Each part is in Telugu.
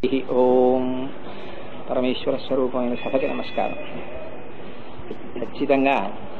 హరి ఓం పరమేశ్వర స్వరూపమైన సభకి నమస్కారం ఖచ్చితంగా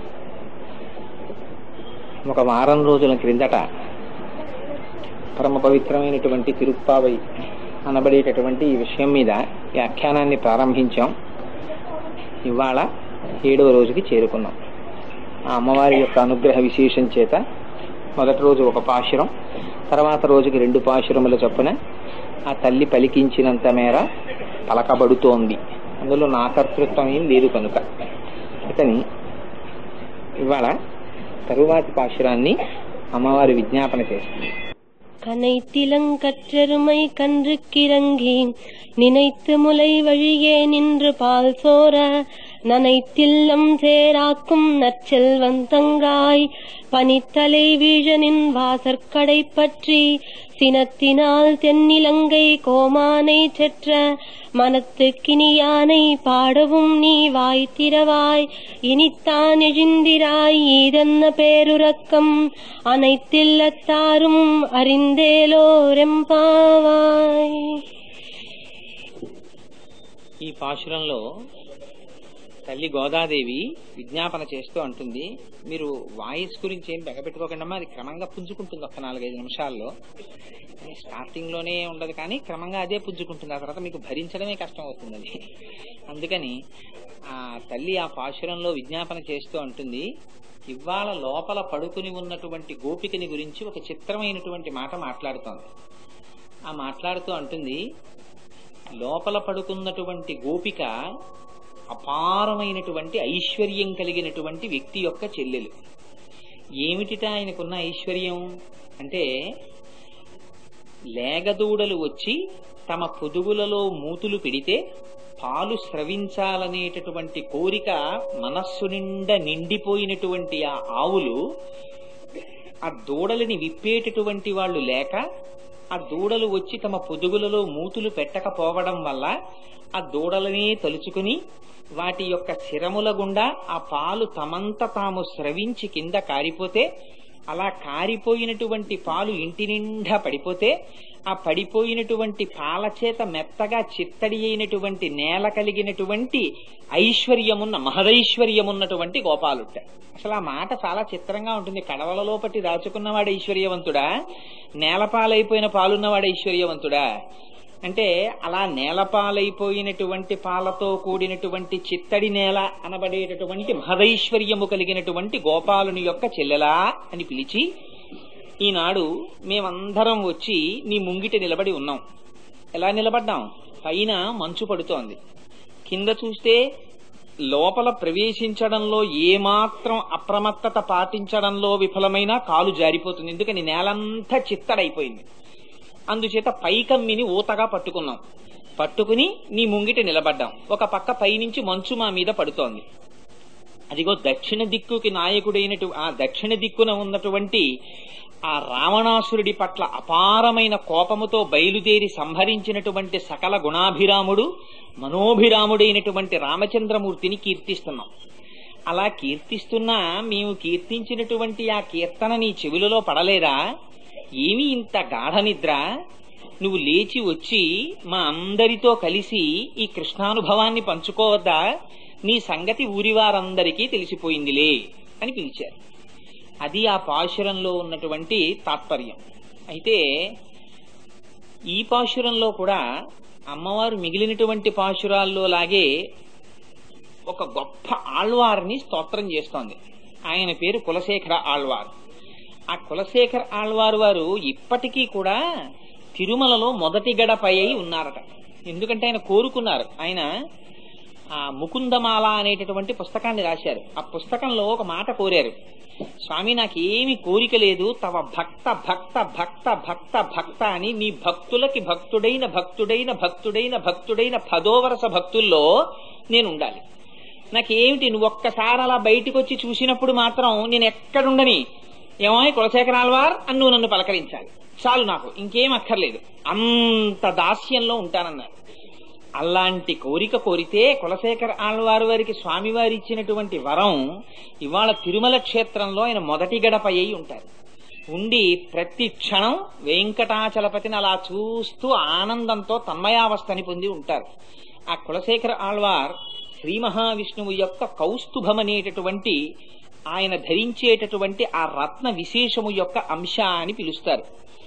ఒక వారం రోజుల క్రిందట పరమ పవిత్రమైనటువంటి తిరుప్పావై అనబడేటటువంటి ఈ విషయం మీద వ్యాఖ్యానాన్ని ప్రారంభించాం ఇవాళ ఏడవ రోజుకి చేరుకున్నాం ఆ అమ్మవారి యొక్క అనుగ్రహ విశేషం చేత మొదటి రోజు ఒక పాశురం తర్వాత రోజుకి రెండు పాశురముల చొప్పున ఆ తల్లి పలికించినంత మేర పలకబడుతోంది అందులో నా కర్తృత్వం ఏం లేదు కనుక ఇతని ఇవాళ తరువాతి పాశురాన్ని అమ్మవారి విజ్ఞాపన చేస్తుంది கனைத்திலங்கற்றருமை கன்று கிறங்கி நினைத்து முலை வழியே நின்று பால் சோர நனைத்தில்லம் சேராக்கும் நற்செல்வந்தங்காய் பனித்தலை வீழனின் வாசற்கடை பற்றி சினத்தினால் தென்னிலங்கை கோமானை செற்ற மனத்துக்கினியானை பாடவும் நீ வாய் திறவாய் இனித்தான் எழுந்திராய் ஈதன்ன பேருறக்கம் அனைத்தில்லத்தாரும் அறிந்தேலோரெம்பாவாய் ఈ పాశురంలో తల్లి గోదాదేవి విజ్ఞాపన చేస్తూ అంటుంది మీరు వాయిస్ గురించి ఏం బెగపెట్టుకోకుండా అది క్రమంగా పుంజుకుంటుంది ఒక నాలుగైదు నిమిషాల్లో స్టార్టింగ్ లోనే ఉండదు కానీ క్రమంగా అదే పుంజుకుంటుంది ఆ తర్వాత మీకు భరించడమే కష్టం అవుతుంది అది అందుకని ఆ తల్లి ఆ పాశురంలో విజ్ఞాపన చేస్తూ అంటుంది ఇవాళ లోపల పడుకుని ఉన్నటువంటి గోపికని గురించి ఒక చిత్రమైనటువంటి మాట మాట్లాడుతోంది ఆ మాట్లాడుతూ అంటుంది లోపల పడుకున్నటువంటి గోపిక అపారమైనటువంటి ఐశ్వర్యం కలిగినటువంటి వ్యక్తి యొక్క చెల్లెలు ఏమిటిట ఆయనకున్న ఐశ్వర్యం అంటే లేగదూడలు వచ్చి తమ పొదుగులలో మూతులు పెడితే పాలు స్రవించాలనేటటువంటి కోరిక మనస్సు నిండా నిండిపోయినటువంటి ఆ ఆవులు ఆ దూడలని విప్పేటటువంటి వాళ్ళు లేక ఆ దూడలు వచ్చి తమ పొదుగులలో మూతులు పెట్టకపోవడం వల్ల ఆ దూడలనే తలుచుకుని వాటి యొక్క శిరముల గుండా ఆ పాలు తమంత తాము స్రవించి కింద కారిపోతే అలా కారిపోయినటువంటి పాలు ఇంటి నిండా పడిపోతే ఆ పడిపోయినటువంటి పాల చేత మెత్తగా చిత్తడి అయినటువంటి నేల కలిగినటువంటి ఐశ్వర్యమున్న మహదైశ్వర్యమున్నటువంటి గోపాలుట్ట అసలు ఆ మాట చాలా చిత్రంగా ఉంటుంది కడవలలో పట్టి దాచుకున్నవాడు ఐశ్వర్యవంతుడా నేలపాలైపోయిన పాలున్నవాడు ఐశ్వర్యవంతుడా అంటే అలా నేలపాలైపోయినటువంటి పాలతో కూడినటువంటి చిత్తడి నేల అనబడేటటువంటి మహదైశ్వర్యము కలిగినటువంటి గోపాలుని యొక్క చెల్లెలా అని పిలిచి ఈనాడు మేమందరం వచ్చి నీ ముంగిట నిలబడి ఉన్నాం ఎలా నిలబడ్డాం పైన మంచు పడుతోంది కింద చూస్తే లోపల ప్రవేశించడంలో ఏమాత్రం అప్రమత్తత పాటించడంలో విఫలమైన కాలు జారిపోతుంది ఎందుకని నేలంతా చిత్తడైపోయింది అందుచేత పైకమ్మిని ఊతగా పట్టుకున్నాం పట్టుకుని నీ ముంగిట నిలబడ్డాం ఒక పక్క పైనుంచి మంచు మా మీద పడుతోంది అదిగో దక్షిణ దిక్కుకి నాయకుడైనటు ఆ దక్షిణ దిక్కున ఉన్నటువంటి ఆ రావణాసురుడి పట్ల అపారమైన కోపముతో బయలుదేరి సంహరించినటువంటి సకల గుణాభిరాముడు మనోభిరాముడైనటువంటి రామచంద్రమూర్తిని కీర్తిస్తున్నాం అలా కీర్తిస్తున్నా మేము కీర్తించినటువంటి ఆ కీర్తన నీ చెవులలో పడలేదా ఏమి ఇంత గాఢ నిద్ర నువ్వు లేచి వచ్చి మా అందరితో కలిసి ఈ కృష్ణానుభవాన్ని పంచుకోవద్దా నీ సంగతి ఊరివారందరికీ తెలిసిపోయిందిలే అని పిలిచారు అది ఆ పాశురంలో ఉన్నటువంటి తాత్పర్యం అయితే ఈ పాశురంలో కూడా అమ్మవారు మిగిలినటువంటి పాశురాల్లో లాగే ఒక గొప్ప ఆళ్వార్ని స్తోత్రం చేస్తోంది ఆయన పేరు కులశేఖర ఆళ్వార్ ఆ కులశేఖర ఆళ్వారు వారు ఇప్పటికీ కూడా తిరుమలలో మొదటి గడపై అయి ఉన్నారట ఎందుకంటే ఆయన కోరుకున్నారు ఆయన ఆ ముకుందమాల అనేటటువంటి పుస్తకాన్ని రాశారు ఆ పుస్తకంలో ఒక మాట కోరారు స్వామి నాకేమి కోరిక లేదు తవ భక్త భక్త భక్త భక్త భక్త అని నీ భక్తులకి భక్తుడైన భక్తుడైన భక్తుడైన భక్తుడైన పదోవరస భక్తుల్లో నేను ఉండాలి నాకేమిటి నువ్వు ఒక్కసారి అలా బయటకు వచ్చి చూసినప్పుడు మాత్రం నేను ఎక్కడుండని ఏమో కులశేఖరాల్వార్ అని నువ్వు నన్ను పలకరించాలి చాలు నాకు ఇంకేం అక్కర్లేదు అంత దాస్యంలో ఉంటానన్నారు అలాంటి కోరిక కోరితే కులశేఖర ఆళ్వారు వారికి స్వామివారి ఇచ్చినటువంటి వరం ఇవాళ తిరుమల క్షేత్రంలో ఆయన మొదటి గడప అయి ఉంటారు ఉండి ప్రతి క్షణం వెంకటాచలపతిని అలా చూస్తూ ఆనందంతో తన్మయావస్థని పొంది ఉంటారు ఆ కులశేఖర ఆళ్వార్ శ్రీ మహావిష్ణువు యొక్క కౌస్తుభం అనేటటువంటి ఆయన ధరించేటటువంటి ఆ రత్న విశేషము యొక్క అంశ అని పిలుస్తారు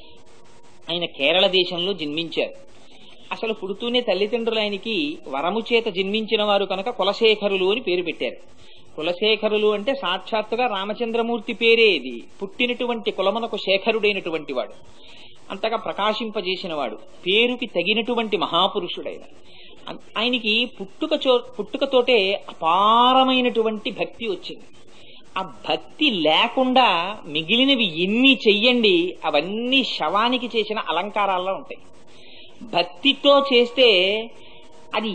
ఆయన కేరళ దేశంలో జన్మించారు అసలు పుడుతూనే తల్లిదండ్రులు ఆయనకి వరము చేత జన్మించిన వారు కనుక కులశేఖరులు అని పేరు పెట్టారు కులశేఖరులు అంటే సాక్షాత్తుగా రామచంద్రమూర్తి పేరే ఇది పుట్టినటువంటి కులమునకు శేఖరుడైనటువంటి వాడు అంతగా ప్రకాశింపజేసిన వాడు పేరుకి తగినటువంటి మహాపురుషుడైన అన్- ఆయనకి పుట్టుక చో పుట్టుకతోటే అపారమైనటువంటి భక్తి వచ్చింది ఆ భక్తి లేకుండా మిగిలినవి ఎన్ని చెయ్యండి అవన్నీ శవానికి చేసిన అలంకారాల్లో ఉంటాయి భక్తితో చేస్తే అది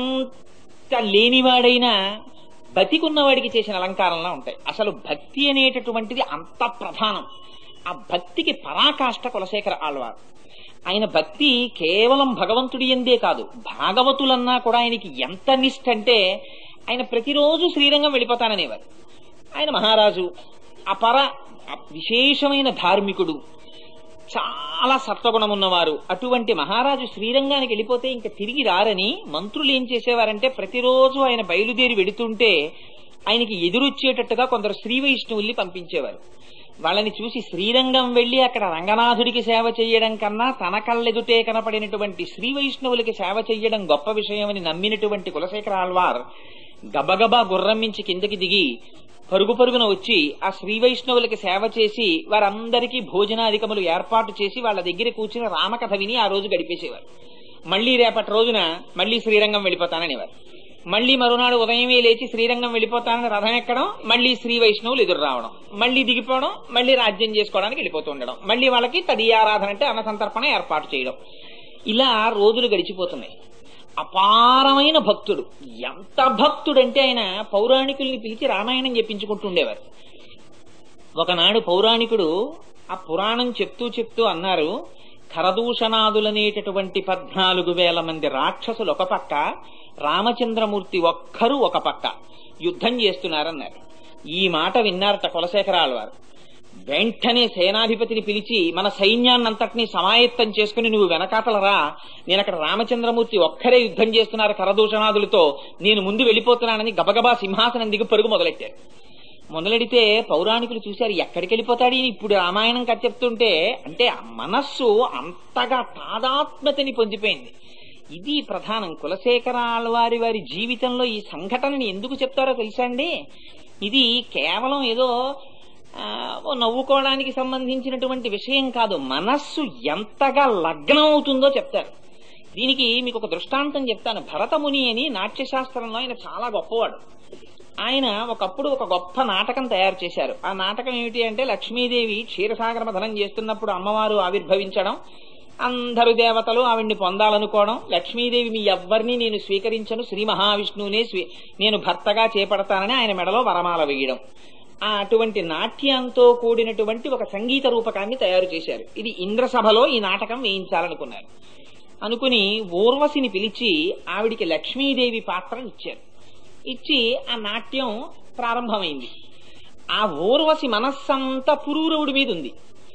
ఎంత లేనివాడైనా బతికున్నవాడికి చేసిన అలంకారంలా ఉంటాయి అసలు భక్తి అనేటటువంటిది అంత ప్రధానం ఆ భక్తికి పరాకాష్ట కులశేఖర ఆళ్వారు ఆయన భక్తి కేవలం భగవంతుడి ఎందే కాదు భాగవతులన్నా కూడా ఆయనకి ఎంత నిష్ట అంటే ఆయన ప్రతిరోజు శ్రీరంగం వెళ్ళిపోతాననేవారు ఆయన మహారాజు అపర విశేషమైన ధార్మికుడు చాలా సత్వగుణం ఉన్నవారు అటువంటి మహారాజు శ్రీరంగానికి వెళ్ళిపోతే ఇంకా తిరిగి రారని మంత్రులు ఏం చేసేవారంటే ప్రతిరోజు ఆయన బయలుదేరి వెడుతుంటే ఆయనకి ఎదురొచ్చేటట్టుగా కొందరు శ్రీ వైష్ణవుల్ని పంపించేవారు వాళ్ళని చూసి శ్రీరంగం వెళ్లి అక్కడ రంగనాథుడికి సేవ చేయడం కన్నా తన కళ్ళెదుటే కనపడినటువంటి శ్రీ వైష్ణవులకి సేవ చెయ్యడం గొప్ప విషయమని నమ్మినటువంటి కులశేఖర ఆళ్వార్ గబగబా గుర్రం మించి కిందకి దిగి పరుగు పరుగున వచ్చి ఆ శ్రీ వైష్ణవులకి సేవ చేసి వారందరికీ భోజనాధికములు ఏర్పాటు చేసి వాళ్ళ దగ్గర కూర్చుని రామకథ విని ఆ రోజు గడిపేసేవారు మళ్లీ రేపటి రోజున మళ్లీ శ్రీరంగం వెళ్ళిపోతాననేవారు మళ్లీ మరునాడు ఉదయమే లేచి శ్రీరంగం వెళ్ళిపోతానని రథం ఎక్కడం మళ్లీ శ్రీ వైష్ణవులు ఎదురు రావడం మళ్లీ దిగిపోవడం మళ్లీ రాజ్యం చేసుకోవడానికి వెళ్ళిపోతూ ఉండడం మళ్లీ వాళ్ళకి తదియారాధన అంటే అన్న సంతర్పణ ఏర్పాటు చేయడం ఇలా రోజులు గడిచిపోతున్నాయి అపారమైన భక్తుడు ఎంత భక్తుడంటే ఆయన పౌరాణికుల్ని పిలిచి రామాయణం చెప్పించుకుంటుండేవారు ఒకనాడు పౌరాణికుడు ఆ పురాణం చెప్తూ చెప్తూ అన్నారు ఖరదూషణాదులనేటటువంటి పద్నాలుగు వేల మంది రాక్షసులు ఒక పక్క రామచంద్రమూర్తి ఒక్కరు ఒక పక్క యుద్ధం చేస్తున్నారన్నారు ఈ మాట విన్నారట కులశేఖరాల వారు వెంటనే సేనాధిపతిని పిలిచి మన సైన్యాన్నంతటినీ సమాయత్తం చేసుకుని నువ్వు వెనకాతలరా నేను అక్కడ రామచంద్రమూర్తి ఒక్కరే యుద్ధం చేస్తున్నారు కరదూషణాదులతో నేను ముందు వెళ్ళిపోతున్నానని గబగబా సింహాసనం దిగి పరుగు మొదలెట్టారు మొదలెడితే పౌరాణికులు చూశారు ఎక్కడికి వెళ్ళిపోతాడు ఈయన ఇప్పుడు రామాయణం కథ చెప్తుంటే అంటే ఆ మనస్సు అంతగా తాదాత్మ్యతని పొందిపోయింది ఇది ప్రధానం కులశేఖరాల వారి వారి జీవితంలో ఈ సంఘటనని ఎందుకు చెప్తారో తెలుసా అండి ఇది కేవలం ఏదో ఆ, ఓ నవ్వుకోవడానికి సంబంధించినటువంటి విషయం కాదు మనస్సు ఎంతగా లగ్నం అవుతుందో చెప్తారు దీనికి మీకు ఒక దృష్టాంతం చెప్తాను భరతముని అని నాట్యశాస్త్రంలో ఆయన చాలా గొప్పవాడు ఆయన ఒకప్పుడు ఒక గొప్ప నాటకం తయారు చేశారు ఆ నాటకం ఏమిటి అంటే లక్ష్మీదేవి క్షీరసాగర మథనం చేస్తున్నప్పుడు అమ్మవారు ఆవిర్భవించడం అందరు దేవతలు ఆవిడ్ని పొందాలనుకోవడం లక్ష్మీదేవి మీ ఎవ్వరిని నేను స్వీకరించను శ్రీ మహావిష్ణువునే స్వీ నేను భర్తగా చేపడతానని ఆయన మెడలో వరమాల వేయడం ఆ అటువంటి నాట్యంతో కూడినటువంటి ఒక సంగీత రూపకాన్ని తయారు చేశారు ఇది ఇంద్రసభలో ఈ నాటకం వేయించాలనుకున్నారు అనుకుని ఊర్వశిని పిలిచి ఆవిడికి లక్ష్మీదేవి పాత్రను ఇచ్చారు ఇచ్చి ఆ నాట్యం ప్రారంభమైంది ఆ ఊర్వశి మనస్సంతా పురూరవుడి మీద ఉంది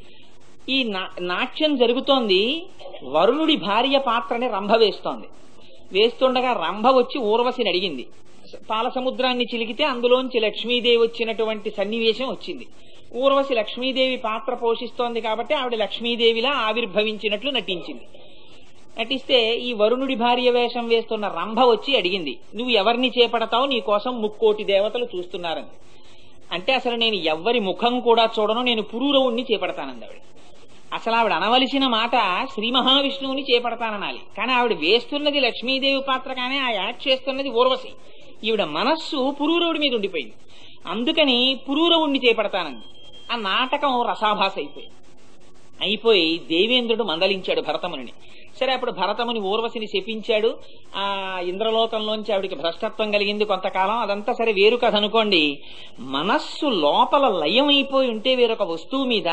ఈ నా- నాట్యం జరుగుతోంది వరుణుడి భార్య పాత్రని రంభ వేస్తోంది వేస్తుండగా రంభ వచ్చి ఊర్వశిని అడిగింది పాల సముద్రాన్ని చిలికితే అందులోంచి లక్ష్మీదేవి వచ్చినటువంటి సన్నివేశం వచ్చింది ఊర్వశి లక్ష్మీదేవి పాత్ర పోషిస్తోంది కాబట్టి ఆవిడ లక్ష్మీదేవిలా ఆవిర్భవించినట్లు నటించింది నటిస్తే ఈ వరుణుడి భార్య వేషం వేస్తున్న రంభ వచ్చి అడిగింది నువ్వు ఎవరిని చేపడతావు నీ కోసం ముక్కోటి దేవతలు చూస్తున్నారని అంటే అసలు నేను ఎవ్వరి ముఖం కూడా చూడను నేను పురూరవుణ్ణి చేపడతానంది ఆవిడ అసలు ఆవిడ అనవలసిన మాట శ్రీ మహావిష్ణువుని చేపడతాననాలి కానీ ఆవిడ వేస్తున్నది లక్ష్మీదేవి పాత్ర కానీ ఆ యాక్ట్ చేస్తున్నది ఊర్వశి ఈవిడ మనస్సు పురూరవుడి మీద ఉండిపోయింది అందుకని పురూరవుణ్ణి చేపడతానంది ఆ నాటకం రసాభాస అయిపోయింది అయిపోయి దేవేంద్రుడు మందలించాడు భరతముని సరే అప్పుడు భరతముని ఊర్వశిని శపించాడు ఆ ఇంద్రలోకంలోంచి ఆవిడికి భ్రష్టత్వం కలిగింది కొంతకాలం అదంతా సరే వేరు కథ అనుకోండి మనస్సు లోపల లయం అయిపోయి ఉంటే వేరొక వస్తువు మీద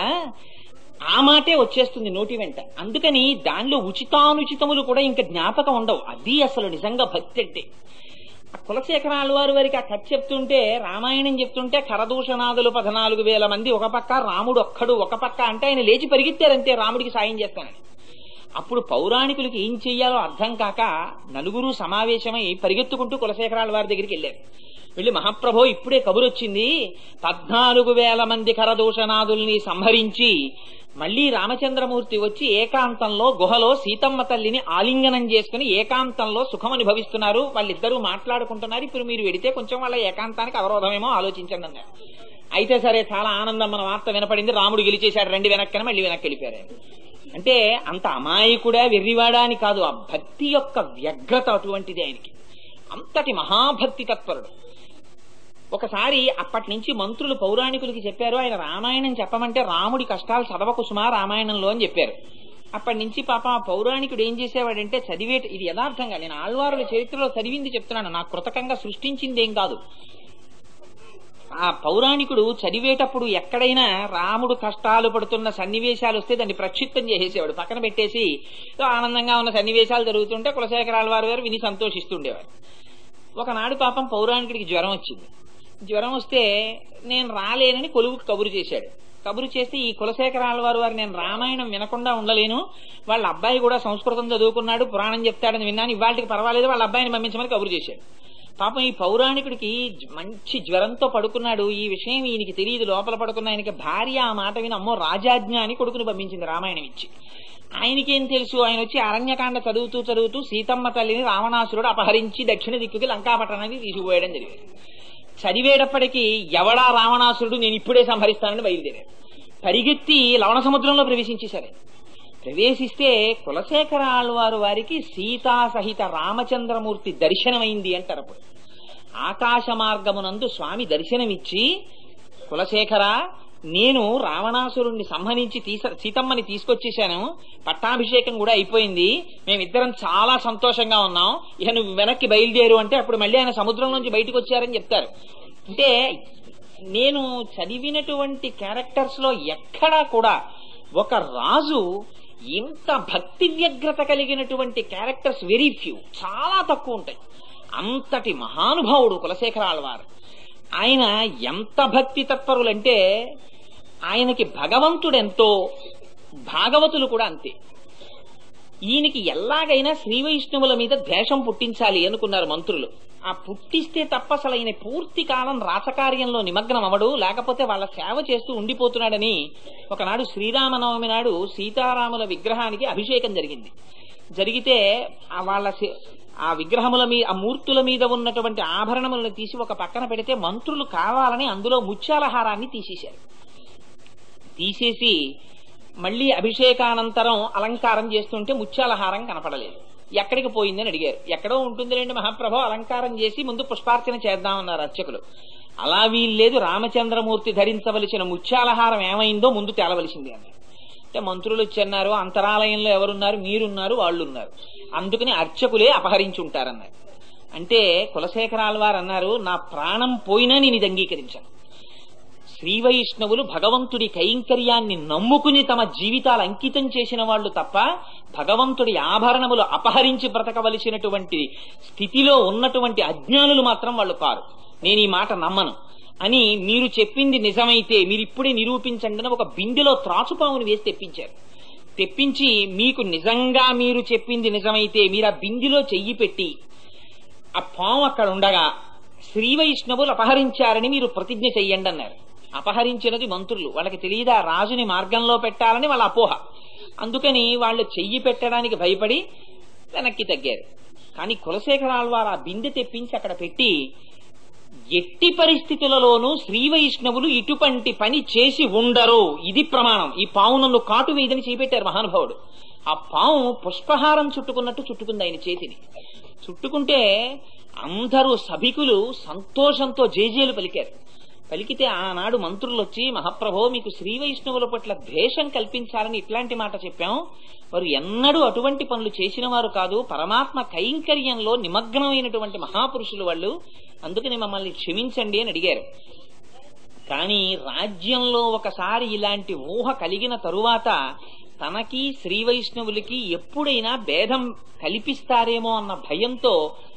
ఆ మాటే వచ్చేస్తుంది నోటి వెంట అందుకని దానిలో ఉచితానుచితములు కూడా ఇంకా జ్ఞాపకం ఉండవు అది అసలు నిజంగా భక్తి అంటే ఆ కులశేఖరాల వారి వారికి ఆ కథ చెప్తుంటే రామాయణం చెప్తుంటే కరదూషణాదులు పద్నాలుగు వేల మంది ఒక పక్క రాముడు ఒక్కడు ఒక పక్క అంటే ఆయన లేచి పరిగెత్తారంతే రాముడికి సాయం చేస్తానని అప్పుడు పౌరాణికులకి ఏం చెయ్యాలో అర్థం కాక నలుగురు సమావేశమై పరిగెత్తుకుంటూ కులశేఖరాల వారి దగ్గరికి వెళ్ళారు వెళ్ళి మహాప్రభో ఇప్పుడే కబురు వచ్చింది పద్నాలుగు వేల మంది కరదూషణాదుల్ని సంహరించి మళ్ళీ రామచంద్రమూర్తి వచ్చి ఏకాంతంలో గుహలో సీతమ్మ తల్లిని ఆలింగనం చేసుకుని ఏకాంతంలో సుఖం అనుభవిస్తున్నారు వాళ్ళిద్దరూ మాట్లాడుకుంటున్నారు ఇప్పుడు మీరు వెడితే కొంచెం వాళ్ళ ఏకాంతానికి అవరోధమేమో ఆలోచించండి అన్నారు అయితే సరే చాలా ఆనందం మన వార్త వినపడింది రాముడు గెలిచేశాడు రెండు వెనక్కని మళ్ళీ వెనక్కి వెళ్ళిపోయారు ఆయన. అంటే అంత అమాయకుడా వెర్రివాడా అని కాదు ఆ భక్తి యొక్క వ్యగ్రత అటువంటిది ఆయనకి అంతటి మహాభక్తి తత్పరుడు ఒకసారి అప్పటి నుంచి మంత్రులు పౌరాణికులకి చెప్పారు ఆయన రామాయణం చెప్పమంటే రాముడి కష్టాలు చదవకుసుమా రామాయణంలో అని చెప్పారు అప్పటి నుంచి పాప ఆ పౌరాణికుడు ఏం చేసేవాడంటే చదివే ఇది యథార్థంగా నేను ఆళ్వారుల చరిత్రలో చదివింది చెప్తున్నాను నాకు కృతకంగా సృష్టించింది ఏం కాదు ఆ పౌరాణికుడు చదివేటప్పుడు ఎక్కడైనా రాముడు కష్టాలు పడుతున్న సన్నివేశాలు వస్తే దాన్ని ప్రక్షిప్తం చేసేసేవాడు పక్కన పెట్టేసి ఏదో ఆనందంగా ఉన్న సన్నివేశాలు జరుగుతుంటే కులశేఖరాల వారు వారు విని సంతోషిస్తుండేవారు ఒకనాడు పాపం పౌరాణికుడికి జ్వరం వచ్చింది జ్వరం వస్తే నేను రాలేనని కొలువుకి కబురు చేశాడు కబురు చేస్తే ఈ కులశేఖరాల వారు వారు నేను రామాయణం వినకుండా ఉండలేను వాళ్ళ అబ్బాయి కూడా సంస్కృతం చదువుకున్నాడు పురాణం చెప్తాడని విన్నాను ఇవాళకి పర్వాలేదు వాళ్ళ అబ్బాయిని పంపించమని కబురు చేశాడు పాపం ఈ పౌరాణికుడికి జ్- మంచి జ్వరంతో పడుకున్నాడు ఈ విషయం ఈయనకి తెలియదు లోపల పడుకున్న ఆయనకి భార్య ఆ మాట విని అమ్మో రాజాజ్ఞ అని కొడుకుని పంపించింది రామాయణం ఇచ్చి ఆయనకేం తెలుసు ఆయన వచ్చి అరణ్యకాండ చదువుతూ చదువుతూ సీతమ్మ తల్లిని రావణాసురుడు అపహరించి దక్షిణ దిక్కుకి లంకాపట్టణానికి తీసుకుపోయడం జరిగింది చదివేటప్పటికి ఎవడా రావణాసురుడు నేను ఇప్పుడే సంహరిస్తానని బయలుదేరాడు పరిగెత్తి లవణ సముద్రంలో ప్రవేశించేశారు ఆయన. ప్రవేశిస్తే కులశేఖర ఆళ్వారు వారికి సీతా సహిత రామచంద్రమూర్తి దర్శనమైంది అంటారు అప్పుడు ఆకాశ మార్గమునందు స్వామి దర్శనమిచ్చి కులశేఖర నేను రావణాసురుణ్ణి సంహరించి తీస సీతమ్మని తీసుకొచ్చేశాను పట్టాభిషేకం కూడా అయిపోయింది మేమిద్దరం చాలా సంతోషంగా ఉన్నాం ఇక నువ్వు వెనక్కి బయలుదేరు అంటే అప్పుడు మళ్ళీ ఆయన సముద్రం నుంచి బయటకు వచ్చారని చెప్తారు అంటే నేను చదివినటువంటి క్యారెక్టర్స్ లో ఎక్కడా కూడా ఒక రాజు ఇంత భక్తి వ్యగ్రత కలిగినటువంటి క్యారెక్టర్స్ వెరీ ఫ్యూ చాలా తక్కువ ఉంటాయి అంతటి మహానుభావుడు కులశేఖర ఆళ్వారు ఆయన ఎంత భక్తి తత్పరులంటే ఆయనకి భగవంతుడెంతో భాగవతులు కూడా అంతే ఈయనకి ఎలాగైనా శ్రీ వైష్ణవుల మీద ద్వేషం పుట్టించాలి అనుకున్నారు మంత్రులు ఆ పుట్టిస్తే తప్ప అసలు ఆయన పూర్తి కాలం రాసకార్యంలో నిమగ్నం అవడు లేకపోతే వాళ్ళ సేవ చేస్తూ ఉండిపోతున్నాడని ఒకనాడు శ్రీరామనవమి నాడు సీతారాముల విగ్రహానికి అభిషేకం జరిగింది జరిగితే ఆ వాళ్ళ సి- ఆ విగ్రహముల మీ ఆ మూర్తుల మీద ఉన్నటువంటి ఆభరణములను తీసి ఒక పక్కన పెడితే మంత్రులు కావాలని అందులో ముత్యాలహారాన్ని తీసేశారు తీసేసి మళ్ళీ అభిషేకానంతరం అలంకారం చేస్తుంటే ముత్యాలహారం కనపడలేదు ఎక్కడికి పోయిందని అడిగారు ఎక్కడో ఉంటుందిలేండి మహాప్రభు అలంకారం చేసి ముందు పుష్పార్చన చేద్దామన్నారు అర్చకులు అలా వీల్లేదు రామచంద్రమూర్తి ధరించవలసిన ముత్యాలహారం ఏమైందో ముందు తేలవలసింది అన్నారు అంటే మంత్రులు వచ్చి అన్నారు అంతరాలయంలో ఎవరున్నారు మీరున్నారు వాళ్ళు ఉన్నారు అందుకని అర్చకులే అపహరించి ఉంటారన్నారు అంటే కులశేఖరాల వారు అన్నారు నా ప్రాణం పోయినా నేను ఇది అంగీకరించాను శ్రీ వైష్ణవులు భగవంతుడి కైంకర్యాన్ని నమ్ముకుని తమ జీవితాలు అంకితం చేసిన వాళ్ళు తప్ప భగవంతుడి ఆభరణములు అపహరించి బ్రతకవలసినటువంటి స్థితిలో ఉన్నటువంటి అజ్ఞానులు మాత్రం వాళ్ళు కారు నేను ఈ మాట నమ్మను అని మీరు చెప్పింది నిజమైతే మీరు ఇప్పుడే నిరూపించండి అని ఒక బిందెలో త్రాచుపామును వేసి తెప్పించారు తెప్పించి మీకు నిజంగా మీరు చెప్పింది నిజమైతే మీరు ఆ బిందెలో చెయ్యి పెట్టి ఆ పాము అక్కడ ఉండగా శ్రీ వైష్ణవులు అపహరించారని మీరు ప్రతిజ్ఞ చెయ్యండి అన్నారు అపహరించినది మంత్రులు వాళ్ళకి తెలియదా రాజుని మార్గంలో పెట్టాలని వాళ్ళ అపోహ అందుకని వాళ్ళు చెయ్యి పెట్టడానికి భయపడి వెనక్కి తగ్గారు కానీ కులశేఖరాల వారు ఆ బిందె తెప్పించి అక్కడ పెట్టి ఎట్టి పరిస్థితులలోనూ శ్రీ వైష్ణవులు ఇటువంటి పని చేసి ఉండరు ఇది ప్రమాణం ఈ పావు నన్ను కాటు వేయదని చేపెట్టారు మహానుభావుడు ఆ పాము పుష్పహారం చుట్టుకున్నట్టు చుట్టుకుంది ఆయన చేతిని చుట్టుకుంటే అందరూ సభికులు సంతోషంతో జేజేలు పలికారు పలికితే ఆనాడు మంత్రులు వచ్చి మహాప్రభో మీకు శ్రీ వైష్ణవుల పట్ల ద్వేషం కల్పించాలని ఇట్లాంటి మాట చెప్పాం వారు ఎన్నడూ అటువంటి పనులు చేసిన వారు కాదు పరమాత్మ కైంకర్యంలో నిమగ్నమైనటువంటి మహాపురుషులు వాళ్ళు అందుకని మమ్మల్ని క్షమించండి అని అడిగారు కానీ రాజ్యంలో ఒకసారి ఇలాంటి ఊహ కలిగిన తరువాత తనకి శ్రీ వైష్ణవులకి ఎప్పుడైనా భేదం కల్పిస్తారేమో అన్న భయంతో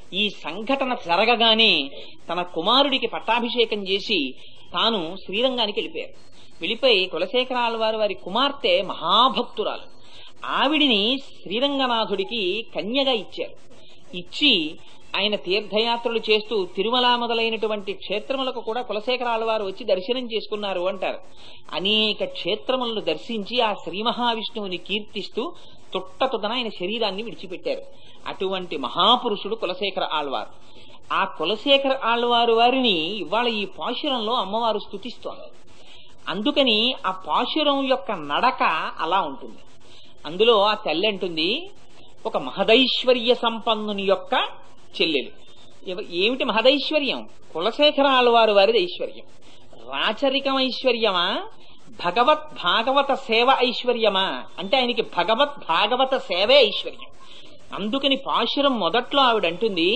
ఈ సంఘటన జరగగానే తన కుమారుడికి పట్టాభిషేకం చేసి తాను శ్రీరంగానికి వెళ్ళిపోయారు వెళ్ళిపోయి కులశేఖరాల వారు వారి కుమార్తె మహాభక్తురాలు ఆవిడిని శ్రీరంగనాథుడికి కన్యగా ఇచ్చారు ఇచ్చి ఆయన తీర్థయాత్రలు చేస్తూ తిరుమల మొదలైనటువంటి క్షేత్రములకు కూడా కులశేఖరాల వారు వచ్చి దర్శనం చేసుకున్నారు అంటారు అనేక క్షేత్రములను దర్శించి ఆ శ్రీ మహావిష్ణువుని కీర్తిస్తూ తుట్టతుదన ఆయన శరీరాన్ని విడిచిపెట్టారు అటువంటి మహాపురుషుడు కులశేఖర ఆళ్వారు ఆ కులశేఖర ఆళ్వారు వారిని ఇవాళ ఈ పాశురంలో అమ్మవారు స్థుతిస్తోంది అందుకని ఆ పాశురం యొక్క నడక అలా ఉంటుంది అందులో ఆ తల్లి అంటుంది ఒక మహదైశ్వర్య సంపన్నుని యొక్క చెల్లెలు ఎవ- ఏమిటి మహదైశ్వర్యం కులశేఖర ఆళ్వారు వారిది ఐశ్వర్యం రాచరికం ఐశ్వర్యమా భగవత్ భాగవత సేవ ఐశ్వర్యమా అంటే ఆయనకి భగవత్ భాగవత సేవే ఐశ్వర్యం అందుకని పాశురం మొదట్లో ఆవిడ అంటుంది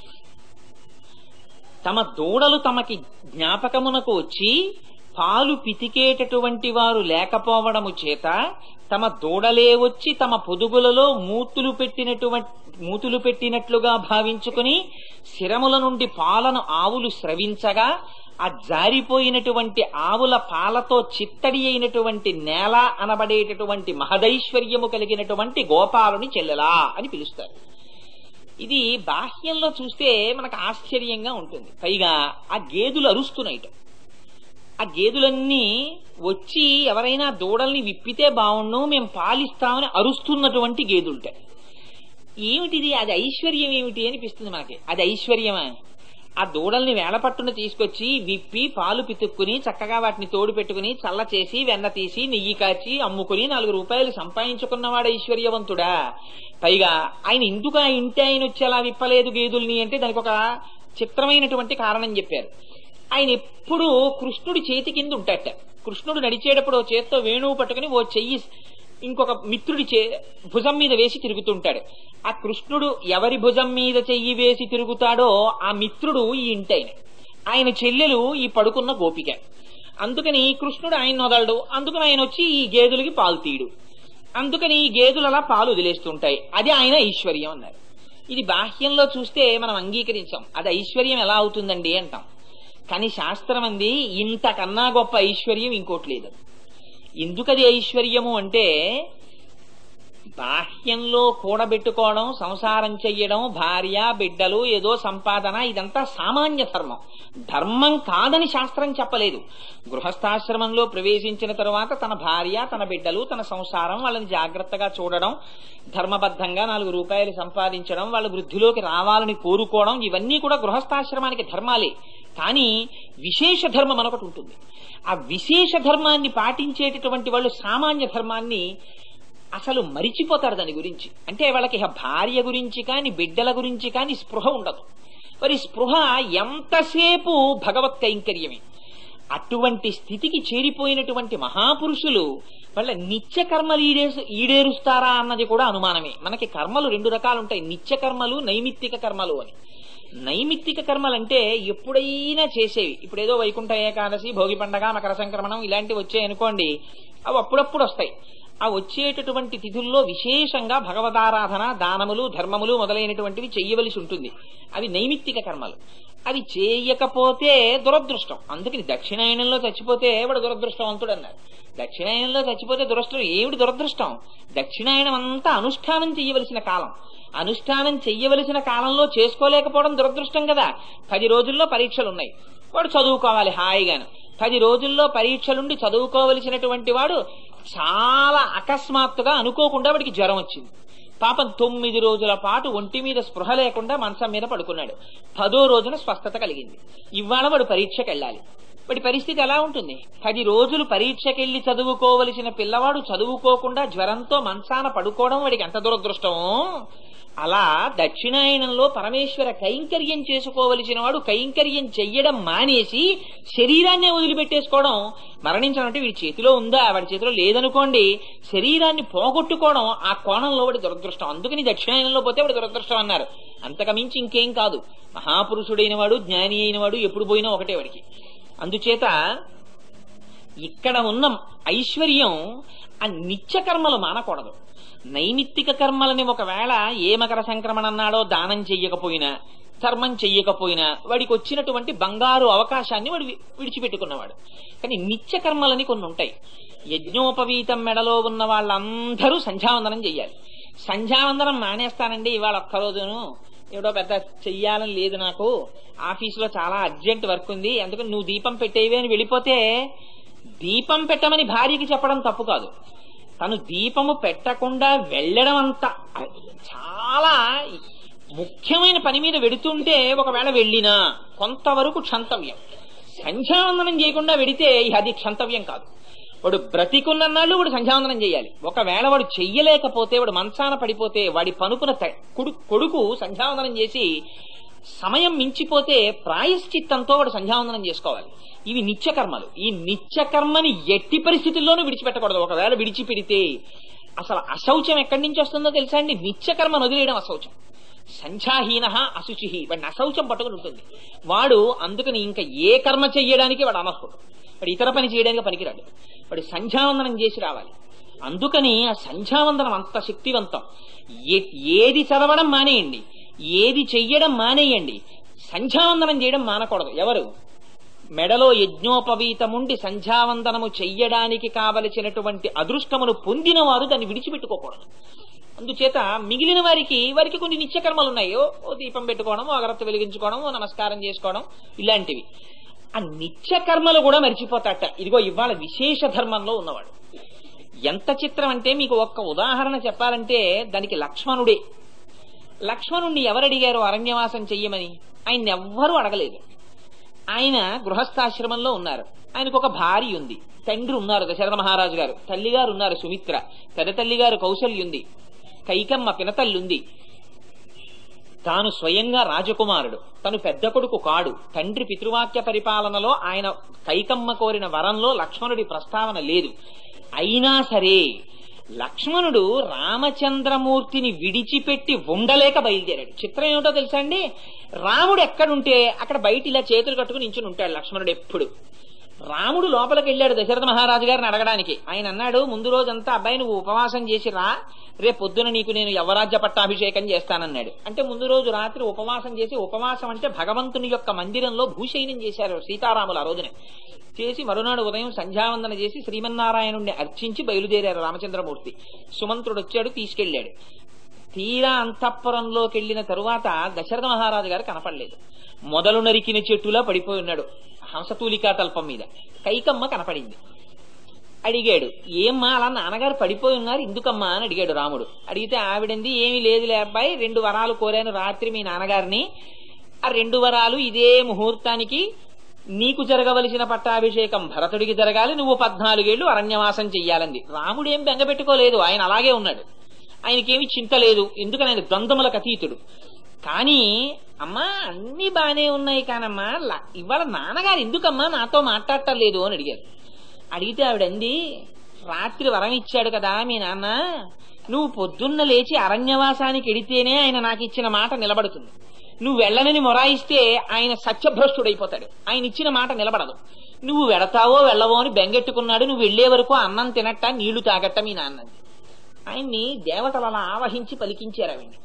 తమ దూడలు తమకి జ్ఞాపకమునకు వచ్చి పాలు పితికేటటువంటి వారు లేకపోవడము చేత తమ దూడలే వచ్చి తమ పొదుగులలో మూతులు పెట్టినటువంటి మూతులు పెట్టినట్లుగా భావించుకుని శిరముల నుండి పాలను ఆవులు స్రవించగా ఆ జారిపోయినటువంటి ఆవుల పాలతో చిత్తడి అయినటువంటి నేల అనబడేటటువంటి మహదైశ్వర్యము కలిగినటువంటి గోపాలుని చెల్లెలా అని పిలుస్తారు ఇది బాహ్యంలో చూస్తే మనకు ఆశ్చర్యంగా ఉంటుంది పైగా ఆ గేదెలు అరుస్తున్నాయిట ఆ గేదెలన్నీ వచ్చి ఎవరైనా దూడల్ని విప్పితే బాగుండు మేము పాలిస్తామని అరుస్తున్నటువంటి గేదెలుంటాయి ఏమిటిది అది ఐశ్వర్యం ఏమిటి అనిపిస్తుంది మనకి అది ఐశ్వర్యమా ఆ దూడల్ని వేళపట్టున తీసుకొచ్చి విప్పి పాలు పితుక్కుని చక్కగా వాటిని తోడు పెట్టుకుని చల్ల చేసి వెన్న తీసి నెయ్యి కాచి అమ్ముకుని నాలుగు రూపాయలు సంపాదించుకున్నవాడు ఐశ్వర్యవంతుడా పైగా ఆయన ఎందుకు ఆ ఇంటి ఆయన వచ్చి అలా విప్పలేదు గేదుల్ని అంటే దానికి ఒక చిత్రమైనటువంటి కారణం చెప్పారు ఆయన ఎప్పుడూ కృష్ణుడి చేతి కింద ఉంటాట కృష్ణుడు నడిచేటప్పుడు ఓ చేత్తో వేణువు పట్టుకుని ఓ చెయ్యి ఇంకొక మిత్రుడి చే భుజం మీద వేసి తిరుగుతుంటాడు ఆ కృష్ణుడు ఎవరి భుజం మీద చెయ్యి వేసి తిరుగుతాడో ఆ మిత్రుడు ఈ ఇంటైన ఆయన చెల్లెలు ఈ పడుకున్న గోపిక అందుకని కృష్ణుడు ఆయన వదలడు అందుకని ఆయన వచ్చి ఈ గేదెలకి పాలు తీయడు అందుకని ఈ గేదెలు అలా పాలు వదిలేస్తుంటాయి అది ఆయన ఐశ్వర్యం అన్నారు ఇది బాహ్యంలో చూస్తే మనం అంగీకరించాం అది ఐశ్వర్యం ఎలా అవుతుందండి అంటాం కానీ శాస్త్రం అంది ఇంతకన్నా గొప్ప ఐశ్వర్యం ఇంకోటి లేదు ఎందుకది ఐశ్వర్యము అంటే బాహ్యంలో కూడబెట్టుకోవడం సంసారం చెయ్యడం భార్య బిడ్డలు ఏదో సంపాదన ఇదంతా సామాన్య ధర్మం ధర్మం కాదని శాస్త్రం చెప్పలేదు గృహస్థాశ్రమంలో ప్రవేశించిన తరువాత తన భార్య తన బిడ్డలు తన సంసారం వాళ్ళని జాగ్రత్తగా చూడడం ధర్మబద్ధంగా నాలుగు రూపాయలు సంపాదించడం వాళ్ళ వృద్ధిలోకి రావాలని కోరుకోవడం ఇవన్నీ కూడా గృహస్థాశ్రమానికి ధర్మాలే కానీ విశేష ధర్మం అనొకటి ఉంటుంది ఆ విశేష ధర్మాన్ని పాటించేటటువంటి వాళ్ళు సామాన్య ధర్మాన్ని అసలు మరిచిపోతారు దాని గురించి అంటే వాళ్ళకి ఇహ భార్య గురించి కానీ బిడ్డల గురించి కానీ స్పృహ ఉండదు మరి స్పృహ ఎంతసేపు భగవత్ కైంకర్యమే అటువంటి స్థితికి చేరిపోయినటువంటి మహాపురుషులు వాళ్ళ నిత్య కర్మలు ఈడేసు ఈడేరుస్తారా అన్నది కూడా అనుమానమే మనకి కర్మలు రెండు రకాలు ఉంటాయి నిత్య కర్మలు నైమిత్తిక కర్మలు అని నైమిత్తిక కర్మలంటే ఎప్పుడైనా చేసేవి ఇప్పుడు ఏదో వైకుంఠ ఏకాదశి భోగి పండగ మకర సంక్రమణం ఇలాంటివి వచ్చాయనుకోండి అవి అప్పుడప్పుడు వస్తాయి ఆ వచ్చేటటువంటి తిథుల్లో విశేషంగా భగవదారాధన దానములు ధర్మములు మొదలైనటువంటివి చెయ్యవలసి ఉంటుంది అవి నైమిత్తిక కర్మలు అవి చేయకపోతే దురదృష్టం అందుకని దక్షిణాయనంలో చచ్చిపోతే వాడు దురదృష్టవంతుడు అన్నారు దక్షిణాయనంలో చచ్చిపోతే దురదృష్టం ఏమిటి దురదృష్టం దక్షిణాయనం అంతా అనుష్ఠానం చెయ్యవలసిన కాలం అనుష్ఠానం చెయ్యవలసిన కాలంలో చేసుకోలేకపోవడం దురదృష్టం కదా పది రోజుల్లో పరీక్షలు ఉన్నాయి వాడు చదువుకోవాలి హాయిగాను పది రోజుల్లో పరీక్షలుండి చదువుకోవలసినటువంటి వాడు చాలా అకస్మాత్తుగా అనుకోకుండా వాడికి జ్వరం వచ్చింది పాపం తొమ్మిది రోజుల పాటు ఒంటి మీద స్పృహ లేకుండా మంచం మీద పడుకున్నాడు పదో రోజున స్వస్థత కలిగింది ఇవాళ వాడు పరీక్షకి వెళ్ళాలి వాడి పరిస్థితి ఎలా ఉంటుంది పది రోజులు పరీక్షకెళ్లి చదువుకోవలసిన పిల్లవాడు చదువుకోకుండా జ్వరంతో మంచాన పడుకోవడం వాడికి ఎంత దురదృష్టమో అలా దక్షిణాయనంలో పరమేశ్వర కైంకర్యం చేసుకోవలసిన వాడు కైంకర్యం చెయ్యడం మానేసి శరీరాన్నే వదిలిపెట్టేసుకోవడం మరణించడం అంటే వీడి చేతిలో ఉందా వాడి చేతిలో లేదనుకోండి శరీరాన్ని పోగొట్టుకోవడం ఆ కోణంలో వాడి దురదృష్టం అందుకని దక్షిణాయనంలో పోతే వాడి దురదృష్టం అన్నారు అంతకమించి ఇంకేం కాదు మహాపురుషుడైన వాడు జ్ఞాని అయిన వాడు ఎప్పుడు పోయినా ఒకటే వాడికి అందుచేత ఇక్కడ ఉన్న ఐశ్వర్యం ఆ నిత్య కర్మలు మానకూడదు నైమిత్తిక కర్మలని ఒకవేళ ఏ మకర సంక్రమణ అన్నాడో దానం చెయ్యకపోయినా ధర్మం చెయ్యకపోయినా వాడికి వచ్చినటువంటి బంగారు అవకాశాన్ని వాడు వి- విడిచిపెట్టుకున్నవాడు కానీ నిత్య కర్మలని కొన్ని ఉంటాయి యజ్ఞోపవీతం మెడలో ఉన్న వాళ్ళందరూ సంధ్యావందనం చెయ్యాలి సంధ్యావందనం మానేస్తానండి ఇవాళ ఒక్కరోజును ఏదో పెద్ద చెయ్యాలని లేదు నాకు ఆఫీసులో చాలా అర్జెంట్ వర్క్ ఉంది అందుకని నువ్వు దీపం పెట్టేవి అని వెళ్ళిపోతే దీపం పెట్టమని భార్యకి చెప్పడం తప్పు కాదు తను దీపము పెట్టకుండా వెళ్ళడం అంత చాలా ముఖ్యమైన పని మీద వెడుతుంటే ఒకవేళ వెళ్ళినా కొంతవరకు క్షంతవ్యం సంధ్యావందనం చేయకుండా వెడితే ఇహ అది క్షంతవ్యం కాదు వాడు బ్రతికున్నన్నాళ్ళు వాడు సంధ్యావందనం చేయాలి ఒకవేళ వాడు చెయ్యలేకపోతే వాడు మంచాన పడిపోతే వాడి పనుకున్న త- కొడు- కొడుకు సంధ్యావందనం చేసి సమయం మించిపోతే ప్రాయశ్చిత్తంతో వాడు సంధ్యావందనం చేసుకోవాలి ఇవి నిత్యకర్మలు ఈ నిత్యకర్మని ఎట్టి పరిస్థితుల్లోనూ విడిచిపెట్టకూడదు ఒకవేళ విడిచిపెడితే అసలు అశౌచం ఎక్కడి నుంచి వస్తుందో తెలుసా అండి నిత్యకర్మను వదిలేయడం అశౌచం సంధ్యాహీన అశుచి వాడిని అశౌచం పట్టుకుని ఉంటుంది వాడు అందుకని ఇంకా ఏ కర్మ చెయ్యడానికి వాడు అనర్హుడు వాడు ఇతర పని చేయడానికి పనికిరాడు వాడు సంధ్యావందనం చేసి రావాలి అందుకని ఆ సంధ్యావందనం అంత శక్తివంతం ఏ- ఏది చదవడం మానేయండి ఏది చెయ్యడం మానేయండి సంధ్యావందనం చేయడం మానకూడదు ఎవరు మెడలో యజ్ఞోపవీతముండి సంధ్యావందనము చెయ్యడానికి కావలసినటువంటి అదృష్టమును పొందిన వారు దాన్ని విడిచిపెట్టుకోకూడదు అందుచేత మిగిలిన వారికి వారికి కొన్ని నిత్యకర్మలు ఉన్నాయి ఓ ఓ దీపం పెట్టుకోవడం ఓ అగరత్తు వెలిగించుకోవడం ఓ నమస్కారం చేసుకోవడం ఇలాంటివి ఆ నిత్య కర్మలు కూడా మర్చిపోతాట ఇదిగో ఇవాళ విశేష ధర్మంలో ఉన్నవాడు ఎంత చిత్రం అంటే మీకు ఒక్క ఉదాహరణ చెప్పాలంటే దానికి లక్ష్మణుడే లక్ష్మణుణ్ణి ఎవరు అడిగారు అరణ్యవాసం చెయ్యమని ఆయన ఎవ్వరూ అడగలేదు ఆయన గృహస్థాశ్రమంలో ఉన్నారు ఆయనకు ఒక భార్య ఉంది తండ్రి ఉన్నారు దశరథ మహారాజు గారు తల్లిగారు ఉన్నారు సుమిత్ర పెద్ద తల్లిగారు కౌశల్య ఉంది కైకమ్మ పినతల్లుంది తాను స్వయంగా రాజకుమారుడు తను పెద్ద కొడుకు కాడు తండ్రి పితృవాక్య పరిపాలనలో ఆయన కైకమ్మ కోరిన వరంలో లక్ష్మణుడి ప్రస్తావన లేదు అయినా సరే లక్ష్మణుడు రామచంద్రమూర్తిని విడిచిపెట్టి ఉండలేక బయలుదేరాడు చిత్రం ఏమిటో తెలుసా అండి రాముడు ఎక్కడుంటే అక్కడ బయట ఇలా చేతులు కట్టుకుని నించుని ఉంటాడు లక్ష్మణుడు ఎప్పుడు రాముడు లోపలికి వెళ్ళాడు దశరథ మహారాజు గారిని అడగడానికి ఆయన అన్నాడు ముందు రోజంతా అబ్బాయి నువ్వు ఉపవాసం చేసి రా రేపు పొద్దున నీకు నేను యవరాజ్య పట్టాభిషేకం చేస్తానన్నాడు అంటే ముందు రోజు రాత్రి ఉపవాసం చేసి ఉపవాసం అంటే భగవంతుని యొక్క మందిరంలో భూశయనం చేశారు సీతారాములు ఆ రోజునే చేసి మరునాడు ఉదయం సంధ్యావందన చేసి శ్రీమన్నారాయణుణ్ణి అర్చించి బయలుదేరారు రామచంద్రమూర్తి సుమంత్రుడు వచ్చాడు తీసుకెళ్లాడు తీరా అంతఃపురంలోకి వెళ్లిన తరువాత దశరథ మహారాజు గారు కనపడలేదు మొదలు నరికిన చెట్టులా పడిపోయి ఉన్నాడు హంసతూలికా తల్పం మీద కైకమ్మ కనపడింది అడిగాడు ఏమ్మా అలా నాన్నగారు పడిపోయి ఉన్నారు ఎందుకమ్మా అని అడిగాడు రాముడు అడిగితే ఆవిడంది ఏమీ లేదులే అబ్బాయి రెండు వరాలు కోరాను రాత్రి మీ నాన్నగారిని ఆ రెండు వరాలు ఇదే ముహూర్తానికి నీకు జరగవలసిన పట్టాభిషేకం భరతుడికి జరగాలి నువ్వు పద్నాలుగేళ్లు అరణ్యవాసం చెయ్యాలంది రాముడు ఏం బెంగపెట్టుకోలేదు ఆయన అలాగే ఉన్నాడు ఆయనకేమి చింత లేదు ఎందుకని ఆయన ద్వంద్వములకు అతీతుడు కానీ అమ్మా అన్ని బానే ఉన్నాయి కానమ్మా ల- ఇవాళ నాన్నగారు ఎందుకమ్మా నాతో మాట్లాడటం లేదు అని అడిగారు అడిగితే ఆవిడంది రాత్రి వరం ఇచ్చాడు కదా మీ నాన్న నువ్వు పొద్దున్న లేచి అరణ్యవాసానికి ఎడితేనే ఆయన నాకు ఇచ్చిన మాట నిలబడుతుంది నువ్వు వెళ్ళనని మొరాయిస్తే ఆయన సత్యభ్రష్టుడైపోతాడు ఆయన ఇచ్చిన మాట నిలబడదు నువ్వు వెడతావో వెళ్ళవో అని బెంగెట్టుకున్నాడు నువ్వు వెళ్లే వరకు అన్నం తినట్ట నీళ్లు తాగట్ట మీ నాన్నది ఆయన్ని దేవతలు అలా ఆవహించి పలికించారు ఆవిడ్ని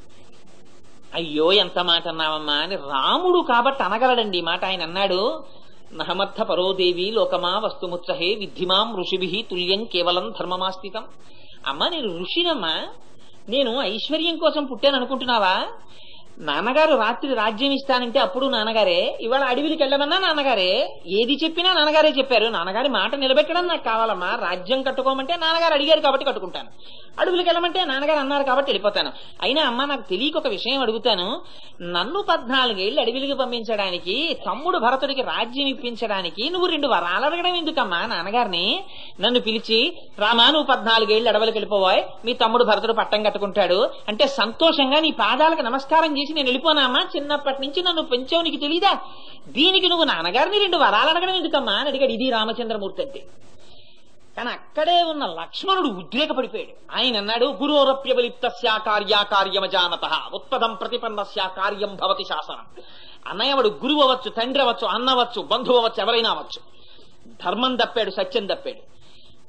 అయ్యో ఎంత మాట అన్నావమ్మా అని రాముడు కాబట్టి అనగలడండి ఈ మాట ఆయన అన్నాడు నహమర్థ పరోదేవి లోకమా వస్తుముత్సహే విద్ధిమాం ఋషిభి తుల్యం కేవలం ధర్మమాస్థితం అమ్మా నేను ఋషినమ్మా నేను ఐశ్వర్యం కోసం పుట్టాను అనుకుంటున్నావా నాన్నగారు రాత్రి రాజ్యం ఇస్తానంటే అప్పుడు నాన్నగారే ఇవాళ అడవికి వెళ్ళమన్నా నాన్నగారే ఏది చెప్పినా నాన్నగారే చెప్పారు నాన్నగారి మాట నిలబెట్టడం నాకు కావాలమ్మా రాజ్యం కట్టుకోమంటే నాన్నగారు అడిగారు కాబట్టి కట్టుకుంటాను అడవులకు వెళ్ళమంటే నాన్నగారు అన్నారు కాబట్టి వెళ్ళిపోతాను అయినా అమ్మ నాకు తెలియక ఒక విషయం అడుగుతాను నన్ను పద్నాలుగేళ్లు అడవిలకు పంపించడానికి తమ్ముడు భరతుడికి రాజ్యం ఇప్పించడానికి నువ్వు రెండు వరాలు అడగడం ఎందుకమ్మా నాన్నగారిని నన్ను పిలిచి రామా నువ్వు పద్నాలుగేళ్లు అడవులకు వెళ్ళిపోవాయ్ మీ తమ్ముడు భరతుడు పట్టం కట్టుకుంటాడు అంటే సంతోషంగా నీ పాదాలకు నమస్కారం చేసి నేను వెళ్ళిపోనామా చిన్నప్పటి నుంచి నన్ను పెంచావు నీకు తెలీదా దీనికి నువ్వు నాన్నగారిని రెండు వరాలు అడగడం ఎందుకమ్మా అని అడిగాడు ఇది రామచంద్రమూర్తి అంటే కానీ అక్కడే ఉన్న లక్ష్మణుడు ఉద్రేకపడిపోయాడు ఆయన అన్నాడు గురోరప్యబలిప్తస్యా కార్యాకార్యమజానత ఉత్పదం ప్రతిపన్నస్యా కార్యం భవతి శాసనం అన్నయ్యవాడు గురువు అవ్వచ్చు తండ్రి అవ్వచ్చు అన్నవచ్చు బంధువు అవ్వచ్చు ఎవరైనా అవ్వచ్చు ధర్మం తప్పాడు సత్యం తప్పాడు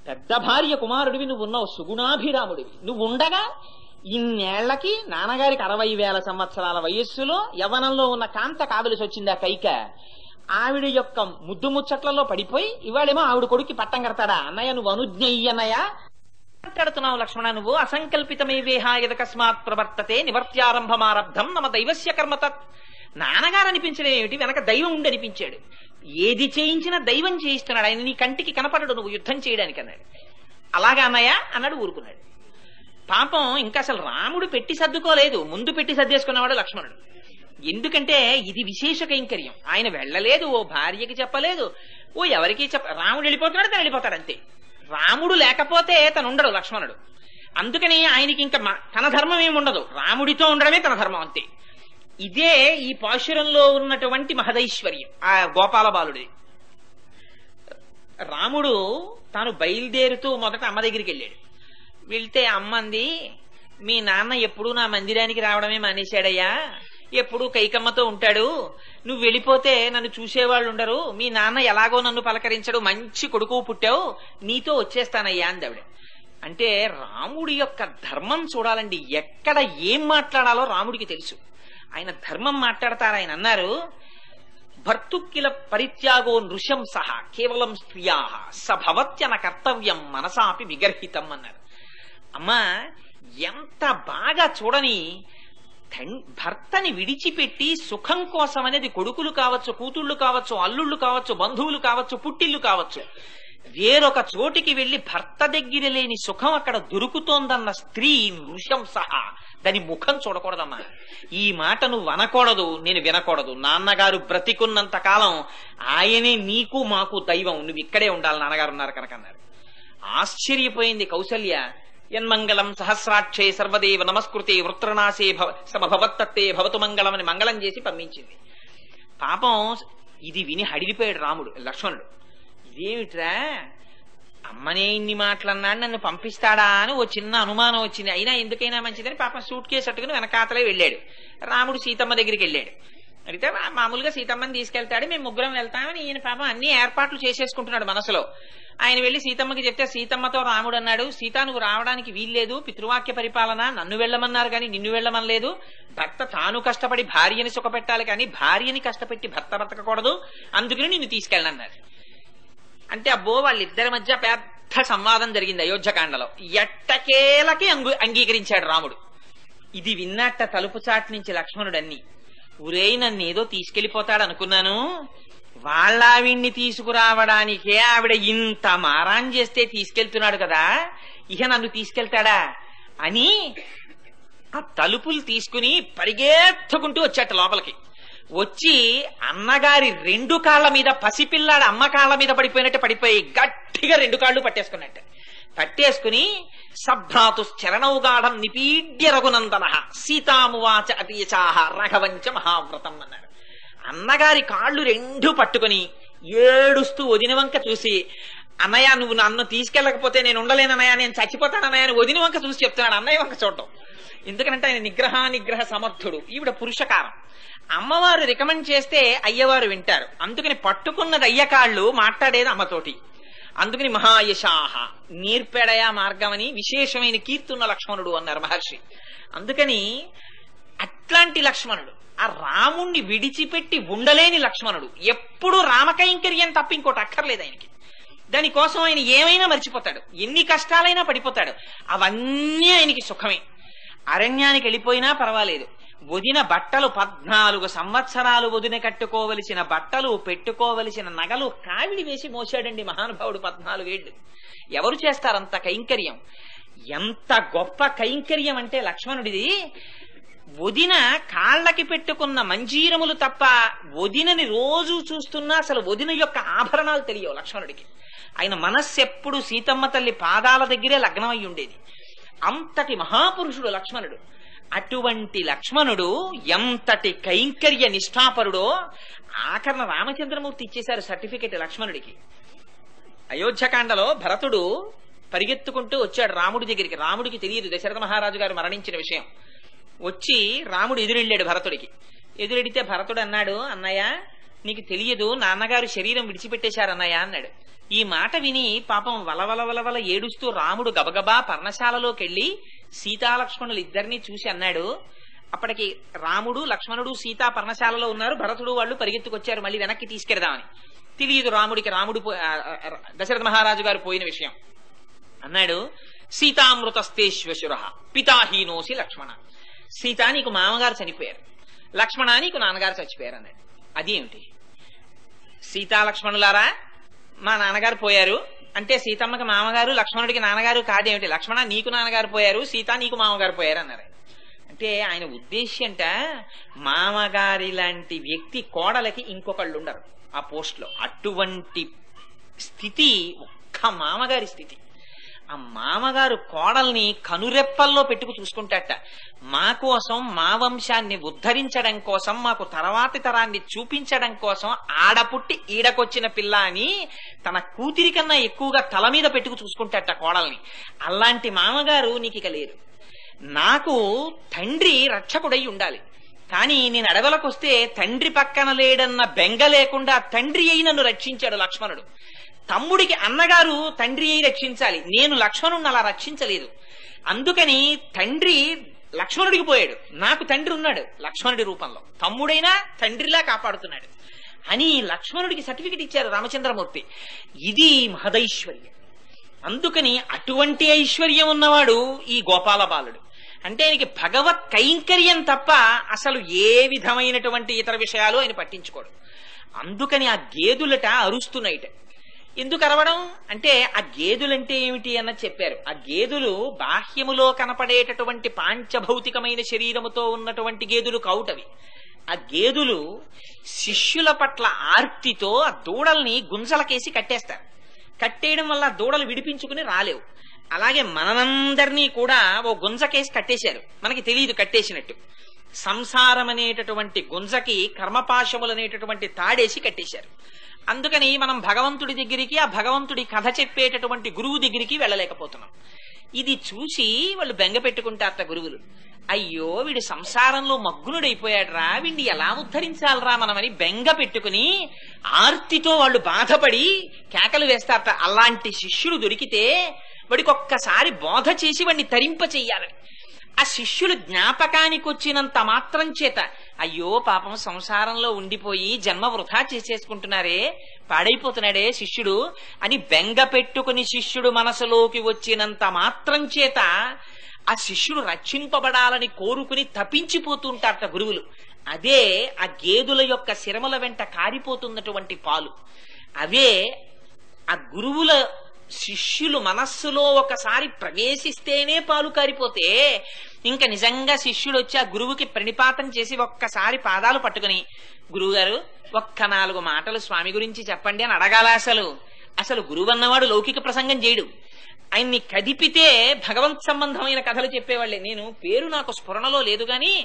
పెద్ద భార్య కుమారుడివి నువ్వు ఉన్నావు సుగుణాభిరాముడివి నువ్వు ఉండగా ఇన్నేళ్లకి నాన్నగారికి అరవై వేల సంవత్సరాల వయస్సులో యవనంలో ఉన్న కాంత కావలసి వచ్చింది ఆ కైక ఆవిడ యొక్క ముద్దు ముచ్చట్లలో పడిపోయి ఇవాళేమో ఆవిడ కొడుక్కి పట్టం కడతాడా అన్నయ్య నువ్వు అనుజ్ఞయ్యన్నయ్య మాట్లాడుతున్నావు లక్ష్మణ నువ్వు అసంకల్పితమే వేహాయదకస్మాత్ ప్రవర్తతే నివర్త్యారంభమారబ్ధం నమ దైవస్య కర్మ తత్ నాన్నగారు అనిపించడం ఏమిటి వెనక దైవం ఉండి అనిపించాడు ఏది చేయించినా దైవం చేయిస్తున్నాడు ఆయన నీ కంటికి కనపడడు నువ్వు యుద్ధం చేయడానికి అన్నాడు అలాగా అన్నయ్య అన్నాడు ఊరుకున్నాడు పాపం ఇంకా అసలు రాముడు పెట్టి సర్దుకోలేదు ముందు పెట్టి సర్దేసుకున్నవాడు లక్ష్మణుడు ఎందుకంటే ఇది విశేష కైంకర్యం ఆయన వెళ్ళలేదు ఓ భార్యకి చెప్పలేదు ఓ ఎవరికి చెప్ప రాముడు వెళ్ళిపోతున్నాడు తను వెళ్ళిపోతాడు అంతే రాముడు లేకపోతే తను ఉండడు లక్ష్మణుడు అందుకని ఆయనకి ఇంకా మ- తన ధర్మం ఏమి ఉండదు రాముడితో ఉండడమే తన ధర్మం అంతే ఇదే ఈ పాశురంలో ఉన్నటువంటి మహదైశ్వర్యం ఆ గోపాల బాలుడి రాముడు తాను బయలుదేరుతూ మొదట అమ్మ దగ్గరికి వెళ్ళాడు వెళ్తే అమ్మంది మీ నాన్న ఎప్పుడూ నా మందిరానికి రావడమే మానేశాడయ్యా ఎప్పుడూ కైకమ్మతో ఉంటాడు నువ్వు వెళ్ళిపోతే నన్ను చూసేవాళ్ళు ఉండరు మీ నాన్న ఎలాగో నన్ను పలకరించడు మంచి కొడుకు పుట్టావు నీతో వచ్చేస్తానయ్యా అందావిడ అంటే రాముడి యొక్క ధర్మం చూడాలండి ఎక్కడ ఏం మాట్లాడాలో రాముడికి తెలుసు ఆయన ధర్మం మాట్లాడతారు ఆయన అన్నారు భర్తుకిల పరిత్యాగో నృశం సహా కేవలం స్త్రియా సభవత్యన కర్తవ్యం మనసాపి విగర్హితం అన్నారు అమ్మా ఎంత బాగా చూడని తన్- భర్తని విడిచిపెట్టి సుఖం కోసం అనేది కొడుకులు కావచ్చు కూతుళ్ళు కావచ్చు అల్లుళ్ళు కావచ్చు బంధువులు కావచ్చు పుట్టిల్లు కావచ్చు వేరొక చోటికి వెళ్లి భర్త దగ్గర లేని సుఖం అక్కడ దొరుకుతోందన్న స్త్రీ నృశం సహా దాని ముఖం చూడకూడదమ్మా ఈ మాట నువ్వు అనకూడదు నేను వినకూడదు నాన్నగారు బ్రతికున్నంత కాలం ఆయనే నీకు మాకు దైవం నువ్వు ఇక్కడే ఉండాలి నాన్నగారు ఉన్నారు కనుక అన్నారు ఆశ్చర్యపోయింది కౌసల్య యన్మంగళం సహస్రాక్షే సర్వదేవ నమస్కృతే వృత్రనాశే భవ సమభవత్తత్తే భవతు మంగళం అని మంగళం చేసి పంపించింది పాపం ఇది విని హడిలిపోయాడు రాముడు లక్ష్మణుడు ఇదేమిట్రా అమ్మనే ఇన్ని మాటలన్నాడు నన్ను పంపిస్తాడా అని ఓ చిన్న అనుమానం వచ్చింది అయినా ఎందుకైనా మంచిదని పాపం సూట్ కేసు అట్టుకుని వెనకాతలే వెళ్ళాడు రాముడు సీతమ్మ దగ్గరికి వెళ్ళాడు అడిగితే మా- మామూలుగా సీతమ్మని తీసుకెళ్తాడు మేము ముగ్గురం వెళ్తామని ఈయన పాపం అన్ని ఏర్పాట్లు చేసేసుకుంటున్నాడు మనసులో ఆయన వెళ్లి సీతమ్మకి చెప్తే సీతమ్మతో రాముడు అన్నాడు సీత నువ్వు రావడానికి వీల్లేదు పితృవాక్య పరిపాలన నన్ను వెళ్ళమన్నారు కానీ నిన్ను వెళ్ళమనలేదు భర్త తాను కష్టపడి భార్యని సుఖపెట్టాలి కానీ భార్యని కష్టపెట్టి భర్త బ్రతకకూడదు అందుకని నిన్ను తీసుకెళ్ళనన్నారు అంటే అబ్బో వాళ్ళిద్దరి మధ్య పెద్ద సంవాదం జరిగింది అయోధ్యకాండలో ఎట్టకేలకి అంగు అంగీకరించాడు రాముడు ఇది విన్నట్ట తలుపు చాటు నుంచి లక్ష్మణుడు అన్ని ఉరేయ్ నన్ను ఏదో తీసుకెళ్లిపోతాడు అనుకున్నాను వాళ్ళ ఆవిడ్ని తీసుకురావడానికే ఆవిడ ఇంత మారాన్ చేస్తే తీసుకెళ్తున్నాడు కదా ఇక నన్ను తీసుకెళ్తాడా అని ఆ తలుపులు తీసుకుని పరిగెత్తుకుంటూ వచ్చాట లోపలికి వచ్చి అన్నగారి రెండు కాళ్ళ మీద పసిపిల్లాడు అమ్మ కాళ్ళ మీద పడిపోయినట్టు పడిపోయి గట్టిగా రెండు కాళ్ళు పట్టేసుకున్నట్టు పట్టేసుకుని సభ్రాతు చరణౌగాఢం నిపీడ్య రఘునందన సీతామువాచ అతీచాహ రఘవంచ మహావ్రతం అన్నాడు అన్నగారి కాళ్ళు రెండు పట్టుకుని ఏడుస్తూ వదిన వంక చూసి అన్నయ్య నువ్వు నన్ను తీసుకెళ్ళకపోతే నేను ఉండలేనన్నయ్య నేను చచ్చిపోతానన్నయ్య అని వదిన వంక చూసి చెప్తున్నాడు అన్నయ్య వంక చూడటం ఎందుకంటే ఆయన నిగ్రహ నిగ్రహ సమర్థుడు ఈవిడ పురుషకారం అమ్మవారు రికమెండ్ చేస్తే అయ్యవారు వింటారు అందుకని పట్టుకున్నది అయ్య కాళ్ళు మాట్లాడేది అమ్మతోటి అందుకని మహాయశాహ నేర్పెడయా మార్గమని విశేషమైన కీర్తున్న లక్ష్మణుడు అన్నారు మహర్షి అందుకని అట్లాంటి లక్ష్మణుడు ఆ రాముణ్ణి విడిచిపెట్టి ఉండలేని లక్ష్మణుడు ఎప్పుడు రామకైంకర్యం తప్ప ఇంకోటి అక్కర్లేదు ఆయనకి దానికోసం ఆయన ఏమైనా మర్చిపోతాడు ఎన్ని కష్టాలైనా పడిపోతాడు అవన్నీ ఆయనకి సుఖమే అరణ్యానికి వెళ్ళిపోయినా పర్వాలేదు వదిన బట్టలు పద్నాలుగు సంవత్సరాలు వదిన కట్టుకోవలసిన బట్టలు పెట్టుకోవలసిన నగలు కావిడి వేసి మోసాడండి మహానుభావుడు పద్నాలుగేళ్లు ఎవరు చేస్తారంత కైంకర్యం ఎంత గొప్ప కైంకర్యం అంటే లక్ష్మణుడిది వదిన కాళ్ళకి పెట్టుకున్న మంజీరములు తప్ప వదినని రోజు చూస్తున్నా అసలు వదిన యొక్క ఆభరణాలు తెలియవు లక్ష్మణుడికి ఆయన మనస్సు ఎప్పుడు సీతమ్మ తల్లి పాదాల దగ్గరే లగ్నమై ఉండేది అంతటి మహాపురుషుడు లక్ష్మణుడు అటువంటి లక్ష్మణుడు ఎంతటి కైంకర్య నిష్ఠాపరుడో ఆఖరణ రామచంద్రమూర్తి ఇచ్చేశారు సర్టిఫికెట్ లక్ష్మణుడికి అయోధ్యకాండలో భరతుడు పరిగెత్తుకుంటూ వచ్చాడు రాముడి దగ్గరికి రాముడికి తెలియదు దశరథ మహారాజు గారు మరణించిన విషయం వచ్చి రాముడు ఎదురెళ్ళాడు భరతుడికి ఎదురెడితే భరతుడు అన్నాడు అన్నయ్య నీకు తెలియదు నాన్నగారు శరీరం విడిచిపెట్టేశారన్నయ్య అన్నాడు ఈ మాట విని పాపం వలవల వలవల ఏడుస్తూ రాముడు గబగబా పర్ణశాలలోకి వెళ్లి సీతాలక్ష్మణులు ఇద్దరిని చూసి అన్నాడు అప్పటికి రాముడు లక్ష్మణుడు సీతా పర్ణశాలలో ఉన్నారు భరతుడు వాళ్ళు పరిగెత్తుకొచ్చారు మళ్ళీ వెనక్కి తీసుకెడదామని తెలియదు రాముడికి రాముడు పో- ఆ, ఆ, దశరథ మహారాజు గారు పోయిన విషయం అన్నాడు సీతామృతస్తేశ్వశుర పితాహీనోసి లక్ష్మణ సీత నీకు మామగారు చనిపోయారు లక్ష్మణ నీకు నాన్నగారు చచ్చిపోయారు అన్నాడు అదేమిటి సీతా లక్ష్మణులారా మా నాన్నగారు పోయారు అంటే సీతమ్మకి మామగారు లక్ష్మణుడికి నాన్నగారు కాదేమిటి లక్ష్మణ నీకు నాన్నగారు పోయారు సీత నీకు మామగారు పోయారు అన్నారు ఆయన. అంటే ఆయన ఉద్దేశ్యంట మామగారి లాంటి వ్యక్తి కోడలకి ఇంకొకళ్ళు ఉండరు ఆ పోస్ట్ లో అటువంటి స్థితి ఒక్క మామగారి స్థితి ఆ మామగారు కోడల్ని కనురెప్పల్లో పెట్టుకు చూసుకుంటాట మా కోసం మా వంశాన్ని ఉద్ధరించడం కోసం మాకు తర్వాతి తరాన్ని చూపించడం కోసం ఆడపుట్టి ఈడకొచ్చిన పిల్ల అని తన కూతురి కన్నా ఎక్కువగా తల మీద పెట్టుకు చూసుకుంటాట కోడల్ని అలాంటి మామగారు నీకు ఇక లేరు నాకు తండ్రి రక్షకుడై ఉండాలి కానీ నేను అడవులకు వస్తే తండ్రి పక్కన లేడన్న బెంగ లేకుండా తండ్రి అయి నన్ను రక్షించాడు లక్ష్మణుడు తమ్ముడికి అన్నగారు తండ్రి అయి రక్షించాలి నేను లక్ష్మణుడిని అలా రక్షించలేదు అందుకని తండ్రి లక్ష్మణుడికి పోయాడు నాకు తండ్రి ఉన్నాడు లక్ష్మణుడి రూపంలో తమ్ముడైనా తండ్రిలా కాపాడుతున్నాడు అని లక్ష్మణుడికి సర్టిఫికెట్ ఇచ్చారు రామచంద్రమూర్తి ఇది మహదైశ్వర్యం అందుకని అటువంటి ఐశ్వర్యం ఉన్నవాడు ఈ గోపాల బాలుడు అంటే ఆయనకి భగవత్ కైంకర్యం తప్ప అసలు ఏ విధమైనటువంటి ఇతర విషయాలు ఆయన పట్టించుకోడు అందుకని ఆ గేదులట అరుస్తున్నాయిట ఎందుకు అరవడం అంటే ఆ గేదులంటే ఏమిటి అన్నది చెప్పారు ఆ గేదులు బాహ్యములో కనపడేటటువంటి పాంచభౌతికమైన శరీరముతో ఉన్నటువంటి గేదులు కావుటవి ఆ గేదులు శిష్యుల పట్ల ఆర్తితో ఆ దూడల్ని గుంజలకేసి కట్టేస్తారు కట్టేయడం వల్ల ఆ దూడలు విడిపించుకుని రాలేవు అలాగే మనందరినీ కూడా ఓ గుంజకేసి కట్టేశారు మనకి తెలియదు కట్టేసినట్టు సంసారం అనేటటువంటి గుంజకి కర్మపాశములనేటటువంటి తాడేసి కట్టేశారు అందుకని మనం భగవంతుడి దగ్గరికి ఆ భగవంతుడి కథ చెప్పేటటువంటి గురువు దగ్గరికి వెళ్ళలేకపోతున్నాం ఇది చూసి వాళ్ళు బెంగ పెట్టుకుంటారట గురువులు అయ్యో వీడు సంసారంలో మగ్గునుడైపోయాడ్రా వీడిని ఎలా ఉద్ధరించాలరా మనమని బెంగ పెట్టుకుని ఆర్తితో వాళ్ళు బాధపడి కేకలు వేస్తారట అలాంటి శిష్యుడు దొరికితే వాడికి ఒక్కసారి బోధ చేసి వాడిని తరింప చెయ్యాలని ఆ శిష్యులు జ్ఞాపకానికి వచ్చినంత మాత్రం చేత అయ్యో పాపం సంసారంలో ఉండిపోయి జన్మ వృధా చేసేసుకుంటున్నారే పాడైపోతున్నాడే శిష్యుడు అని బెంగ పెట్టుకుని శిష్యుడు మనసులోకి వచ్చినంత మాత్రం చేత ఆ శిష్యుడు రక్షింపబడాలని కోరుకుని తప్పించిపోతుంటారట గురువులు అదే ఆ గేదుల యొక్క శిరముల వెంట కారిపోతున్నటువంటి పాలు అవే ఆ గురువుల శిష్యులు మనస్సులో ఒకసారి ప్రవేశిస్తేనే పాలు కారిపోతే ఇంకా నిజంగా శిష్యుడు వచ్చి ఆ గురువుకి ప్రణిపాతం చేసి ఒక్కసారి పాదాలు పట్టుకుని గురువుగారు ఒక్క నాలుగు మాటలు స్వామి గురించి చెప్పండి అని అడగాల అసలు అసలు గురువు అన్నవాడు లౌకిక ప్రసంగం చేయడు ఆయన్ని కదిపితే భగవంత్ సంబంధమైన కథలు చెప్పేవాళ్ళే నేను పేరు నాకు స్ఫురణలో లేదు గాని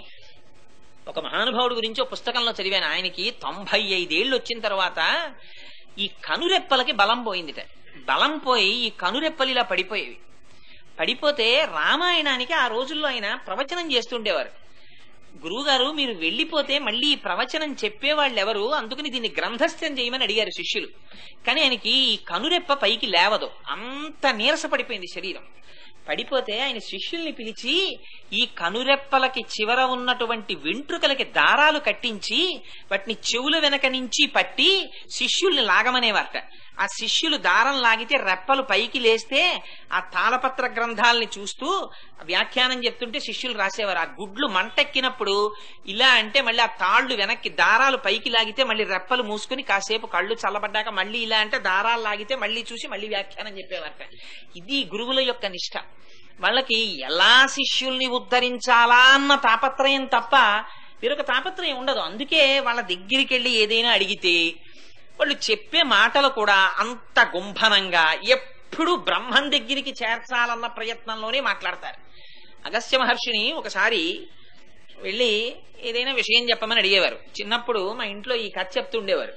ఒక మహానుభావుడు గురించి ఒక పుస్తకంలో చదివాను ఆయనకి తొంభై ఐదేళ్లు వచ్చిన తర్వాత ఈ కనురెప్పలకి బలం పోయిందిట బలం పోయి ఈ కనురెప్పలు ఇలా పడిపోయేవి పడిపోతే రామాయణానికి ఆ రోజుల్లో ఆయన ప్రవచనం చేస్తుండేవారు గురువుగారు మీరు వెళ్ళిపోతే మళ్ళీ ఈ ప్రవచనం చెప్పేవాళ్ళు ఎవరు అందుకని దీన్ని గ్రంథస్థం చేయమని అడిగారు శిష్యులు కానీ ఆయనకి ఈ కనురెప్ప పైకి లేవదు అంత నీరస పడిపోయింది శరీరం పడిపోతే ఆయన శిష్యుల్ని పిలిచి ఈ కనురెప్పలకి చివర ఉన్నటువంటి వెంట్రుకలకి దారాలు కట్టించి వాటిని చెవుల వెనక నుంచి పట్టి శిష్యుల్ని లాగమనేవారట ఆ శిష్యులు దారం లాగితే రెప్పలు పైకి లేస్తే ఆ తాళపత్ర గ్రంథాలని చూస్తూ వ్యాఖ్యానం చెప్తుంటే శిష్యులు రాసేవారు ఆ గుడ్లు మంటెక్కినప్పుడు ఇలా అంటే మళ్ళీ ఆ తాళ్లు వెనక్కి దారాలు పైకి లాగితే మళ్ళీ రెప్పలు మూసుకుని కాసేపు కళ్ళు చల్లబడ్డాక మళ్ళీ ఇలా అంటే దారాలు లాగితే మళ్ళీ చూసి మళ్ళీ వ్యాఖ్యానం చెప్పేవారట ఇది గురువుల యొక్క నిష్ట వాళ్ళకి ఎలా శిష్యుల్ని ఉద్ధరించాలా అన్న తాపత్రయం తప్ప వేరొక తాపత్రయం ఉండదు అందుకే వాళ్ళ దగ్గరికి వెళ్ళి ఏదైనా అడిగితే వాళ్ళు చెప్పే మాటలు కూడా అంత గుంభనంగా ఎప్పుడు బ్రహ్మం దగ్గరికి చేర్చాలన్న ప్రయత్నంలోనే మాట్లాడతారు అగస్త్య మహర్షిని ఒకసారి వెళ్ళి ఏదైనా విషయం చెప్పమని అడిగేవారు చిన్నప్పుడు మా ఇంట్లో ఈ కథ చెప్తుండేవారు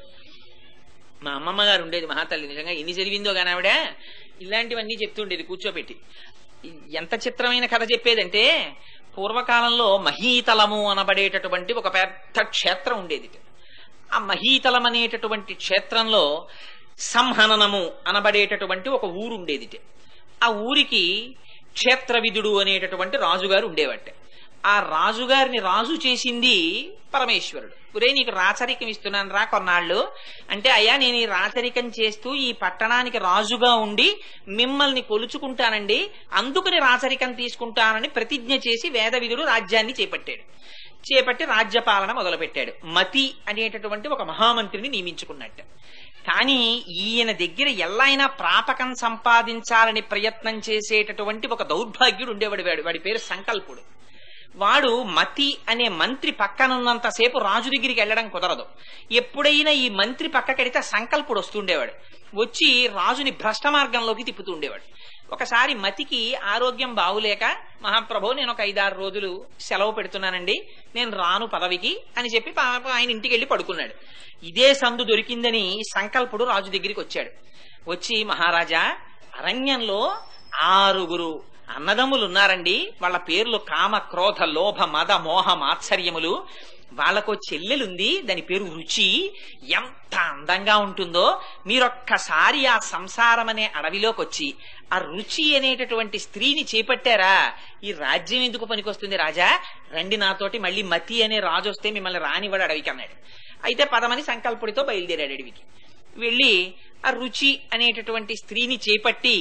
మా అమ్మమ్మ గారు ఉండేది మహాతల్లి నిజంగా ఎన్ని జరిగిందో కానీ ఆవిడ ఇలాంటివన్నీ చెప్తుండేది కూర్చోబెట్టి ఎంత చిత్రమైన కథ చెప్పేదంటే పూర్వకాలంలో మహీతలము అనబడేటటువంటి ఒక పెద్ద క్షేత్రం ఉండేది ఆ మహీతలం అనేటటువంటి క్షేత్రంలో సంహననము అనబడేటటువంటి ఒక ఊరు ఉండేదిట ఆ ఊరికి క్షేత్రవిధుడు అనేటటువంటి రాజుగారు ఉండేవట్టే ఆ రాజుగారిని రాజు చేసింది పరమేశ్వరుడు ఒరే నీకు రాచరికం ఇస్తున్నాను రా కొన్నాళ్ళు అంటే అయ్యా నేను ఈ రాచరికం చేస్తూ ఈ పట్టణానికి రాజుగా ఉండి మిమ్మల్ని కొలుచుకుంటానండి అందుకని రాచరికం తీసుకుంటానని ప్రతిజ్ఞ చేసి వేదవిధుడు రాజ్యాన్ని చేపట్టాడు చేపట్టి రాజ్యపాలన మొదలుపెట్టాడు మతి అనేటటువంటి ఒక మహామంత్రిని నియమించుకున్నట్టు కానీ ఈయన దగ్గర ఎలా అయినా ప్రాపకం సంపాదించాలని ప్రయత్నం చేసేటటువంటి ఒక దౌర్భాగ్యుడు ఉండేవాడు వాడు వాడి పేరు సంకల్పుడు వాడు మతి అనే మంత్రి పక్కనున్నంతసేపు రాజు దగ్గరికి వెళ్ళడం కుదరదు ఎప్పుడైనా ఈ మంత్రి పక్కకెడితే సంకల్పుడు వస్తుండేవాడు వచ్చి రాజుని భ్రష్ట మార్గంలోకి తిప్పుతుండేవాడు ఒకసారి మతికి ఆరోగ్యం బాగులేక మహాప్రభు నేను ఒక ఐదారు రోజులు సెలవు పెడుతున్నానండి నేను రాను పదవికి అని చెప్పి పాపం ఆయన ఇంటికి వెళ్ళి పడుకున్నాడు ఇదే సందు దొరికిందని సంకల్పుడు రాజు దగ్గరికి వచ్చాడు వచ్చి మహారాజా అరణ్యంలో ఆరుగురు అన్నదమ్ములు ఉన్నారండి వాళ్ళ పేర్లు కామ క్రోధ లోభ మద మోహ మాత్సర్యములు వాళ్ళకో చెల్లెలుంది దాని పేరు రుచి ఎంత అందంగా ఉంటుందో మీరొక్కసారి ఆ సంసారం అనే అడవిలోకి వచ్చి ఆ రుచి అనేటటువంటి స్త్రీని చేపట్టారా ఈ రాజ్యం ఎందుకు పనికొస్తుంది రాజా రండి నాతోటి మళ్ళీ మతి అనే రాజు వస్తే మిమ్మల్ని రానివాడు అడవికి అన్నాడు అయితే పదమని సంకల్పుడితో బయలుదేరాడు అడవికి వెళ్ళి ఆ రుచి అనేటటువంటి స్త్రీని చేపట్టి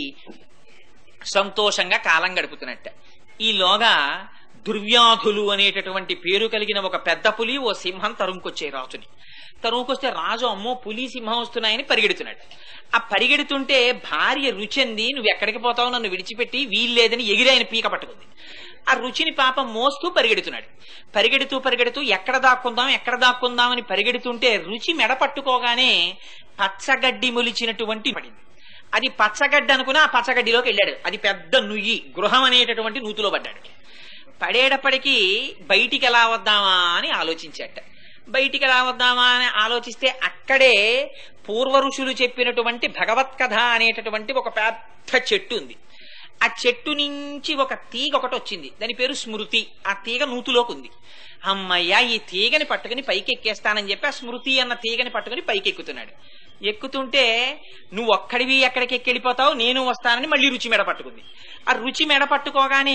సంతోషంగా కాలం గడుపుతున్నట్ట ఈలోగా దుర్వ్యాధులు అనేటటువంటి పేరు కలిగిన ఒక పెద్ద పులి ఓ సింహం తరుముకొచ్చే రాజుని తరుముకొస్తే రాజు అమ్మో పులి సింహం వస్తున్నాయని పరిగెడుతున్నాడు ఆ పరిగెడుతుంటే భార్య రుచింది నువ్వు ఎక్కడికి పోతావు నన్ను విడిచిపెట్టి వీల్లేదని ఎగిరి ఆయన పీక పట్టుకుంది ఆ రుచిని పాపం మోస్తూ పరిగెడుతున్నాడు పరిగెడుతూ పరిగెడుతూ ఎక్కడ దాక్కుందాం ఎక్కడ దాక్కుందాం అని పరిగెడుతుంటే రుచి మెడ పట్టుకోగానే పచ్చగడ్డి మొలిచినటువంటి పడింది అది పచ్చగడ్డి అనుకుని ఆ పచ్చగడ్డిలోకి వెళ్ళాడు అది పెద్ద నుయ్యి గృహం అనేటటువంటి నూతిలో పడ్డాడు పడేటప్పటికీ బయటికి ఎలా వద్దామా అని ఆలోచించాట బయటికి ఎలా వద్దామా అని ఆలోచిస్తే అక్కడే పూర్వ ఋషులు చెప్పినటువంటి భగవత్ కథ అనేటటువంటి ఒక పెద్ద చెట్టు ఉంది ఆ చెట్టు నుంచి ఒక తీగ ఒకటి వచ్చింది దాని పేరు స్మృతి ఆ తీగ నూతులోకి ఉంది అమ్మయ్య ఈ తీగని పట్టుకుని పైకి ఎక్కేస్తానని చెప్పి ఆ స్మృతి అన్న తీగని పట్టుకుని పైకి ఎక్కుతున్నాడు ఎక్కుతుంటే నువ్వు ఒక్కడివి ఎక్కడికి ఎక్కెళ్ళిపోతావు నేను వస్తానని మళ్ళీ రుచి మెడ పట్టుకుంది ఆ రుచి మెడ పట్టుకోగానే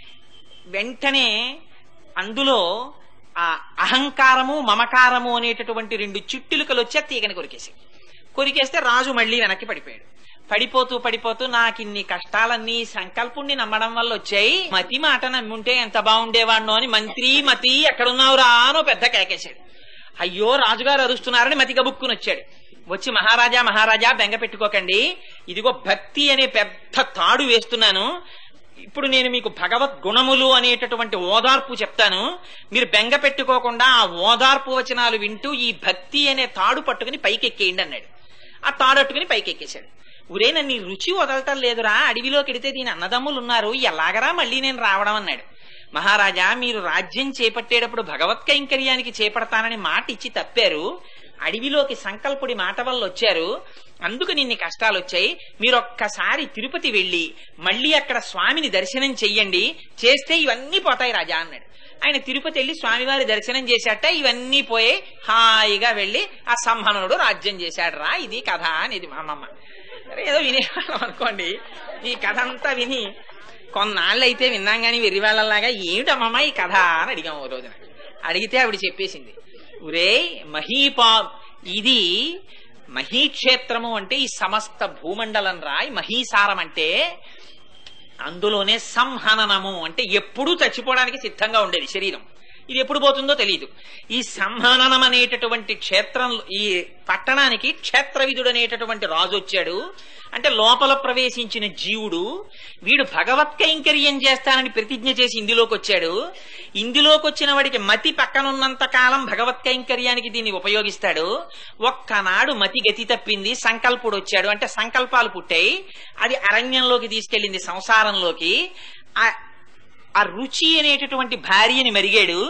వెంటనే అందులో ఆ అహంకారము మమకారము అనేటటువంటి రెండు చిట్టులుకలు వచ్చి ఆ తీగని కొరికేసి కొరికేస్తే రాజు మళ్ళీ వెనక్కి పడిపోయాడు పడిపోతూ పడిపోతూ నాకు ఇన్ని కష్టాలన్నీ సంకల్పుణ్ణి నమ్మడం వల్ల వచ్చాయి మతి మాట నమ్ముంటే ఎంత బాగుండేవాడినో అని మంత్రి మతి ఎక్కడున్నావురా అనో పెద్ద కేకేశాడు అయ్యో రాజుగారు అరుస్తున్నారని మతి గబుక్కుని వచ్చాడు వచ్చి మహారాజా మహారాజా బెంగ పెట్టుకోకండి ఇదిగో భక్తి అనే పెద్ద తాడు వేస్తున్నాను ఇప్పుడు నేను మీకు భగవత్ గుణములు అనేటటువంటి ఓదార్పు చెప్తాను మీరు బెంగ పెట్టుకోకుండా ఆ ఓదార్పు వచనాలు వింటూ ఈ భక్తి అనే తాడు పట్టుకుని పైకెక్కేయండి అన్నాడు ఆ తాడట్టుకుని పైకెక్కేశాడు ఉరే నన్ను ఈ రుచి వదలటం లేదురా అడవిలోకి ఎడితే దీని అన్నదమ్ములు ఉన్నారు ఎలాగరా మళ్ళీ నేను రావడం అన్నాడు మహారాజా మీరు రాజ్యం చేపట్టేటప్పుడు భగవత్ కైంకర్యానికి చేపడతానని మాట ఇచ్చి తప్పారు అడవిలోకి సంకల్పుడి మాట వల్ల వచ్చారు అందుకు నిన్ని కష్టాలు వచ్చాయి మీరు ఒక్కసారి తిరుపతి వెళ్ళి మళ్ళీ అక్కడ స్వామిని దర్శనం చెయ్యండి చేస్తే ఇవన్నీ పోతాయి రాజా అన్నాడు ఆయన తిరుపతి వెళ్ళి స్వామివారి దర్శనం చేశాట ఇవన్నీ పోయి హాయిగా వెళ్ళి ఆ సంహనుడు రాజ్యం చేశాడు రా ఇది కథ అనేది మా అమ్మమ్మ సరే ఏదో వినేవాళ్ళం అనుకోండి ఈ కథ అంతా విని కొన్నాళ్ళు అయితే విన్నాం కానీ వెర్రివాళ్ళలాగా ఏమిటమ్మమ్మ ఈ కథ అని అడిగాం ఓ రోజున అడిగితే ఆవిడ చెప్పేసింది ఒరే మహీపా ఇది మహీక్షేత్రము అంటే ఈ సమస్త భూమండలం రా ఈ మహీసారం అంటే అందులోనే సంహననము అంటే ఎప్పుడూ చచ్చిపోవడానికి సిద్ధంగా ఉండేది శరీరం ఇది ఎప్పుడు పోతుందో తెలియదు ఈ సంహననం అనేటటువంటి క్షేత్రం ఈ పట్టణానికి క్షేత్రవిధుడు అనేటటువంటి రాజు వచ్చాడు అంటే లోపల ప్రవేశించిన జీవుడు వీడు భగవత్ కైంకర్యం చేస్తానని ప్రతిజ్ఞ చేసి ఇందులోకి వచ్చాడు ఇందులోకి వచ్చిన వాడికి మతి పక్కనున్నంత కాలం భగవత్ కైంకర్యానికి దీన్ని ఉపయోగిస్తాడు ఒక్కనాడు మతి గతి తప్పింది సంకల్పుడు వచ్చాడు అంటే సంకల్పాలు పుట్టాయి అది అరణ్యంలోకి తీసుకెళ్ళింది సంసారంలోకి ఆ ఆ రుచి అనేటటువంటి భార్యని మరిగాడు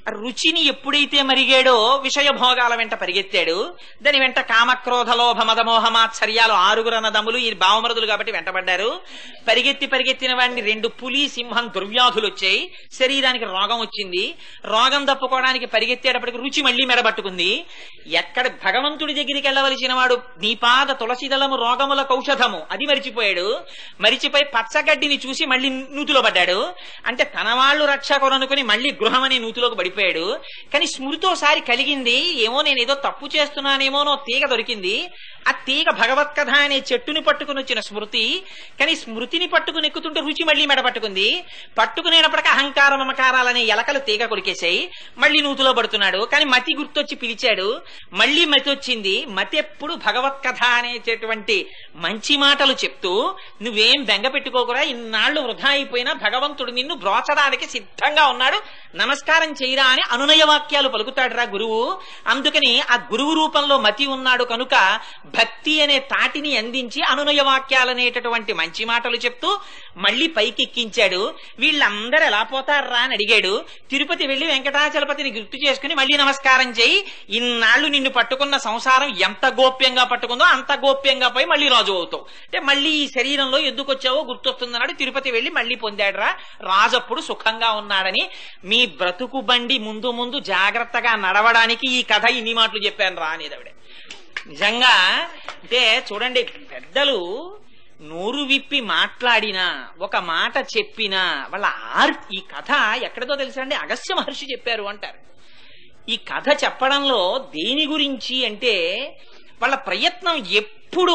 రుచిని ఎప్పుడైతే మరిగాడో విషయ భోగాల వెంట పరిగెత్తాడు దాని వెంట కామక్రోధ లోభ మదమోహమాత్సర్యాలు ఆరుగురు అన్నదమ్ములు ఈ భావమరుదులు కాబట్టి వెంటబడ్డారు పరిగెత్తి పరిగెత్తిన వాడిని రెండు పులి సింహం దుర్వ్యాధులు వచ్చాయి శరీరానికి రోగం వచ్చింది రోగం తప్పుకోవడానికి పరిగెత్తేటప్పటికి రుచి మళ్లీ మెడబట్టుకుంది ఎక్కడ భగవంతుడి దగ్గరికి వెళ్ళవలసిన వాడు నీ పాద తులసిదళము రోగముల కౌషధము అది మరిచిపోయాడు మరిచిపోయి పచ్చగడ్డిని చూసి మళ్ళీ నూతిలో పడ్డాడు అంటే తన వాళ్ళు రక్షకులు అనుకుని మళ్ళీ గృహం అనే నూతిలోకి పడిపోయాడు కానీ స్మృతోసారి కలిగింది ఏమో నేను ఏదో తప్పు చేస్తున్నానేమోనో తీగ దొరికింది ఆ తీగ భగవత్ కథ అనే చెట్టుని పట్టుకుని వచ్చిన స్మృతి కానీ స్మృతిని పట్టుకుని ఎక్కుతుంటే రుచి మళ్ళీ మెడ పట్టుకుంది పట్టుకునేటప్పటికి అహంకార మమకారాలనే ఎలకలు తీగ కొరికేశాయి మళ్ళీ నూతిలో పడుతున్నాడు కానీ మతి గుర్తొచ్చి పిలిచాడు మళ్ళీ మతి వచ్చింది మతి ఎప్పుడు భగవత్ కథ అనేటటువంటి మంచి మాటలు చెప్తూ నువ్వేం బెంగ పెట్టుకోకురా ఇన్నాళ్లు వృధా అయిపోయినా భగవంతుడు నిన్ను బ్రోచడానికి సిద్ధంగా ఉన్నాడు నమస్కారం చేయరా అని అనునయ వాక్యాలు పలుకుతాడురా గురువు అందుకని ఆ గురువు రూపంలో మతి ఉన్నాడు కనుక భక్తి అనే తాటిని అందించి అనునయ వాక్యాలనేటటువంటి మంచి మాటలు చెప్తూ మళ్ళీ పైకెక్కించాడు వీళ్ళందరూ ఎలా పోతారా అని అడిగాడు తిరుపతి వెళ్లి వెంకటాచలపతిని గుర్తు చేసుకుని మళ్ళీ నమస్కారం చేయి ఇన్నాళ్లు నిన్ను పట్టుకున్న సంసారం ఎంత గోప్యంగా పట్టుకుందో అంత గోప్యంగా పోయి మళ్ళీ రాజు అవుతావు అంటే మళ్ళీ ఈ శరీరంలో ఎందుకు వచ్చావో గుర్తొస్తుందన్నాడు తిరుపతి వెళ్లి మళ్ళీ పొందాడురా రాజప్పుడు సుఖంగా ఉన్నాడని మీ బ్రతుకు బండి ముందు ముందు జాగ్రత్తగా నడవడానికి ఈ కథ ఇన్ని మాటలు చెప్పాను రా అనేది ఆవిడ నిజంగా అంటే చూడండి పెద్దలు నోరు విప్పి మాట్లాడినా ఒక మాట చెప్పినా వాళ్ళ ఆర్ ఈ కథ ఎక్కడితో తెలుసా అండి అగస్త్య మహర్షి చెప్పారు అంటారు ఈ కథ చెప్పడంలో దేని గురించి అంటే వాళ్ళ ప్రయత్నం ఎప్పుడు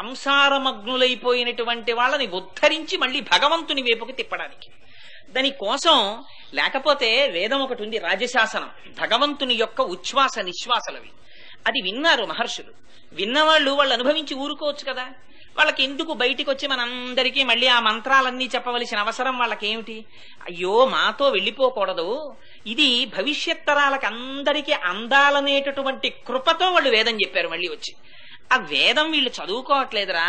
సంసారమగ్నులైపోయినటువంటి వాళ్ళని ఉద్ధరించి మళ్ళీ భగవంతుని వైపుకి తిప్పడానికి దానికోసం లేకపోతే వేదం ఒకటి ఉంది రాజశాసనం భగవంతుని యొక్క ఉచ్ఛ్వాస నిశ్వాసలవి అది విన్నారు మహర్షులు విన్నవాళ్ళు వాళ్ళు అనుభవించి ఊరుకోవచ్చు కదా వాళ్ళకి ఎందుకు బయటికి వచ్చి మనందరికీ మళ్ళీ ఆ మంత్రాలన్నీ చెప్పవలసిన అవసరం వాళ్ళకేమిటి అయ్యో మాతో వెళ్ళిపోకూడదు ఇది భవిష్యత్ తరాలకు అందరికీ అందాలనేటటువంటి కృపతో వాళ్ళు వేదం చెప్పారు మళ్ళీ వచ్చి ఆ వేదం వీళ్ళు చదువుకోవట్లేదురా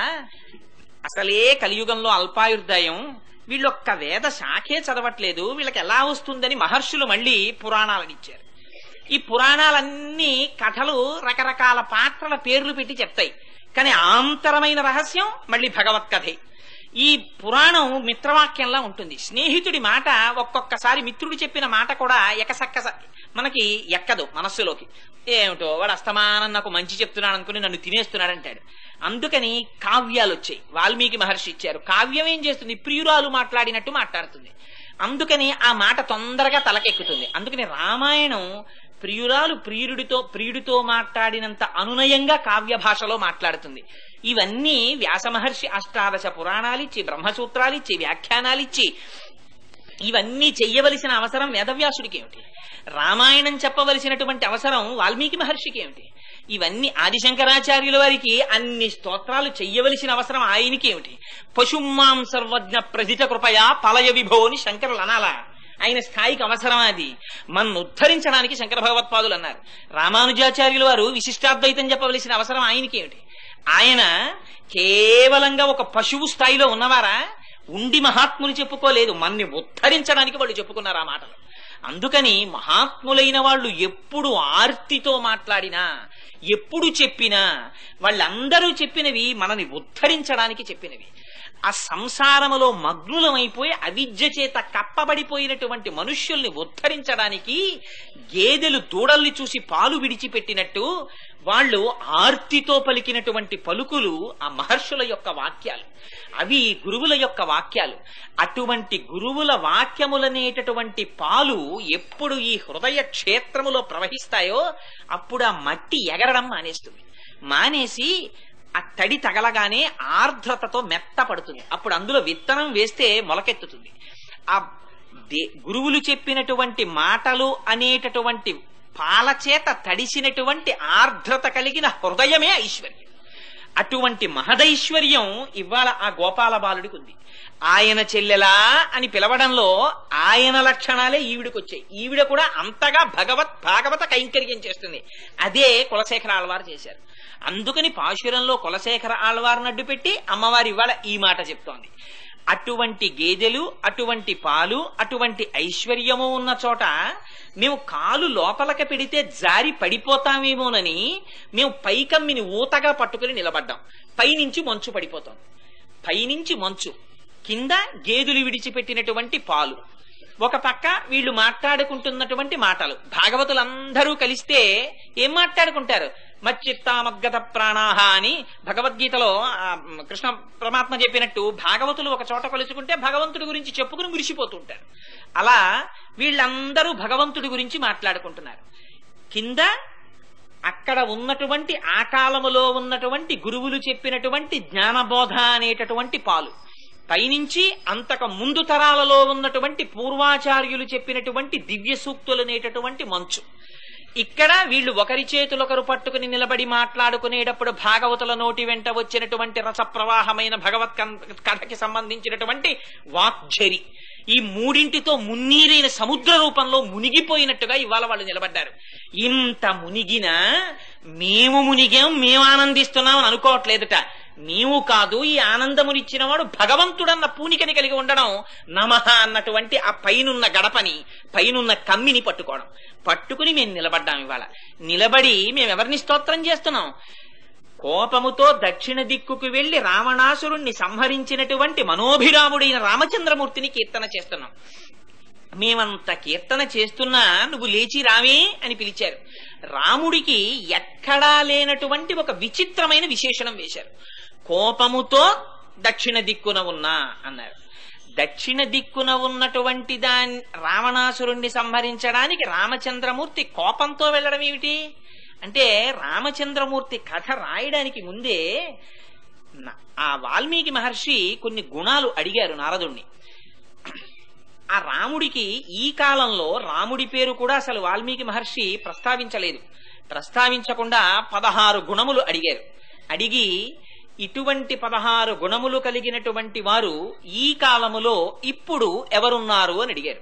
అసలే కలియుగంలో అల్పాయుర్దాయం వీళ్ళు ఒక్క వేద శాఖే చదవట్లేదు వీళ్ళకి ఎలా వస్తుందని మహర్షులు మళ్ళీ పురాణాలను ఇచ్చారు ఈ పురాణాలన్నీ కథలు రకరకాల పాత్రల పేర్లు పెట్టి చెప్తాయి కానీ ఆంతరమైన రహస్యం మళ్ళీ భగవత్ కథే ఈ పురాణం మిత్రవాక్యంలా ఉంటుంది స్నేహితుడి మాట ఒక్కొక్కసారి మిత్రుడు చెప్పిన మాట కూడా ఎకసక్క మనకి ఎక్కదు మనస్సులోకి ఏమిటో వాడు అస్తమానం నాకు మంచి చెప్తున్నాడు అనుకుని నన్ను తినేస్తున్నాడు అంటాడు అందుకని కావ్యాలు వచ్చాయి వాల్మీకి మహర్షి ఇచ్చారు కావ్యం ఏం చేస్తుంది ప్రియురాలు మాట్లాడినట్టు మాట్లాడుతుంది అందుకని ఆ మాట తొందరగా తలకెక్కుతుంది అందుకని రామాయణం ప్రియురాలు ప్రియుడితో ప్రియుడితో మాట్లాడినంత అనునయంగా కావ్య భాషలో మాట్లాడుతుంది ఇవన్నీ వ్యాస మహర్షి అష్టాదశ పురాణాలిచ్చి బ్రహ్మసూత్రాలిచ్చి వ్యాఖ్యానాలిచ్చి ఇవన్నీ చెయ్యవలసిన అవసరం వేదవ్యాసుడికి ఏమిటి రామాయణం చెప్పవలసినటువంటి అవసరం వాల్మీకి మహర్షికి ఏమిటి ఇవన్నీ ఆదిశంకరాచార్యుల వారికి అన్ని స్తోత్రాలు చెయ్యవలసిన అవసరం ఆయనకి ఏమిటి పశుమాం సర్వజ్ఞ ప్రజిత కృపయా పలయ విభో అని శంకరులు అనాలా ఆయన స్థాయికి అవసరం అది మన్ను ఉద్ధరించడానికి శంకర భగవత్పాదులు అన్నారు రామానుజాచార్యుల వారు విశిష్టాద్వైతం చెప్పవలసిన అవసరం ఆయనకి ఏమిటి ఆయన కేవలంగా ఒక పశువు స్థాయిలో ఉన్నవారా ఉండి మహాత్ములు చెప్పుకోలేదు మన్ని ఉద్ధరించడానికి వాళ్ళు చెప్పుకున్నారు ఆ మాటలు అందుకని మహాత్ములైన వాళ్ళు ఎప్పుడు ఆర్తితో మాట్లాడినా ఎప్పుడు చెప్పినా వాళ్ళందరూ చెప్పినవి మనని ఉద్ధరించడానికి చెప్పినవి ఆ సంసారములో మగ్నులమైపోయి అవిద్య చేత కప్పబడిపోయినటువంటి మనుష్యుల్ని ఉద్ధరించడానికి గేదెలు దూడల్ని చూసి పాలు విడిచిపెట్టినట్టు వాళ్ళు ఆర్తితో పలికినటువంటి పలుకులు ఆ మహర్షుల యొక్క వాక్యాలు అవి గురువుల యొక్క వాక్యాలు అటువంటి గురువుల వాక్యములనేటటువంటి పాలు ఎప్పుడు ఈ హృదయ క్షేత్రములో ప్రవహిస్తాయో అప్పుడు ఆ మట్టి ఎగరడం మానేస్తుంది మానేసి ఆ తడి తగలగానే ఆర్ద్రతతో మెత్తపడుతుంది అప్పుడు అందులో విత్తనం వేస్తే మొలకెత్తుతుంది ఆ దే- గురువులు చెప్పినటువంటి మాటలు అనేటటువంటి పాల చేత తడిసినటువంటి ఆర్ద్రత కలిగిన హృదయమే ఐశ్వర్యం అటువంటి మహదైశ్వర్యం ఇవాళ ఆ గోపాల బాలుడికి ఉంది ఆయన చెల్లెలా అని పిలవడంలో ఆయన లక్షణాలే ఈవిడికి వచ్చాయి ఈవిడ కూడా అంతగా భగవత్ భాగవత కైంకర్యం చేస్తుంది అదే కులశేఖర ఆళ్వారు చేశారు అందుకని పాశురంలో కులశేఖర ఆళ్వారిని అడ్డు పెట్టి అమ్మవారి ఇవాళ ఈ మాట చెప్తోంది అటువంటి గేదెలు అటువంటి పాలు అటువంటి ఐశ్వర్యము ఉన్న చోట మేము కాలు లోపలకి పెడితే జారి పడిపోతామేమోనని మేము పైకమ్మిని ఊతగా పట్టుకుని నిలబడ్డాం పైనుంచి మంచు పడిపోతాం పైనుంచి మంచు కింద గేదెలు విడిచిపెట్టినటువంటి పాలు ఒక పక్క వీళ్ళు మాట్లాడుకుంటున్నటువంటి మాటలు భాగవతులందరూ కలిస్తే ఏం మాట్లాడుకుంటారు మచ్చిత్తామగ్గత ప్రాణాహ అని భగవద్గీతలో ఆ, కృష్ణ పరమాత్మ చెప్పినట్టు భాగవతులు ఒక చోట కలుసుకుంటే భగవంతుడి గురించి చెప్పుకుని మురిసిపోతుంటారు అలా వీళ్ళందరూ భగవంతుడి గురించి మాట్లాడుకుంటున్నారు కింద అక్కడ ఉన్నటువంటి ఆ కాలములో ఉన్నటువంటి గురువులు చెప్పినటువంటి జ్ఞానబోధ అనేటటువంటి పాలు పైనుంచి అంతకు ముందు తరాలలో ఉన్నటువంటి పూర్వాచార్యులు చెప్పినటువంటి దివ్య సూక్తులనేటటువంటి మంచు ఇక్కడ వీళ్ళు ఒకరి చేతులొకరు పట్టుకుని నిలబడి మాట్లాడుకునేటప్పుడు భాగవతుల నోటి వెంట వచ్చినటువంటి రస ప్రవాహమైన భగవత్ కన్- కథకి సంబంధించినటువంటి వాక్ఝరి ఈ మూడింటితో మున్నీరైన సముద్ర రూపంలో మునిగిపోయినట్టుగా ఇవాళ వాళ్ళు నిలబడ్డారు ఇంత మునిగినా మేము మునిగాం మేము ఆనందిస్తున్నాం అని అనుకోవట్లేదుట నీవు కాదు ఈ ఆనందమునిచ్చిన వాడు భగవంతుడన్న పూనికని కలిగి ఉండడం నమః అన్నటువంటి ఆ పైనున్న గడపని పైనున్న కమ్మిని పట్టుకోవడం పట్టుకుని మేము నిలబడ్డాం ఇవాళ నిలబడి మేము ఎవరిని స్తోత్రం చేస్తున్నాం కోపముతో దక్షిణ దిక్కుకు వెళ్లి రావణాసురుణ్ణి సంహరించినటువంటి మనోభిరాముడైన రామచంద్రమూర్తిని కీర్తన చేస్తున్నాం మేమంత కీర్తన చేస్తున్నా నువ్వు లేచి రావే అని పిలిచారు రాముడికి ఎక్కడా లేనటువంటి ఒక విచిత్రమైన విశేషణం వేశారు కోపముతో దక్షిణ దిక్కున ఉన్నా అన్నారు దక్షిణ దిక్కున ఉన్నటువంటి దాని రావణాసురుణ్ణి సంహరించడానికి రామచంద్రమూర్తి కోపంతో వెళ్ళడం ఏమిటి అంటే రామచంద్రమూర్తి కథ రాయడానికి ముందే న- ఆ వాల్మీకి మహర్షి కొన్ని గుణాలు అడిగారు నారదుణ్ణి ఆ రాముడికి ఈ కాలంలో రాముడి పేరు కూడా అసలు వాల్మీకి మహర్షి ప్రస్తావించలేదు ప్రస్తావించకుండా పదహారు గుణములు అడిగారు అడిగి ఇటువంటి పదహారు గుణములు కలిగినటువంటి వారు ఈ కాలములో ఇప్పుడు ఎవరున్నారు అని అడిగారు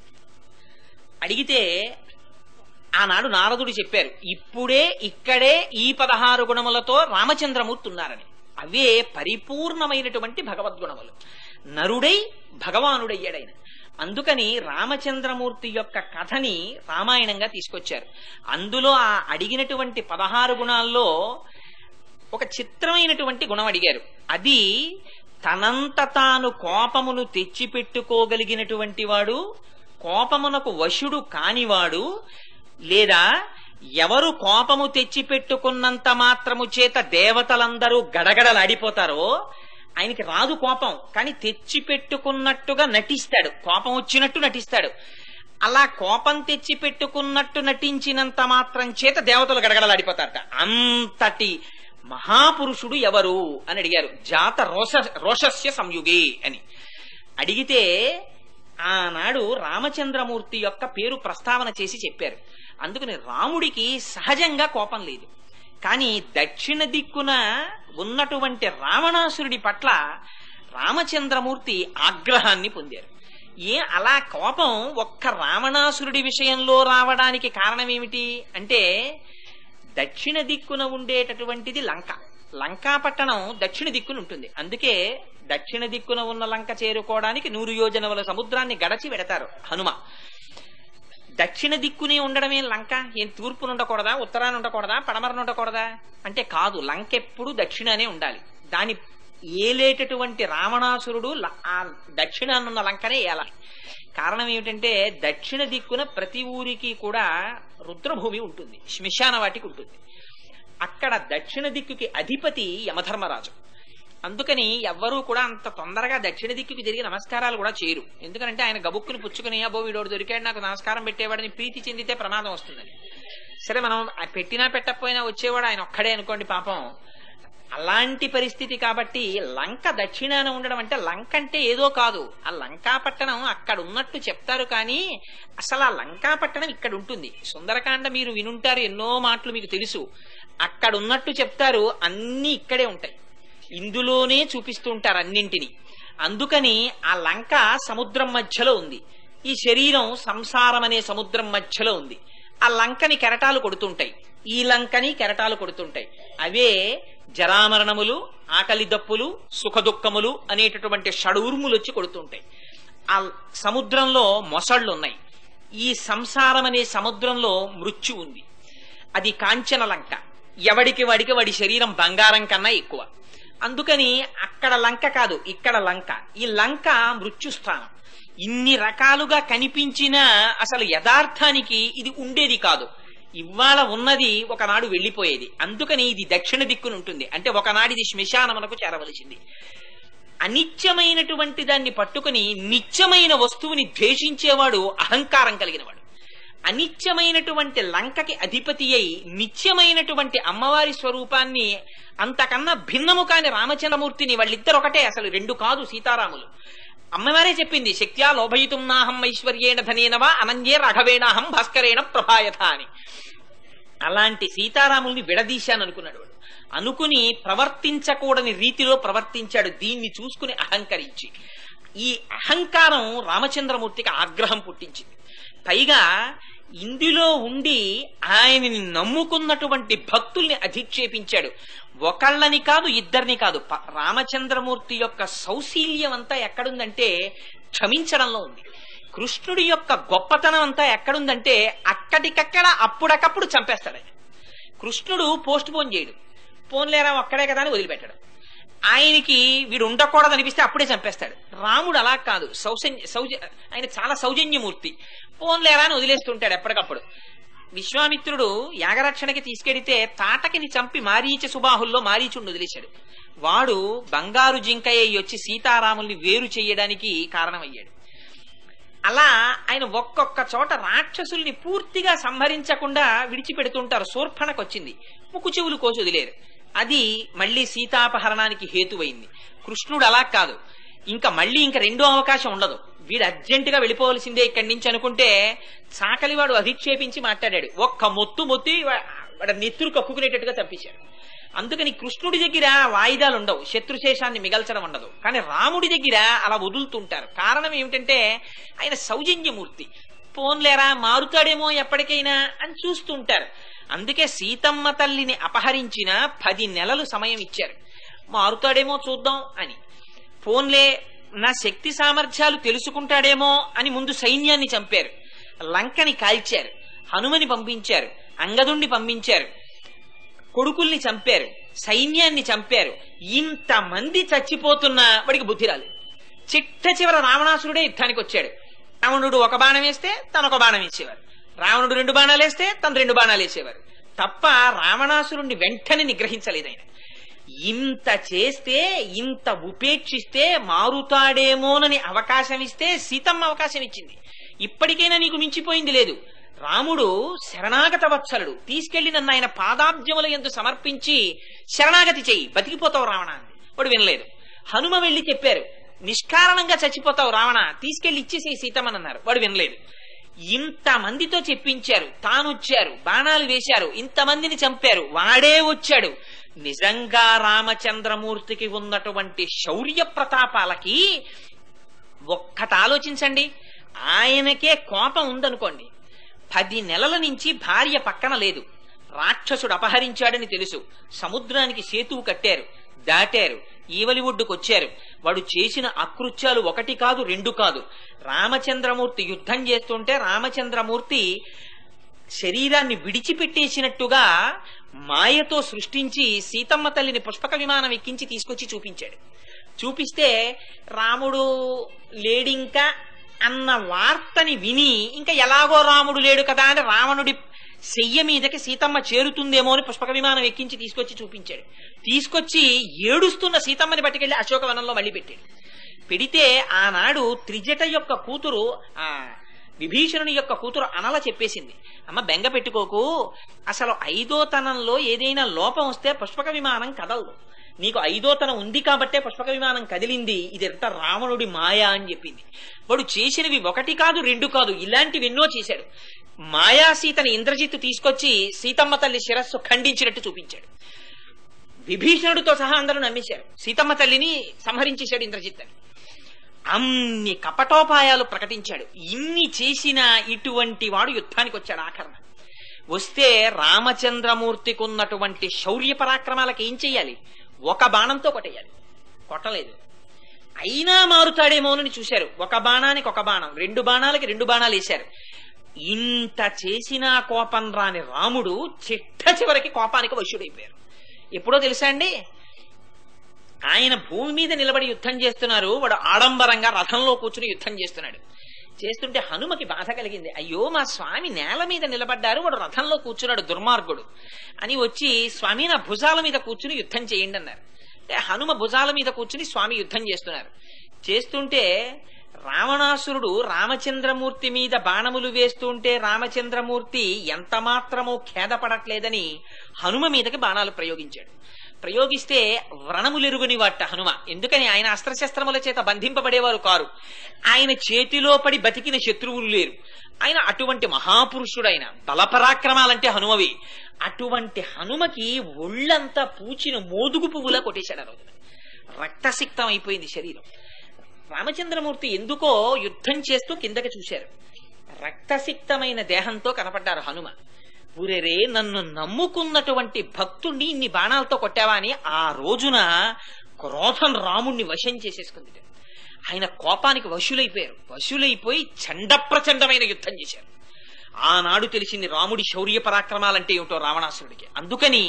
అడిగితే ఆనాడు నారదుడు చెప్పారు ఇప్పుడే ఇక్కడే ఈ పదహారు గుణములతో రామచంద్రమూర్తి ఉన్నారని అవే పరిపూర్ణమైనటువంటి భగవద్గుణములు నరుడై భగవానుడయ్యాడైన అందుకని రామచంద్రమూర్తి యొక్క కథని రామాయణంగా తీసుకొచ్చారు అందులో ఆ అడిగినటువంటి పదహారు గుణాల్లో ఒక చిత్రమైనటువంటి గుణం అడిగారు అది తనంత తాను కోపమును తెచ్చిపెట్టుకోగలిగినటువంటి వాడు కోపమునకు వశుడు కానివాడు లేదా ఎవరు కోపము తెచ్చిపెట్టుకున్నంత మాత్రము చేత దేవతలందరూ గడగడలాడిపోతారో ఆయనకి రాదు కోపం కానీ తెచ్చిపెట్టుకున్నట్టుగా నటిస్తాడు కోపం వచ్చినట్టు నటిస్తాడు అలా కోపం తెచ్చి పెట్టుకున్నట్టు నటించినంత మాత్రం చేత దేవతలు గడగడలాడిపోతారట అంతటి మహాపురుషుడు ఎవరు అని అడిగారు జాత రోష రోషస్య సంయుగే అని అడిగితే ఆనాడు రామచంద్రమూర్తి యొక్క పేరు ప్రస్తావన చేసి చెప్పారు అందుకని రాముడికి సహజంగా కోపం లేదు కానీ దక్షిణ దిక్కున ఉన్నటువంటి రావణాసురుడి పట్ల రామచంద్రమూర్తి ఆగ్రహాన్ని పొందారు ఏ అలా కోపం ఒక్క రావణాసురుడి విషయంలో రావడానికి కారణం ఏమిటి అంటే దక్షిణ దిక్కున ఉండేటటువంటిది లంక లంకా పట్టణం దక్షిణ దిక్కున ఉంటుంది అందుకే దక్షిణ దిక్కున ఉన్న లంక చేరుకోవడానికి నూరు యోజనముల సముద్రాన్ని గడచి వెడతారు హనుమ దక్షిణ దిక్కునే ఉండడమే లంక ఏం తూర్పున ఉండకూడదా ఉత్తరాన ఉండకూడదా పడమరన ఉండకూడదా అంటే కాదు లంక ఎప్పుడు దక్షిణానే ఉండాలి దాని ఏలేటటువంటి రావణాసురుడు ల- ఆ దక్షిణానున్న లంకనే ఏలాలి కారణం ఏమిటంటే దక్షిణ దిక్కున ప్రతి ఊరికి కూడా రుద్రభూమి ఉంటుంది శ్మశాన వాటికి ఉంటుంది అక్కడ దక్షిణ దిక్కుకి అధిపతి యమధర్మరాజు అందుకని ఎవ్వరూ కూడా అంత తొందరగా దక్షిణ దిక్కుకి తిరిగి నమస్కారాలు కూడా చేయరు ఎందుకంటే ఆయన గబుక్కుని పుచ్చుకుని అబ్బో వీడోడు దొరికాడు నాకు నమస్కారం పెట్టేవాడని ప్రీతి చెందితే ప్రమాదం వస్తుందని సరే మనం ఆ పెట్టినా పెట్టకపోయినా వచ్చేవాడు ఆయన ఒక్కడే అనుకోండి పాపం అలాంటి పరిస్థితి కాబట్టి లంక దక్షిణాన ఉండడం అంటే లంక అంటే ఏదో కాదు ఆ లంకా పట్టణం అక్కడ ఉన్నట్టు చెప్తారు కానీ అసలు ఆ లంకా పట్టణం ఇక్కడ ఉంటుంది సుందరకాండ మీరు వినుంటారు ఎన్నో మాటలు మీకు తెలుసు అక్కడ ఉన్నట్టు చెప్తారు అన్ని ఇక్కడే ఉంటాయి ఇందులోనే చూపిస్తూ ఉంటారు అన్నింటినీ అందుకని ఆ లంక సముద్రం మధ్యలో ఉంది ఈ శరీరం సంసారం అనే సముద్రం మధ్యలో ఉంది ఆ లంకని కెరటాలు కొడుతుంటాయి ఈ లంకని కెరటాలు కొడుతుంటాయి అవే జరామరణములు ఆకలి దప్పులు సుఖ దుఃఖములు అనేటటువంటి షడూర్ములు వచ్చి కొడుతుంటాయి ఆ సముద్రంలో మొసళ్ళు ఉన్నాయి ఈ సంసారం అనే సముద్రంలో మృత్యు ఉంది అది కాంచన లంక ఎవడికి వాడికి వాడి శరీరం బంగారం కన్నా ఎక్కువ అందుకని అక్కడ లంక కాదు ఇక్కడ లంక ఈ లంక మృత్యుస్థానం ఇన్ని రకాలుగా కనిపించినా అసలు యథార్థానికి ఇది ఉండేది కాదు ఇవాళ ఉన్నది ఒకనాడు వెళ్ళిపోయేది అందుకని ఇది దక్షిణ దిక్కున ఉంటుంది అంటే ఒకనాడు ఇది శ్మశానమునకు చేరవలసింది అనిత్యమైనటువంటి దాన్ని పట్టుకుని నిత్యమైన వస్తువుని ద్వేషించేవాడు అహంకారం కలిగినవాడు అనిత్యమైనటువంటి లంకకి అధిపతి అయి నిత్యమైనటువంటి అమ్మవారి స్వరూపాన్ని అంతకన్నా భిన్నము కాని రామచంద్రమూర్తిని వాళ్ళిద్దరు ఒకటే అసలు రెండు కాదు సీతారాములు అమ్మవారే చెప్పింది శక్త్యా లోభయితుం నాహం ఐశ్వర్యేణ ధనేనవా అనంజే రాఘవేణాహం భాస్కరేణ ప్రభాయథ అని అలాంటి సీతారాముల్ని విడదీశాను అనుకున్నాడు వాడు అనుకుని ప్రవర్తించకూడని రీతిలో ప్రవర్తించాడు దీన్ని చూసుకుని అహంకరించి ఈ అహంకారం రామచంద్రమూర్తికి ఆగ్రహం పుట్టించింది పైగా ఇందులో ఉండి ఆయనని నమ్ముకున్నటువంటి భక్తుల్ని అధిక్షేపించాడు ఒకళ్ళని కాదు ఇద్దరిని కాదు ప- రామచంద్రమూర్తి యొక్క సౌశీల్యం అంతా ఎక్కడుందంటే క్షమించడంలో ఉంది కృష్ణుడి యొక్క గొప్పతనం అంతా ఎక్కడుందంటే అక్కడికక్కడ అప్పుడకప్పుడు చంపేస్తాడు ఆయన కృష్ణుడు పోస్ట్ పోన్ చేయడు పోన్లేరా ఒక్కడే కదా అని వదిలిపెట్టాడు ఆయనకి వీడు ఉండకూడదు అనిపిస్తే అప్పుడే చంపేస్తాడు రాముడు అలా కాదు సౌజన్య సౌజ ఆయన చాలా సౌజన్యమూర్తి పోన్లేరా అని వదిలేస్తుంటాడు ఎప్పటికప్పుడు విశ్వామిత్రుడు యాగరక్షణకి తీసుకెడితే తాటకిని చంపి మారీచ సుబాహుల్లో మారీచుడిని వదిలేశాడు వాడు బంగారు జింకయ్య వచ్చి సీతారాముల్ని వేరు చేయడానికి కారణమయ్యాడు అలా ఆయన ఒక్కొక్క చోట రాక్షసుల్ని పూర్తిగా సంహరించకుండా విడిచిపెడుతుంటారు శూర్పణకు వచ్చింది ముక్కు చెవులు కోసి వదిలేరు అది మళ్ళీ సీతాపహరణానికి హేతువైంది కృష్ణుడు అలా కాదు ఇంకా మళ్ళీ ఇంకా రెండో అవకాశం ఉండదు వీడు అర్జెంటుగా వెళ్ళిపోవలసిందే ఇక్కడి నుంచి అనుకుంటే చాకలివాడు అధిక్షేపించి మాట్లాడాడు ఒక్క మొత్తు మొత్తి వా- వాడి నెత్తురు కక్కుకునేటట్టుగా తప్పించాడు అందుకని కృష్ణుడి దగ్గర వాయిదాలు ఉండవు శత్రుశేషాన్ని మిగల్చడం ఉండదు కానీ రాముడి దగ్గర అలా వదులుతుంటారు కారణం ఏమిటంటే ఆయన సౌజన్యమూర్తి పోన్లేరా మారుతాడేమో ఎప్పటికైనా అని చూస్తుంటారు అందుకే సీతమ్మ తల్లిని అపహరించిన పది నెలలు సమయం ఇచ్చారు మారుతాడేమో చూద్దాం అని పోన్లే నా శక్తి సామర్థ్యాలు తెలుసుకుంటాడేమో అని ముందు సైన్యాన్ని చంపారు లంకని కాల్చారు హనుమని పంపించారు అంగదుణ్ణి పంపించారు కొడుకుల్ని చంపారు సైన్యాన్ని చంపారు ఇంతమంది చచ్చిపోతున్నా వాడికి బుద్ధి రాలేదు చిట్ట చివర రావణాసురుడే యుద్ధానికి వచ్చాడు రావణుడు ఒక బాణం వేస్తే తను ఒక బాణం వేసేవారు రావణుడు రెండు బాణాలు వేస్తే తను రెండు బాణాలు వేసేవారు తప్ప రావణాసురుణ్ణి వెంటనే నిగ్రహించలేదు ఆయన ఇంత చేస్తే ఇంత ఉపేక్షిస్తే మారుతాడేమోనని అవకాశం ఇస్తే సీతమ్మ అవకాశం ఇచ్చింది ఇప్పటికైనా నీకు మించిపోయింది లేదు రాముడు శరణాగత వత్సలుడు తీసుకెళ్లి నన్ను ఆయన పాదాబ్జముల ఎందు సమర్పించి శరణాగతి చెయ్యి బతికిపోతావు రావణ అంది వాడు వినలేదు హనుమ వెళ్లి చెప్పారు నిష్కారణంగా చచ్చిపోతావు రావణ తీసుకెళ్లి ఇచ్చేసేయి సీతమ్మని అన్నారు వాడు వినలేదు ఇంత మందితో చెప్పించారు తానొచ్చారు బాణాలు వేశారు ఇంతమందిని చంపారు వాడే వచ్చాడు నిజంగా రామచంద్రమూర్తికి ఉన్నటువంటి శౌర్య ప్రతాపాలకి ఒక్కట ఆలోచించండి ఆయనకే కోపం ఉందనుకోండి పది నెలల నుంచి భార్య పక్కన లేదు రాక్షసుడు అపహరించాడని తెలుసు సముద్రానికి సేతువు కట్టారు దాటారు ఈవలి ఒడ్డుకొచ్చారు వాడు చేసిన అకృత్యాలు ఒకటి కాదు రెండు కాదు రామచంద్రమూర్తి యుద్ధం చేస్తుంటే రామచంద్రమూర్తి శరీరాన్ని విడిచిపెట్టేసినట్టుగా మాయతో సృష్టించి సీతమ్మ తల్లిని పుష్పక విమానం ఎక్కించి తీసుకొచ్చి చూపించాడు చూపిస్తే రాముడు లేడింకా అన్న వార్తని విని ఇంకా ఎలాగో రాముడు లేడు కదా అని రావణుడి శయ్య మీదకి సీతమ్మ చేరుతుందేమో అని పుష్పక విమానం ఎక్కించి తీసుకొచ్చి చూపించాడు తీసుకొచ్చి ఏడుస్తున్న సీతమ్మని పట్టుకెళ్లి అశోకవనంలో మళ్ళీ పెట్టాడు పెడితే ఆనాడు త్రిజట యొక్క కూతురు ఆ విభీషణుని యొక్క కూతురు అనల చెప్పేసింది అమ్మ బెంగ పెట్టుకోకు అసలు ఐదోతనంలో ఏదైనా లోపం వస్తే పుష్పక విమానం కదలదు నీకు ఐదోతనం ఉంది కాబట్టే పుష్పక విమానం కదిలింది ఇదంతా రావణుడి మాయా అని చెప్పింది వాడు చేసినవి ఒకటి కాదు రెండు కాదు ఇలాంటివి ఎన్నో చేశాడు మాయా సీతని ఇంద్రజిత్తు తీసుకొచ్చి సీతమ్మ తల్లి శిరస్సు ఖండించినట్టు చూపించాడు విభీషణుడితో సహా అందరూ నమ్మేశారు సీతమ్మ తల్లిని సంహరించేశాడు ఇంద్రజిత్ అని అన్ని కపటోపాయాలు ప్రకటించాడు ఇన్ని చేసిన ఇటువంటి వాడు యుద్ధానికి వచ్చాడు ఆఖరణ వస్తే రామచంద్రమూర్తికి ఉన్నటువంటి శౌర్య పరాక్రమాలకు ఏం చెయ్యాలి ఒక బాణంతో కొట్టేయాలి కొట్టలేదు అయినా మారుతాడేమోనని చూశారు ఒక బాణానికి ఒక బాణం రెండు బాణాలకి రెండు బాణాలు వేశారు ఇంత చేసినా కోపం రాని రాముడు చిట్ట చివరికి కోపానికి వశుడైపోయారు ఎప్పుడో తెలుసా అండి ఆయన భూమి మీద నిలబడి యుద్ధం చేస్తున్నారు వాడు ఆడంబరంగా రథంలో కూర్చుని యుద్ధం చేస్తున్నాడు చేస్తుంటే హనుమకి బాధ కలిగింది అయ్యో మా స్వామి నేల మీద నిలబడ్డారు వాడు రథంలో కూర్చున్నాడు దుర్మార్గుడు అని వచ్చి స్వామి నా భుజాల మీద కూర్చుని యుద్ధం చేయండి అన్నారు అంటే హనుమ భుజాల మీద కూర్చుని స్వామి యుద్ధం చేస్తున్నారు చేస్తుంటే రావణాసురుడు రామచంద్రమూర్తి మీద బాణములు వేస్తుంటే రామచంద్రమూర్తి ఎంత మాత్రమో ఖేదపడట్లేదని హనుమ మీదకి బాణాలు ప్రయోగించాడు ప్రయోగిస్తే వ్రణములెరుగుని వాట హనుమ ఎందుకని ఆయన అస్త్రశస్త్రముల చేత బంధింపబడేవారు కారు ఆయన చేతిలో పడి బతికిన శత్రువులు లేరు ఆయన అటువంటి మహాపురుషుడైన బలపరాక్రమాలంటే హనుమవి అటువంటి హనుమకి ఒళ్ళంతా పూచిన మోదుగు పువ్వులా కొట్టేశాడు ఆ రోజున రక్తసిక్తం అయిపోయింది శరీరం రామచంద్రమూర్తి ఎందుకో యుద్ధం చేస్తూ కిందకి చూశారు రక్తసిక్తమైన దేహంతో కనపడ్డారు హనుమ ఊరేరే నన్ను నమ్ముకున్నటువంటి భక్తుణ్ణి ఇన్ని బాణాలతో కొట్టావా అని ఆ రోజున క్రోధం రాముణ్ణి వశం చేసేసుకుంది ఆయన కోపానికి వశులైపోయారు వశులైపోయి చండప్రచండమైన యుద్ధం చేశారు ఆనాడు తెలిసింది రాముడి శౌర్య పరాక్రమాలంటే ఏమిటో రావణాసురుడికి అందుకని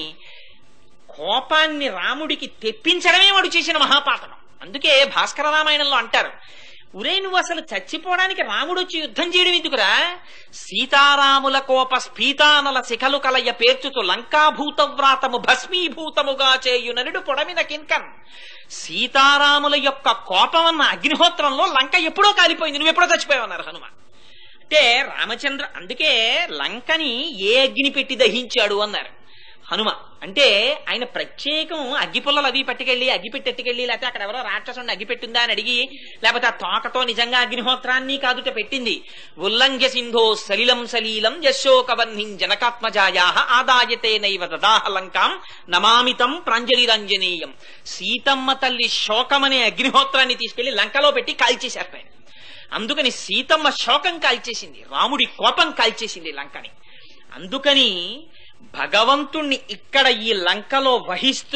కోపాన్ని రాముడికి తెప్పించడమే వాడు చేసిన మహాపాతకం అందుకే భాస్కర రామాయణంలో అంటారు ఉరే నువ్వు అసలు చచ్చిపోవడానికి రాముడు వచ్చి యుద్ధం చేయడం ఎందుకురా సీతారాముల కోప స్ఫీతానల శిఖలు కలయ పేర్చుతూ లంకాభూతవ్రాతము భస్మీభూతముగా చేయుననుడు పొడమిన కింకన్ సీతారాముల యొక్క కోపమన్న అగ్నిహోత్రంలో లంక ఎప్పుడో కాలిపోయింది నువ్వు ఎప్పుడో చచ్చిపోయావన్నారు హనుమ అంటే రామచంద్ర అందుకే లంకని ఏ అగ్ని పెట్టి దహించాడు అన్నారు హనుమ అంటే ఆయన ప్రత్యేకం అగ్గిపుల్లలు అవి పట్టుకెళ్ళి అగ్గి పెట్టి ఎట్టుకెళ్ళి లేకపోతే అక్కడ ఎవరో రాక్షసుని అగ్గి పెట్టిందా అని అడిగి లేకపోతే ఆ తోకతో నిజంగా అగ్నిహోత్రాన్ని కాదుట పెట్టింది ఉల్లంఘ్య సింధో సలిలం సలీలం యశోకవన్నిం జనకాత్మజాయా ఆదాయతే నైవ దదాహ లంకాం నమామితం ప్రాంజలిరంజనీయం సీతమ్మ తల్లి శోకమనే అగ్నిహోత్రాన్ని తీసుకెళ్లి లంకలో పెట్టి కాల్చేశారు ఆయన అందుకని సీతమ్మ శోకం కాల్చేసింది రాముడి కోపం కాల్చేసింది లంకని అందుకని భగవంతుణ్ణి ఇక్కడ ఈ లంకలో వహిస్తూ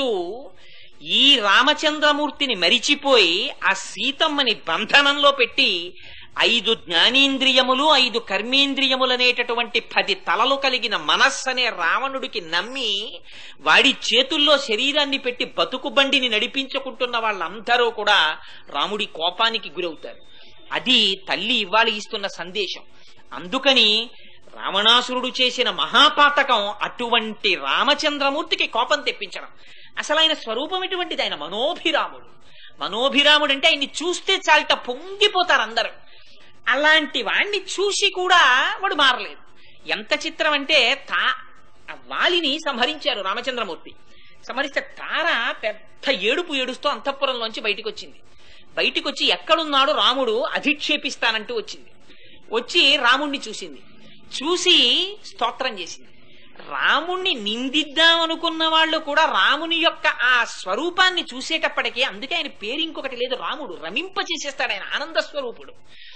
ఈ రామచంద్రమూర్తిని మరిచిపోయి ఆ సీతమ్మని బంధనంలో పెట్టి ఐదు జ్ఞానేంద్రియములు ఐదు కర్మేంద్రియములనేటటువంటి పది తలలు కలిగిన మనస్సు అనే రావణుడికి నమ్మి వాడి చేతుల్లో శరీరాన్ని పెట్టి బతుకు బండిని నడిపించుకుంటున్న వాళ్ళందరూ కూడా రాముడి కోపానికి గురవుతారు అది తల్లి ఇవ్వాలి ఇస్తున్న సందేశం అందుకని రావణాసురుడు చేసిన మహాపాతకం అటువంటి రామచంద్రమూర్తికి కోపం తెప్పించడం అసలు ఆయన స్వరూపం ఎటువంటిది ఆయన మనోభిరాముడు మనోభిరాముడు అంటే ఆయన్ని చూస్తే చాలట పొంగిపోతారు అందరూ అలాంటి వాణ్ణి చూసి కూడా వాడు మారలేదు ఎంత చిత్రం అంటే తా ఆ వాలిని సంహరించారు రామచంద్రమూర్తి సంహరిస్తే తార పెద్ద ఏడుపు ఏడుస్తూ అంతఃపురంలోంచి బయటికి వచ్చింది బయటికి వచ్చి ఎక్కడున్నాడు రాముడు అధిక్షేపిస్తానంటూ వచ్చింది వచ్చి రాముణ్ణి చూసింది చూసి స్తోత్రం చేసింది రాముణ్ణి నిందిద్దాం అనుకున్న వాళ్ళు కూడా రాముని యొక్క ఆ స్వరూపాన్ని చూసేటప్పటికీ అందుకే ఆయన పేరు ఇంకొకటి లేదు రాముడు రమింప చేసేస్తాడు ఆయన ఆనంద స్వరూపుడు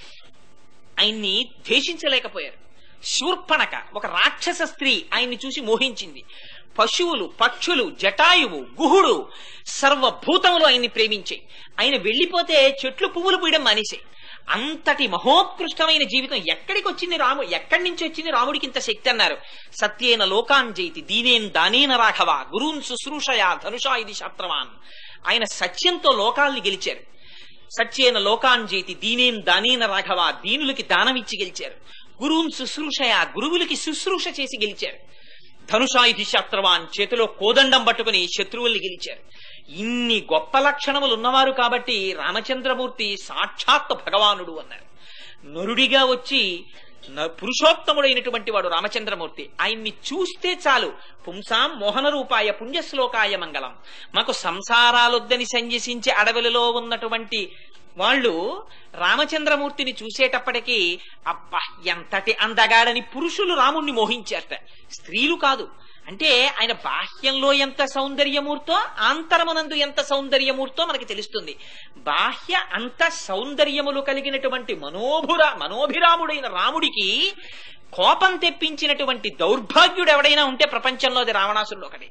ఆయన్ని ద్వేషించలేకపోయారు శూర్పణక ఒక రాక్షస స్త్రీ ఆయన్ని చూసి మోహించింది పశువులు పక్షులు జటాయువు గుహుడు సర్వభూతములు ఆయన్ని ప్రేమించాయి ఆయన వెళ్లిపోతే చెట్లు పువ్వులు పూయడం మానేశాయి అంతటి మహోత్కృష్టమైన జీవితం ఎక్కడికి వచ్చింది రాము ఎక్కడి నుంచి వచ్చింది రాముడికి ఇంత శక్తి అన్నారు సత్యేన లోకాన్ జైతి దీనేన్ దానేన రాఘవ గురూన్ శుశ్రూషయా ధనుషా ఇది శాస్త్రవాన్ ఆయన సత్యంతో లోకాల్ని గెలిచారు సత్యేన లోకాన్ జైతి దీనేం దానేన రాఘవ దీనులకి దానమిచ్చి గెలిచారు గురువున్ శుశ్రూషయ గురువులకి శుశ్రూష చేసి గెలిచారు ధనుషాయుధి శాస్త్రవాన్ చేతిలో కోదండం పట్టుకుని శత్రువుల్ని గెలిచారు ఇన్ని గొప్ప లక్షణములు ఉన్నవారు కాబట్టి రామచంద్రమూర్తి సాక్షాత్ భగవానుడు అన్నారు నరుడిగా వచ్చి న- పురుషోత్తముడైనటువంటి వాడు రామచంద్రమూర్తి ఆయన్ని చూస్తే చాలు పుంసాం మోహన రూపాయ పుణ్యశ్లోకాయ మంగళం మాకు సంసారాలొద్దని సంజసించే అడవులలో ఉన్నటువంటి వాళ్ళు రామచంద్రమూర్తిని చూసేటప్పటికీ అబ్బా ఎంతటి అందగాడని పురుషులు రాముణ్ణి మోహించారట స్త్రీలు కాదు అంటే ఆయన బాహ్యంలో ఎంత సౌందర్యమూర్తో ఆంతరమునందు ఎంత సౌందర్యమూర్తో మనకి తెలుస్తుంది బాహ్య అంత సౌందర్యములు కలిగినటువంటి మనోభుర మనోభిరాముడైన రాముడికి కోపం తెప్పించినటువంటి దౌర్భాగ్యుడు ఎవడైనా ఉంటే ప్రపంచంలో అది రావణాసురుడు ఒకటి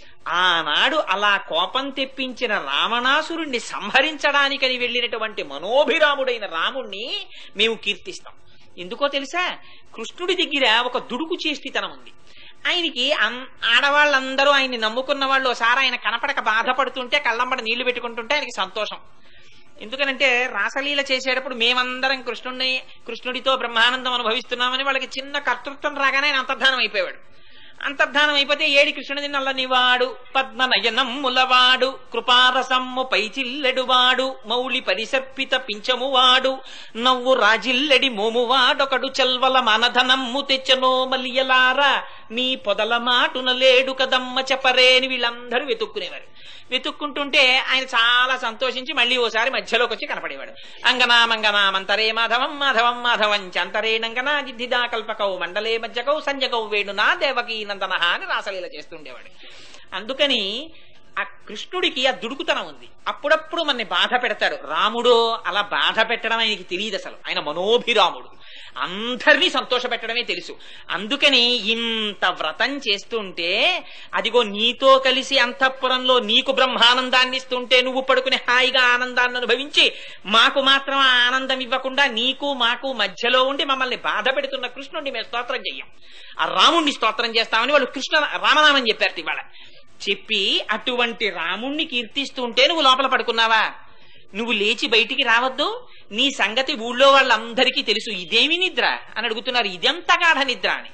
ఆనాడు అలా కోపం తెప్పించిన రావణాసురుణ్ణి సంహరించడానికని వెళ్ళినటువంటి మనోభిరాముడైన రాముణ్ణి మేము కీర్తిస్తాం ఎందుకో తెలుసా కృష్ణుడి దగ్గర ఒక దుడుకు చేష్టితనం ఉంది ఆయనకి అన్- ఆడవాళ్ళందరూ ఆయన్ని నమ్ముకున్న వాళ్ళు ఒకసారి ఆయన కనపడక బాధపడుతుంటే కళ్ళంబడ నీళ్లు పెట్టుకుంటుంటే ఆయనకి సంతోషం ఎందుకనంటే రాసలీల చేసేటప్పుడు మేమందరం కృష్ణుడిని కృష్ణుడితో బ్రహ్మానందం అనుభవిస్తున్నామని వాళ్ళకి చిన్న కర్తృత్వం రాగానే ఆయన అంతర్ధానం అయిపోయాడు అంతర్ధానం అయిపోతే ఏడి కృష్ణుడి నల్లనివాడు పద్మనయనం ములవాడు కృపారసమ్ము పైచిల్లెడువాడు మౌళి పరిసర్పిత పించమువాడు నవ్వు రాజిల్లెడి మోమువాడొకడు చల్వల మనధనమ్ము తెచ్చనో మలియలారా మీ పొదల మాటున లేడు కదమ్మ చెప్పరేని వీళ్ళందరూ వెతుక్కునేవారు వెతుక్కుంటుంటే ఆయన చాలా సంతోషించి మళ్ళీ ఓసారి మధ్యలోకి వచ్చి కనపడేవాడు అంగనా మంగనా మంతరే మాధవం మాధవం మాధవం చంతరేణంగనా జిద్ధిదా కల్పకౌ మండలే మధ్యకౌ సంజకౌ వేణునా దేవకీ నందన అని రాసలీల చేస్తుండేవాడు అందుకని ఆ కృష్ణుడికి ఆ దుడుకుతనం ఉంది అప్పుడప్పుడు మనని బాధ పెడతాడు రాముడు అలా బాధ పెట్టడం ఆయనకి తెలియదు అసలు ఆయన మనోభిరాముడు అందరినీ సంతోష పెట్టడమే తెలుసు అందుకని ఇంత వ్రతం చేస్తుంటే అదిగో నీతో కలిసి అంతఃపురంలో నీకు బ్రహ్మానందాన్ని ఇస్తుంటే నువ్వు పడుకునే హాయిగా ఆనందాన్ని అనుభవించి మాకు మాత్రం ఆ ఆనందం ఇవ్వకుండా నీకు మాకు మధ్యలో ఉండి మమ్మల్ని బాధ పెడుతున్న కృష్ణుడిని మేము స్తోత్రం చెయ్యం ఆ రాముణ్ణి స్తోత్రం చేస్తామని వాళ్ళు కృష్ణ రామనామం చెప్పారు ఇవాళ చెప్పి అటువంటి రాముణ్ణి కీర్తిస్తుంటే నువ్వు లోపల పడుకున్నావా నువ్వు లేచి బయటికి రావద్దు నీ సంగతి ఊళ్ళో వాళ్ళందరికీ తెలుసు ఇదేమి నిద్ర అని అడుగుతున్నారు ఇదెంత గాఢ నిద్ర అని